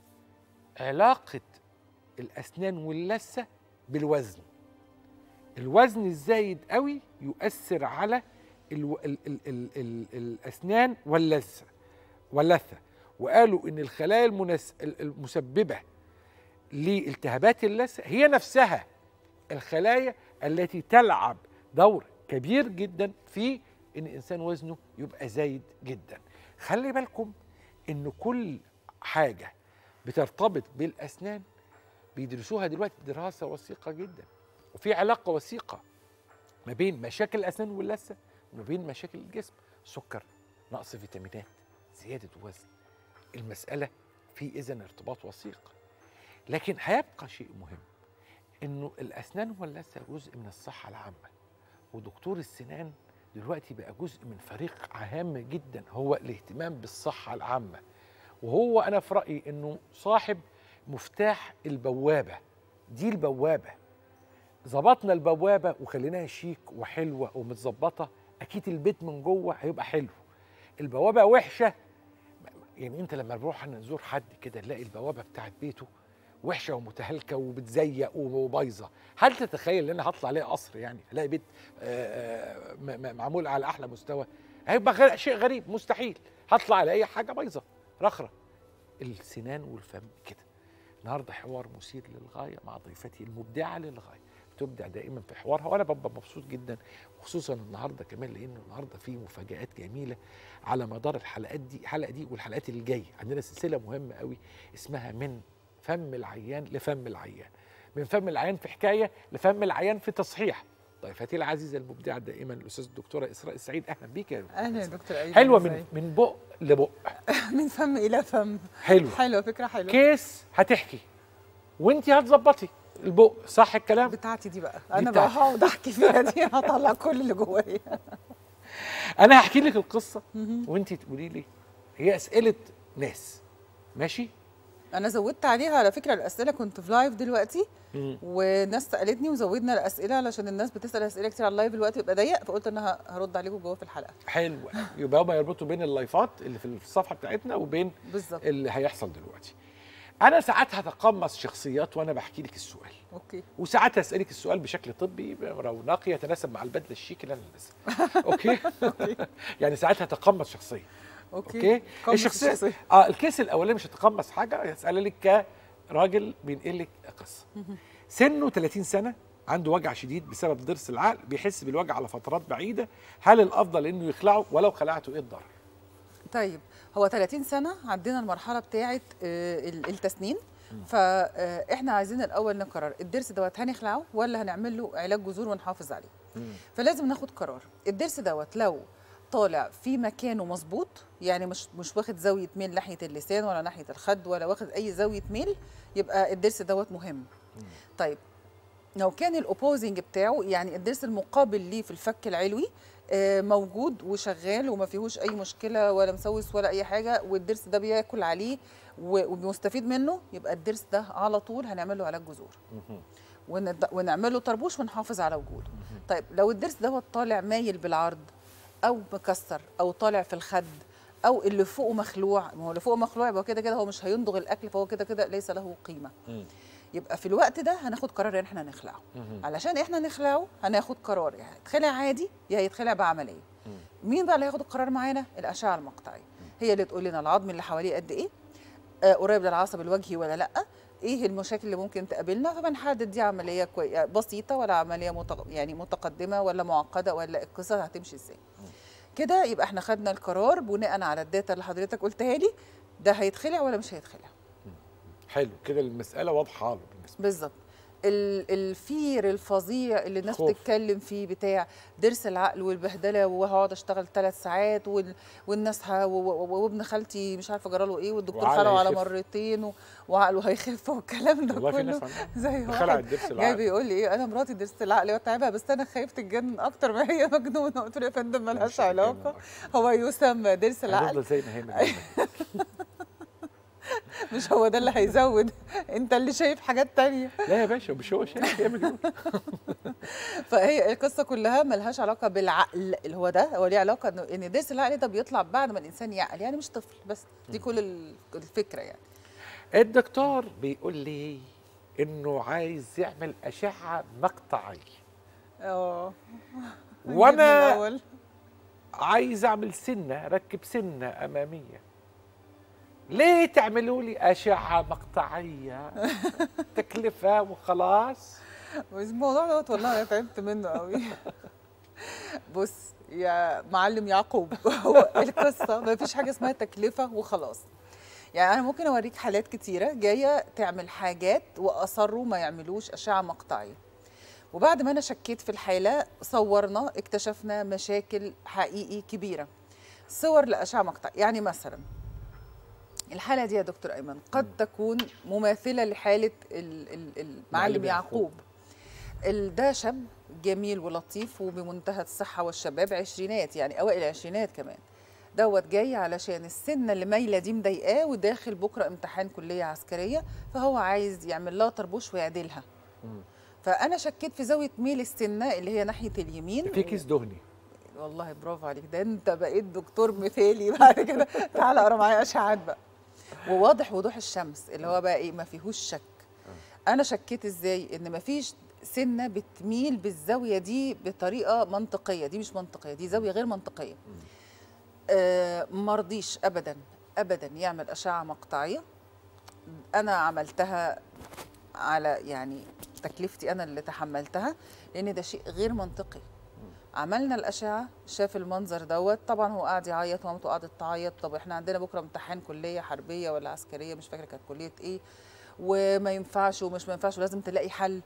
علاقه الاسنان واللثه بالوزن الوزن الزايد قوي يؤثر على الو... ال... ال... ال... ال... الاسنان واللثه واللثه وقالوا ان الخلايا المنس... ال- المسببه لالتهابات اللثه هي نفسها الخلايا التي تلعب دور كبير جدا في ان الانسان وزنه يبقى زايد جدا خلي بالكم ان كل حاجه بترتبط بالاسنان بيدرسوها دلوقتي دراسه وثيقه جدا وفي علاقه وثيقه ما بين مشاكل الاسنان واللثه وما بين مشاكل الجسم سكر نقص فيتامينات زياده وزن المساله في اذا ارتباط وثيق لكن هيبقى شيء مهم انه الاسنان واللثه جزء من الصحه العامه ودكتور السنان دلوقتي بقى جزء من فريق هام جدا هو الاهتمام بالصحه العامه وهو انا في رايي انه صاحب مفتاح البوابه دي البوابه ظبطنا البوابه وخليناها شيك وحلوه ومتظبطه اكيد البيت من جوه هيبقى حلو البوابه وحشه يعني انت لما نروح نزور حد كده نلاقي البوابه بتاعت بيته وحشه ومتهالكه وبتزيق وبايظه هل تتخيل ان انا هطلع عليه قصر يعني الاقي بيت آه، آه، م- م- معمول على احلى مستوى هيبقى غير شيء غريب مستحيل هطلع على اي حاجه بايظه رخره السنان والفم كده النهارده حوار مثير للغايه مع ضيفتي المبدعه للغايه بتبدع دائما في حوارها وانا ببقى مبسوط جدا وخصوصا النهارده كمان لانه النهارده في مفاجات جميله على مدار الحلقات دي الحلقه دي والحلقات اللي جايه عندنا سلسله مهمه قوي اسمها من فم العيان لفم العيان من فم العيان في حكايه لفم العيان في تصحيح ضيفتي العزيزه المبدعه دائما الاستاذ الدكتوره اسراء السعيد اهلا بيك يا اهلا يا دكتور ايمن حلوه من إزاي؟ من بق لبق من فم الى فم حلو حلوه فكره حلوه كيس هتحكي وانت هتظبطي البق صح الكلام بتاعتي دي بقى دي انا بقى بتاعتك. هقعد احكي فيها دي هطلع كل اللي جوايا انا هحكي لك القصه وانت تقولي لي هي اسئله ناس ماشي انا زودت عليها على فكره الاسئله كنت في لايف دلوقتي مم. وناس سالتني وزودنا الاسئله علشان الناس بتسال اسئله كتير على اللايف الوقت يبقى ضيق فقلت انا ه- هرد عليكم جوه في الحلقه حلو يبقى هما يربطوا بين اللايفات اللي في الصفحه بتاعتنا وبين بالظبط اللي هيحصل دلوقتي انا ساعات هتقمص شخصيات وانا بحكي لك السؤال اوكي وساعات هسالك السؤال بشكل طبي رونقي يتناسب مع البدله الشيك اللي انا لابسها اوكي يعني ساعات هتقمص شخصيه اوكي اوكي قمص الشخصيه الشخصية. اه الكيس الاولاني مش هتقمص حاجه هسالك كراجل بينقل لك قصه سنه 30 سنه عنده وجع شديد بسبب ضرس العقل بيحس بالوجع على فترات بعيده هل الافضل انه يخلعه ولو خلعته ايه الضرر طيب هو 30 سنه عدينا المرحله بتاعه آه، ال- التسنين فاحنا عايزين الاول نقرر الضرس دوت هنخلعه ولا هنعمل له علاج جذور ونحافظ عليه فلازم ناخد قرار الضرس دوت لو طالع في مكانه مظبوط يعني مش مش واخد زاويه ميل ناحيه اللسان ولا ناحيه الخد ولا واخد اي زاويه ميل يبقى الضرس دوت مهم طيب لو كان الاوبوزنج بتاعه يعني الضرس المقابل ليه في الفك العلوي آه، موجود وشغال وما فيهوش اي مشكله ولا مسوس ولا اي حاجه والضرس ده بياكل عليه و- وبيستفيد منه يبقى الضرس ده على طول هنعمل له علاج جذور وند- ونعمل له طربوش ونحافظ على وجوده طيب لو الضرس دوت طالع مايل بالعرض او مكسر او طالع في الخد او اللي فوقه مخلوع ما هو اللي فوقه مخلوع يبقى كده كده هو مش هيندغ الاكل فهو كده كده ليس له قيمه يبقى في الوقت ده هناخد قرار ان احنا نخلعه علشان احنا نخلعه هناخد قرار يعني يتخلع عادي يا يتخلع بعمليه مين بقى اللي هياخد القرار معانا الاشعه المقطعيه هي اللي تقول لنا العظم اللي حواليه قد ايه آه قريب للعصب الوجهي ولا لا ايه المشاكل اللي ممكن تقابلنا فبنحدد دي عمليه كوي... بسيطه ولا عمليه متق... يعني متقدمه ولا معقده ولا القصه هتمشي ازاي كده يبقى احنا خدنا القرار بناء على الداتا اللي حضرتك قلتها لي ده هيتخلع ولا مش هيتخلع حلو كده المساله واضحه له بالنسبه بالظبط ال- الفير الفظيع اللي الناس خوف. بتتكلم فيه بتاع ضرس العقل والبهدله وهقعد اشتغل ثلاث ساعات وال... والناس ه... و... و... وابن خالتي مش عارفه جراله ايه والدكتور وعقله خلعه على هيخف. مرتين و... وعقله هيخف والكلام ده والله في كله ناس عندها زي خلع واحد الضرس جاي العقل بيقول لي ايه انا مراتي ضرس العقل وتعبها بس انا خايف تتجنن اكتر ما هي مجنونه قلت له يا فندم ملهاش مش هتتجنن علاقه أكتر. هو يسمى ضرس العقل هتفضل زي ما هي من مش هو ده اللي هيزود انت اللي شايف حاجات تانية لا يا باشا مش هو شايف هي مجنون فهي القصه كلها ملهاش علاقه بالعقل اللي هو ده هو ليه علاقه انه ان ضرس العقل ده بيطلع بعد ما الانسان يعقل يعني مش طفل بس دي كل ال- الفكره يعني الدكتور بيقول لي انه عايز يعمل اشعه مقطعيه اه وانا الأول. عايز اعمل سنه ركب سنه اماميه ليه تعملوا لي اشعه مقطعيه تكلفه وخلاص بس الموضوع دوت والله انا تعبت منه قوي بص يا معلم يعقوب هو القصه ما فيش حاجه اسمها تكلفه وخلاص يعني انا ممكن اوريك حالات كتيره جايه تعمل حاجات واصروا ما يعملوش اشعه مقطعيه وبعد ما انا شكيت في الحاله صورنا اكتشفنا مشاكل حقيقي كبيره صور لاشعه مقطعيه يعني مثلا الحاله دي يا دكتور ايمن قد تكون مماثله لحاله ال- ال- المعلم معلم يعقوب ال- ده شاب جميل ولطيف وبمنتهى الصحه والشباب عشرينات يعني اوائل العشرينات كمان دوت جاي علشان السنه اللي مايله دي مضايقاه وداخل بكره امتحان كليه عسكريه فهو عايز يعمل لها طربوش ويعدلها فانا شكيت في زاويه ميل السنه اللي هي ناحيه اليمين في كيس دهني والله برافو عليك ده انت بقيت دكتور مثالي بعد كده تعالى اقرا معايا اشعاعات بقى وواضح وضوح الشمس اللي هو بقى ايه ما فيهوش شك انا شكيت ازاي ان ما فيش سنه بتميل بالزاويه دي بطريقه منطقيه دي مش منطقيه دي زاويه غير منطقيه آه مرضيش ابدا ابدا يعمل اشعه مقطعيه انا عملتها على يعني تكلفتي انا اللي تحملتها لان ده شيء غير منطقي عملنا الاشعه شاف المنظر دوت طبعا هو قاعد يعيط ومامته قعدت تعيط طب احنا عندنا بكره امتحان كليه حربيه ولا عسكريه مش فاكره كانت كليه ايه وما ينفعش ومش ما ينفعش ولازم تلاقي حل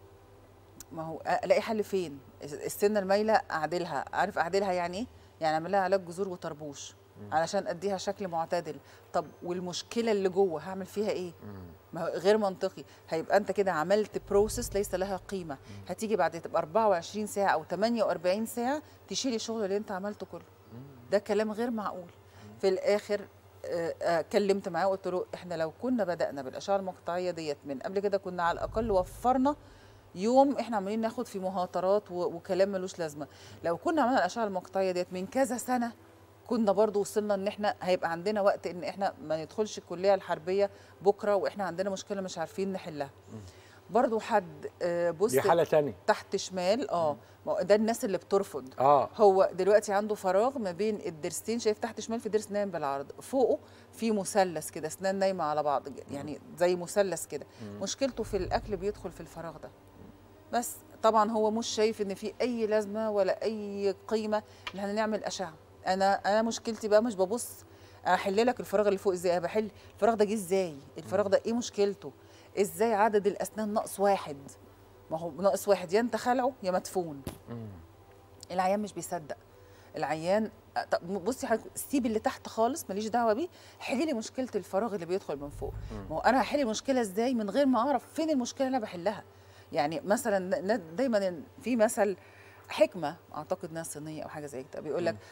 ما هو الاقي حل فين السنه المايله اعدلها عارف اعدلها يعني ايه يعني اعمل لها علاج جذور وطربوش علشان اديها شكل معتدل طب والمشكله اللي جوه هعمل فيها ايه ما هو غير منطقي هيبقى انت كده عملت بروسيس ليس لها قيمه هتيجي بعد تبقى 24 ساعه او 48 ساعه تشيلي الشغل اللي انت عملته كله ده كلام غير معقول في الاخر آه، آه، كلمت معاه وقلت له احنا لو كنا بدانا بالاشعه المقطعيه ديت من قبل كده كنا على الاقل وفرنا يوم احنا عمالين ناخد في مهاترات و- وكلام ملوش لازمه لو كنا عملنا الاشعه المقطعيه ديت من كذا سنه كنا برضو وصلنا ان احنا هيبقى عندنا وقت ان احنا ما ندخلش الكليه الحربيه بكره واحنا عندنا مشكله مش عارفين نحلها برضو حد آه، بص دي حاله تانية تحت شمال اه ما هو ده الناس اللي بترفض اه هو دلوقتي عنده فراغ ما بين الضرسين شايف تحت شمال في ضرس نايم بالعرض فوقه في مثلث كده اسنان نايمه على بعض يعني زي مثلث كده مشكلته في الاكل بيدخل في الفراغ ده بس طبعا هو مش شايف ان في اي لازمه ولا اي قيمه ان احنا نعمل اشعه انا انا مشكلتي بقى مش ببص احل لك الفراغ اللي فوق ازاي انا بحل الفراغ ده جه ازاي الفراغ ده ايه مشكلته ازاي عدد الاسنان ناقص واحد ما هو ناقص واحد يا انت خلعه يا مدفون العيان مش بيصدق العيان طب بصي حضرتك سيب اللي تحت خالص ماليش دعوه بيه حلي لي مشكله الفراغ اللي بيدخل من فوق ما هو انا هحل المشكله ازاي من غير ما اعرف فين المشكله اللي انا بحلها يعني مثلا ن- دايما في مثل حكمه اعتقد انها صينيه او حاجه زي كده بيقول لك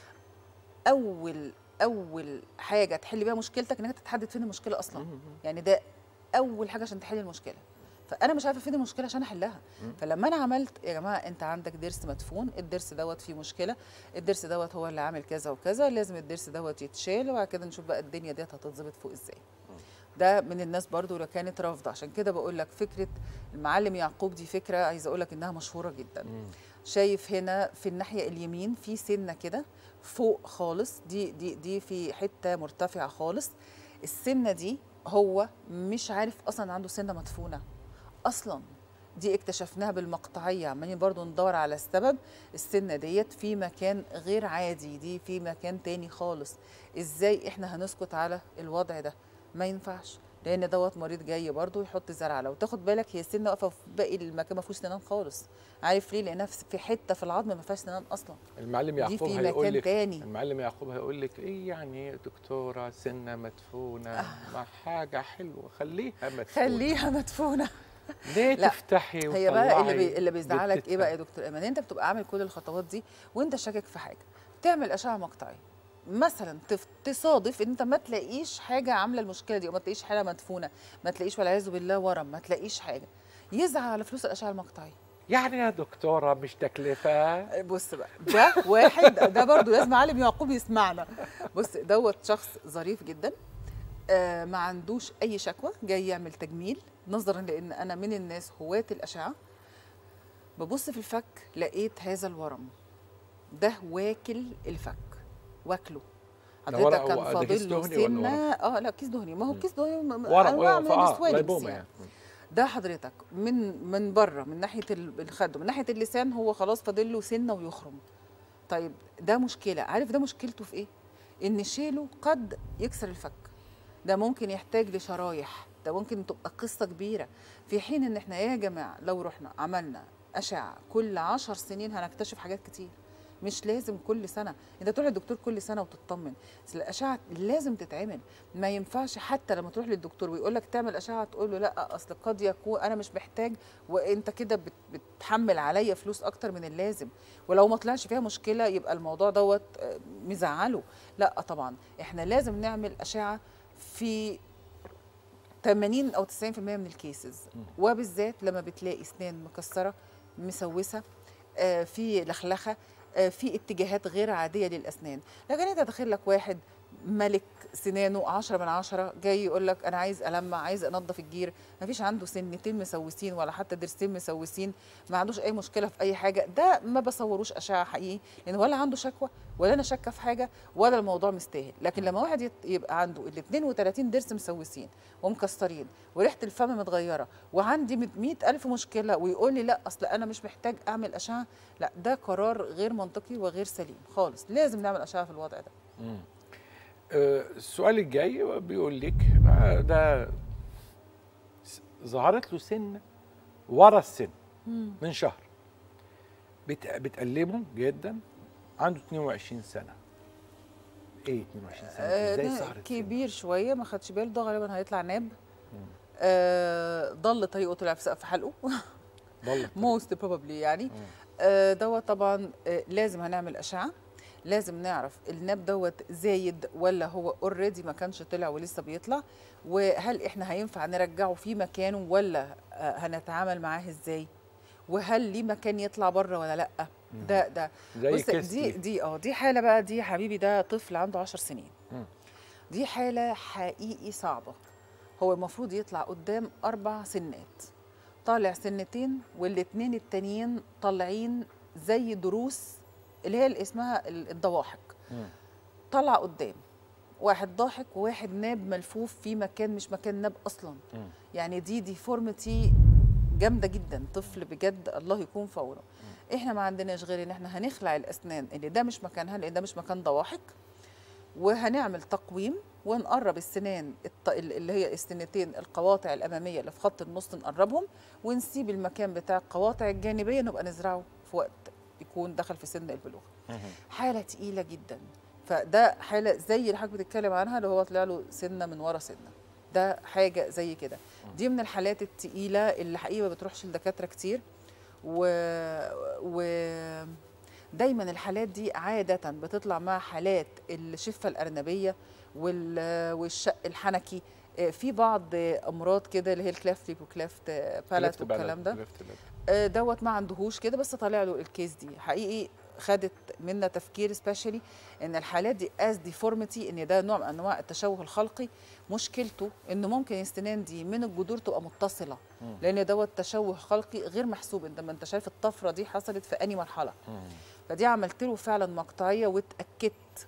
اول اول حاجه تحل بيها مشكلتك انك تتحدد فين المشكله اصلا يعني ده اول حاجه عشان تحل المشكله فانا مش عارفه فين المشكله عشان احلها فلما انا عملت يا جماعه انت عندك ضرس مدفون الضرس دوت فيه مشكله الضرس دوت هو اللي عامل كذا وكذا لازم الضرس دوت يتشال وبعد كده نشوف بقى الدنيا ديت هتتظبط فوق ازاي ده من الناس برضو اللي كانت رافضه عشان كده بقول لك فكره المعلم يعقوب دي فكره عايزه اقول لك انها مشهوره جدا شايف هنا في الناحيه اليمين في سنه كده فوق خالص دي دي دي في حته مرتفعه خالص السنه دي هو مش عارف اصلا عنده سنه مدفونه اصلا دي اكتشفناها بالمقطعيه عمالين برضو ندور على السبب السنه ديت في مكان غير عادي دي في مكان تاني خالص ازاي احنا هنسكت على الوضع ده ما ينفعش لان دوت مريض جاي برضو يحط زرعه لو تاخد بالك هي السنه واقفه في باقي المكان ما فيهوش سنان خالص عارف ليه لانها في في حته في العظم ما فيهاش سنان اصلا المعلم دي يعقوب في هيقول مكان لك تاني. المعلم يعقوب هيقول لك ايه يعني يا دكتوره سنه مدفونه ما حاجه حلوه خليها مدفونه خليها مدفونه ليه لا، تفتحي هي بقى اللي, وتطلعي بي... اللي بيزعلك ايه بقى يا بتتها؟ دكتور ايمن انت بتبقى عامل كل الخطوات دي وانت شاكك في حاجه تعمل اشعه مقطعيه مثلا تف... تصادف ان انت ما تلاقيش حاجه عامله المشكله دي وما تلاقيش حاله مدفونه ما تلاقيش والعياذ بالله ورم ما تلاقيش حاجه يزعل على فلوس الاشعه المقطعيه يعني يا دكتوره مش تكلفه بص بقى ده واحد ده برضو لازم عالم يعقوب يسمعنا بص دوت شخص ظريف جدا آه ما عندوش اي شكوى جاي يعمل تجميل نظرا لان انا من الناس هواة الاشعه ببص في الفك لقيت هذا الورم ده واكل الفك واكله ده ورق حضرتك كان هو- ده كيس فاضل له دهني ولا سنه اه لا كيس دهني ما هو كيس دهني م- م- ورق انواع من اه السوالفز لايبوما يعني. يعني ده حضرتك من من بره من ناحيه ال- الخد ومن ناحيه اللسان هو خلاص فاضل له سنه ويخرم طيب ده مشكله عارف ده مشكلته في ايه ان شيله قد يكسر الفك ده ممكن يحتاج لشرايح ده ممكن تبقى قصه كبيره في حين ان احنا يا جماعه لو رحنا عملنا اشعه كل عشر سنين هنكتشف حاجات كتير مش لازم كل سنه انت تروح للدكتور كل سنه وتطمن بس الاشعه لازم تتعمل ما ينفعش حتى لما تروح للدكتور ويقول لك تعمل اشعه تقول له لا اصل قد يكون انا مش محتاج وانت كده بت- بتحمل عليا فلوس اكتر من اللازم ولو ما طلعش فيها مشكله يبقى الموضوع دوت آه، مزعله لا طبعا احنا لازم نعمل اشعه في 80 او 90% من الكيسز وبالذات لما بتلاقي اسنان مكسره مسوسه آه، في لخلخه آه، في اتجاهات غير عاديه للاسنان لكن انت داخل لك واحد ملك سنانه عشرة من عشرة جاي يقول لك انا عايز المع عايز انضف الجير ما فيش عنده سنتين مسوسين ولا حتى ضرسين مسوسين ما عندوش اي مشكله في اي حاجه ده ما بصوروش اشعه حقيقي لان ولا عنده شكوى ولا انا شاكه في حاجه ولا الموضوع مستاهل لكن لما واحد يت- يبقى عنده ال 32 ضرس مسوسين ومكسرين وريحه الفم متغيره وعندي 100 الف مشكله ويقول لي لا اصل انا مش محتاج اعمل اشعه لا ده قرار غير منطقي وغير سليم خالص لازم نعمل اشعه في الوضع ده مم. آه، السؤال الجاي بيقول لك آه، ده س- ظهرت له سن ورا السن من شهر بت- بتألمه جدا عنده 22 سنه ايه 22 سنه آه، ازاي ده ظهرت كبير شويه ما خدش باله ده غالبا هيطلع ناب آه ضل طريقه طلع في سقف حلقه ضل موست بروبلي يعني آه دوت طبعا آه لازم هنعمل اشعه لازم نعرف الناب دوت زايد ولا هو اوريدي ما كانش طلع ولسه بيطلع وهل احنا هينفع نرجعه في مكانه ولا آه هنتعامل معاه ازاي وهل ليه مكان يطلع بره ولا لا ده ده زي بص كيس دي دي. دي اه دي حاله بقى دي يا حبيبي ده طفل عنده 10 سنين مم. دي حاله حقيقي صعبه هو المفروض يطلع قدام اربع سنات طالع سنتين والاتنين التانيين طالعين زي دروس اللي هي اللي اسمها ال- الضواحك مم. طلع قدام واحد ضاحك وواحد ناب ملفوف في مكان مش مكان ناب اصلا مم. يعني دي ديفورميتي جامده جدا طفل بجد الله يكون في عونه احنا ما عندناش غير ان احنا هنخلع الاسنان اللي ده مش مكانها لان ده مش مكان ضواحك وهنعمل تقويم ونقرب السنان الط- اللي هي السنتين القواطع الاماميه اللي في خط النص نقربهم ونسيب المكان بتاع القواطع الجانبيه نبقى نزرعه في وقت يكون دخل في سن البلوغ حاله تقيله جدا فده حاله زي اللي حضرتك بتتكلم عنها اللي هو طلع له سنه من ورا سنه ده حاجه زي كده دي من الحالات التقيله اللي حقيقه ما بتروحش لدكاتره كتير و, و... دايما الحالات دي عاده بتطلع مع حالات الشفه الارنبيه وال... والشق الحنكي آه، في بعض امراض كده اللي هي الكلافت ليب وكلافت بالات لفت بلد، والكلام ده لفت بلد. آه، دوت ما عندهوش كده بس طالع له الكيس دي حقيقي خدت منا تفكير سبيشالي ان الحالات دي از ديفورميتي ان ده نوع من انواع التشوه الخلقي مشكلته ان ممكن السنان دي من الجذور تبقى متصله لان دوت تشوه خلقي غير محسوب انت ما انت شايف الطفره دي حصلت في انهي مرحله فدي عملت له فعلا مقطعيه واتاكدت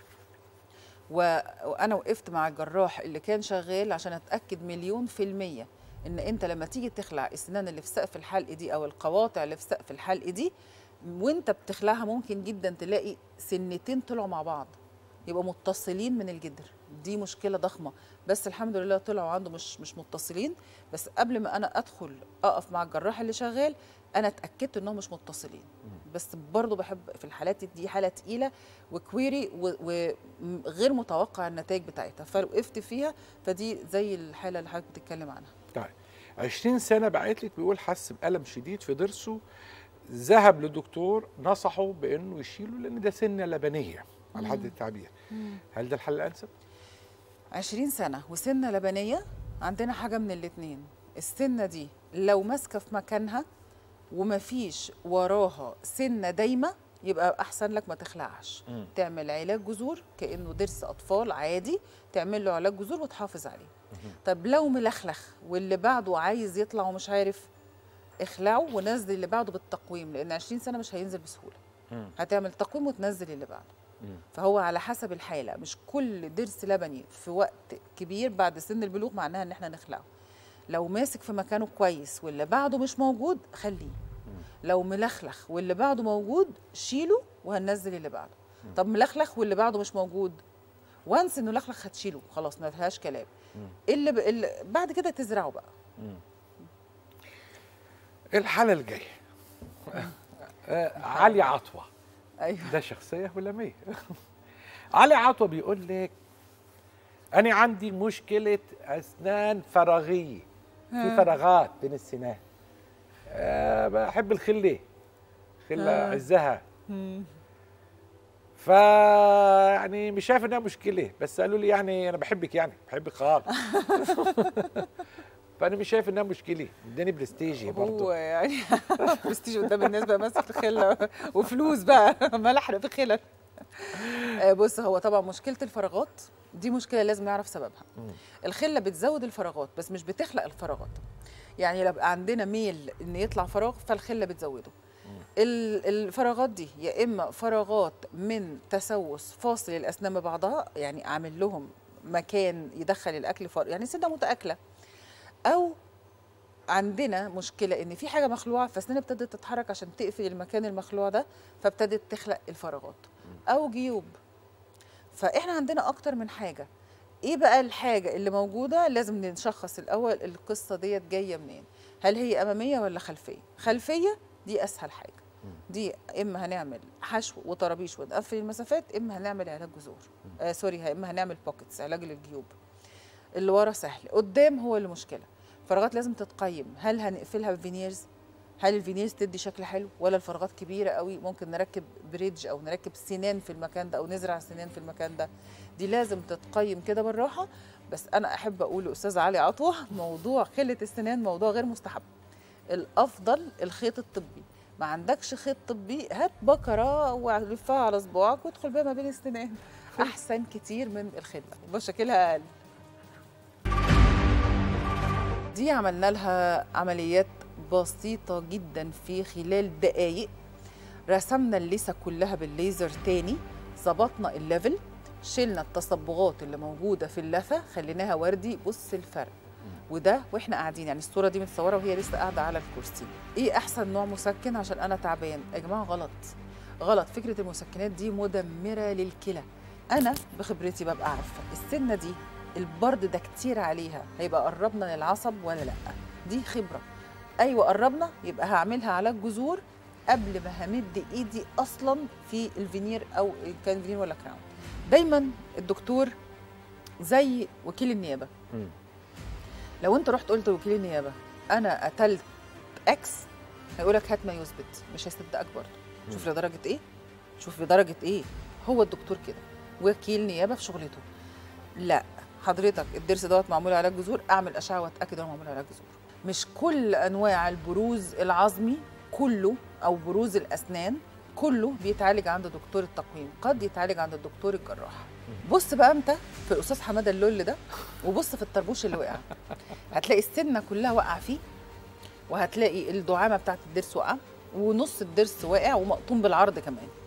و... وانا وقفت مع الجراح اللي كان شغال عشان اتاكد مليون في الميه ان انت لما تيجي تخلع السنان اللي في سقف الحلق دي او القواطع اللي في سقف الحلق دي وانت بتخلعها ممكن جدا تلاقي سنتين طلعوا مع بعض يبقوا متصلين من الجدر دي مشكله ضخمه بس الحمد لله طلعوا عنده مش مش متصلين بس قبل ما انا ادخل اقف مع الجراح اللي شغال انا اتاكدت انهم مش متصلين بس برضه بحب في الحالات دي حاله تقيله وكويري وغير متوقع النتائج بتاعتها فوقفت فيها فدي زي الحاله اللي حضرتك بتتكلم عنها طيب 20 سنه بعت لك بيقول حس بالم شديد في ضرسه ذهب لدكتور نصحه بانه يشيله لان ده سنه لبنيه على حد التعبير هل ده الحل الانسب؟ 20 سنة وسنة لبنية عندنا حاجة من الاتنين السنة دي لو ماسكة في مكانها ومفيش وراها سنة دايمة يبقى أحسن لك ما تخلعش مم. تعمل علاج جذور كأنه ضرس أطفال عادي تعمل له علاج جذور وتحافظ عليه طب لو ملخلخ واللي بعده عايز يطلع ومش عارف اخلعه ونزل اللي بعده بالتقويم لأن 20 سنة مش هينزل بسهولة مم. هتعمل تقويم وتنزل اللي بعده مم. فهو على حسب الحاله مش كل ضرس لبني في وقت كبير بعد سن البلوغ معناها ان احنا نخلعه لو ماسك في مكانه كويس واللي بعده مش موجود خليه لو ملخلخ واللي بعده موجود شيله وهننزل اللي بعده طب ملخلخ واللي بعده مش موجود وانس انه لخلخ هتشيله خلاص ما فيهاش كلام اللي, ب... اللي بعد كده تزرعه بقى الحاله الجايه آه، علي عطوه ايوه ده شخصيه هلاميه علي عطوه بيقول لك انا عندي مشكله اسنان فراغيه في فراغات بين السنان أه بحب الخله خله آه. عزها ف يعني مش شايف انها مشكله بس قالوا لي يعني انا بحبك يعني بحبك خالص فانا مش شايف انها مشكله اداني برستيجي هو برضه يعني برستيج قدام الناس بقى ماسك الخله وفلوس بقى ملح في خلل آه، بص هو طبعا مشكله الفراغات دي مشكله لازم نعرف سببها الخله بتزود الفراغات بس مش بتخلق الفراغات يعني لو بقى عندنا ميل ان يطلع فراغ فالخله بتزوده ال- الفراغات دي يا اما فراغات من تسوس فاصل الاسنان ببعضها يعني عامل لهم مكان يدخل الاكل فار يعني سنه متاكله او عندنا مشكله ان في حاجه مخلوعه فاسناننا ابتدت تتحرك عشان تقفل المكان المخلوع ده فابتدت تخلق الفراغات او جيوب فاحنا عندنا اكتر من حاجه ايه بقى الحاجه اللي موجوده لازم نشخص الاول القصه ديت جايه منين هل هي اماميه ولا خلفيه خلفيه دي اسهل حاجه دي اما هنعمل حشو وطرابيش ونقفل المسافات اما هنعمل علاج جذور آه سوري اما هنعمل بوكيتس علاج للجيوب اللي ورا سهل قدام هو اللي مشكله فراغات لازم تتقيم هل هنقفلها بفينيرز هل الفينيرز تدي شكل حلو ولا الفراغات كبيره قوي ممكن نركب بريدج او نركب سنان في المكان ده او نزرع سنان في المكان ده دي لازم تتقيم كده بالراحه بس انا احب اقول لاستاذ علي عطوه موضوع خله السنان موضوع غير مستحب الافضل الخيط الطبي ما عندكش خيط طبي هات بكره ولفها على صباعك وادخل بيها ما بين السنان احسن كتير من الخله ومشاكلها اقل دي عملنا لها عمليات بسيطة جدا في خلال دقايق رسمنا اللثة كلها بالليزر تاني ظبطنا الليفل شلنا التصبغات اللي موجودة في اللثة خليناها وردي بص الفرق وده واحنا قاعدين يعني الصورة دي متصورة وهي لسه قاعدة على الكرسي ايه احسن نوع مسكن عشان انا تعبان يا جماعة غلط غلط فكرة المسكنات دي مدمرة للكلى انا بخبرتي ببقى عارفة السنة دي البرد ده كتير عليها هيبقى قربنا للعصب ولا لا دي خبرة ايوه قربنا يبقى هعملها علاج جذور قبل ما همد ايدي اصلا في الفينير او إن كان فينير ولا كراون دايما الدكتور زي وكيل النيابه لو انت رحت قلت لوكيل النيابه انا قتلت اكس هيقولك هات ما يثبت مش هيصدقك برضه شوف لدرجه ايه شوف لدرجه ايه هو الدكتور كده وكيل نيابه في شغلته لا حضرتك الضرس دوت معمول علاج جذور اعمل اشعه واتاكد انه معمول علاج جذور مش كل انواع البروز العظمي كله او بروز الاسنان كله بيتعالج عند دكتور التقويم قد يتعالج عند الدكتور الجراح بص بقى انت في الاستاذ حماده اللول ده وبص في الطربوش اللي وقع هتلاقي السنه كلها واقعه فيه وهتلاقي الدعامه بتاعت الضرس واقعه ونص الضرس واقع ومقطوم بالعرض كمان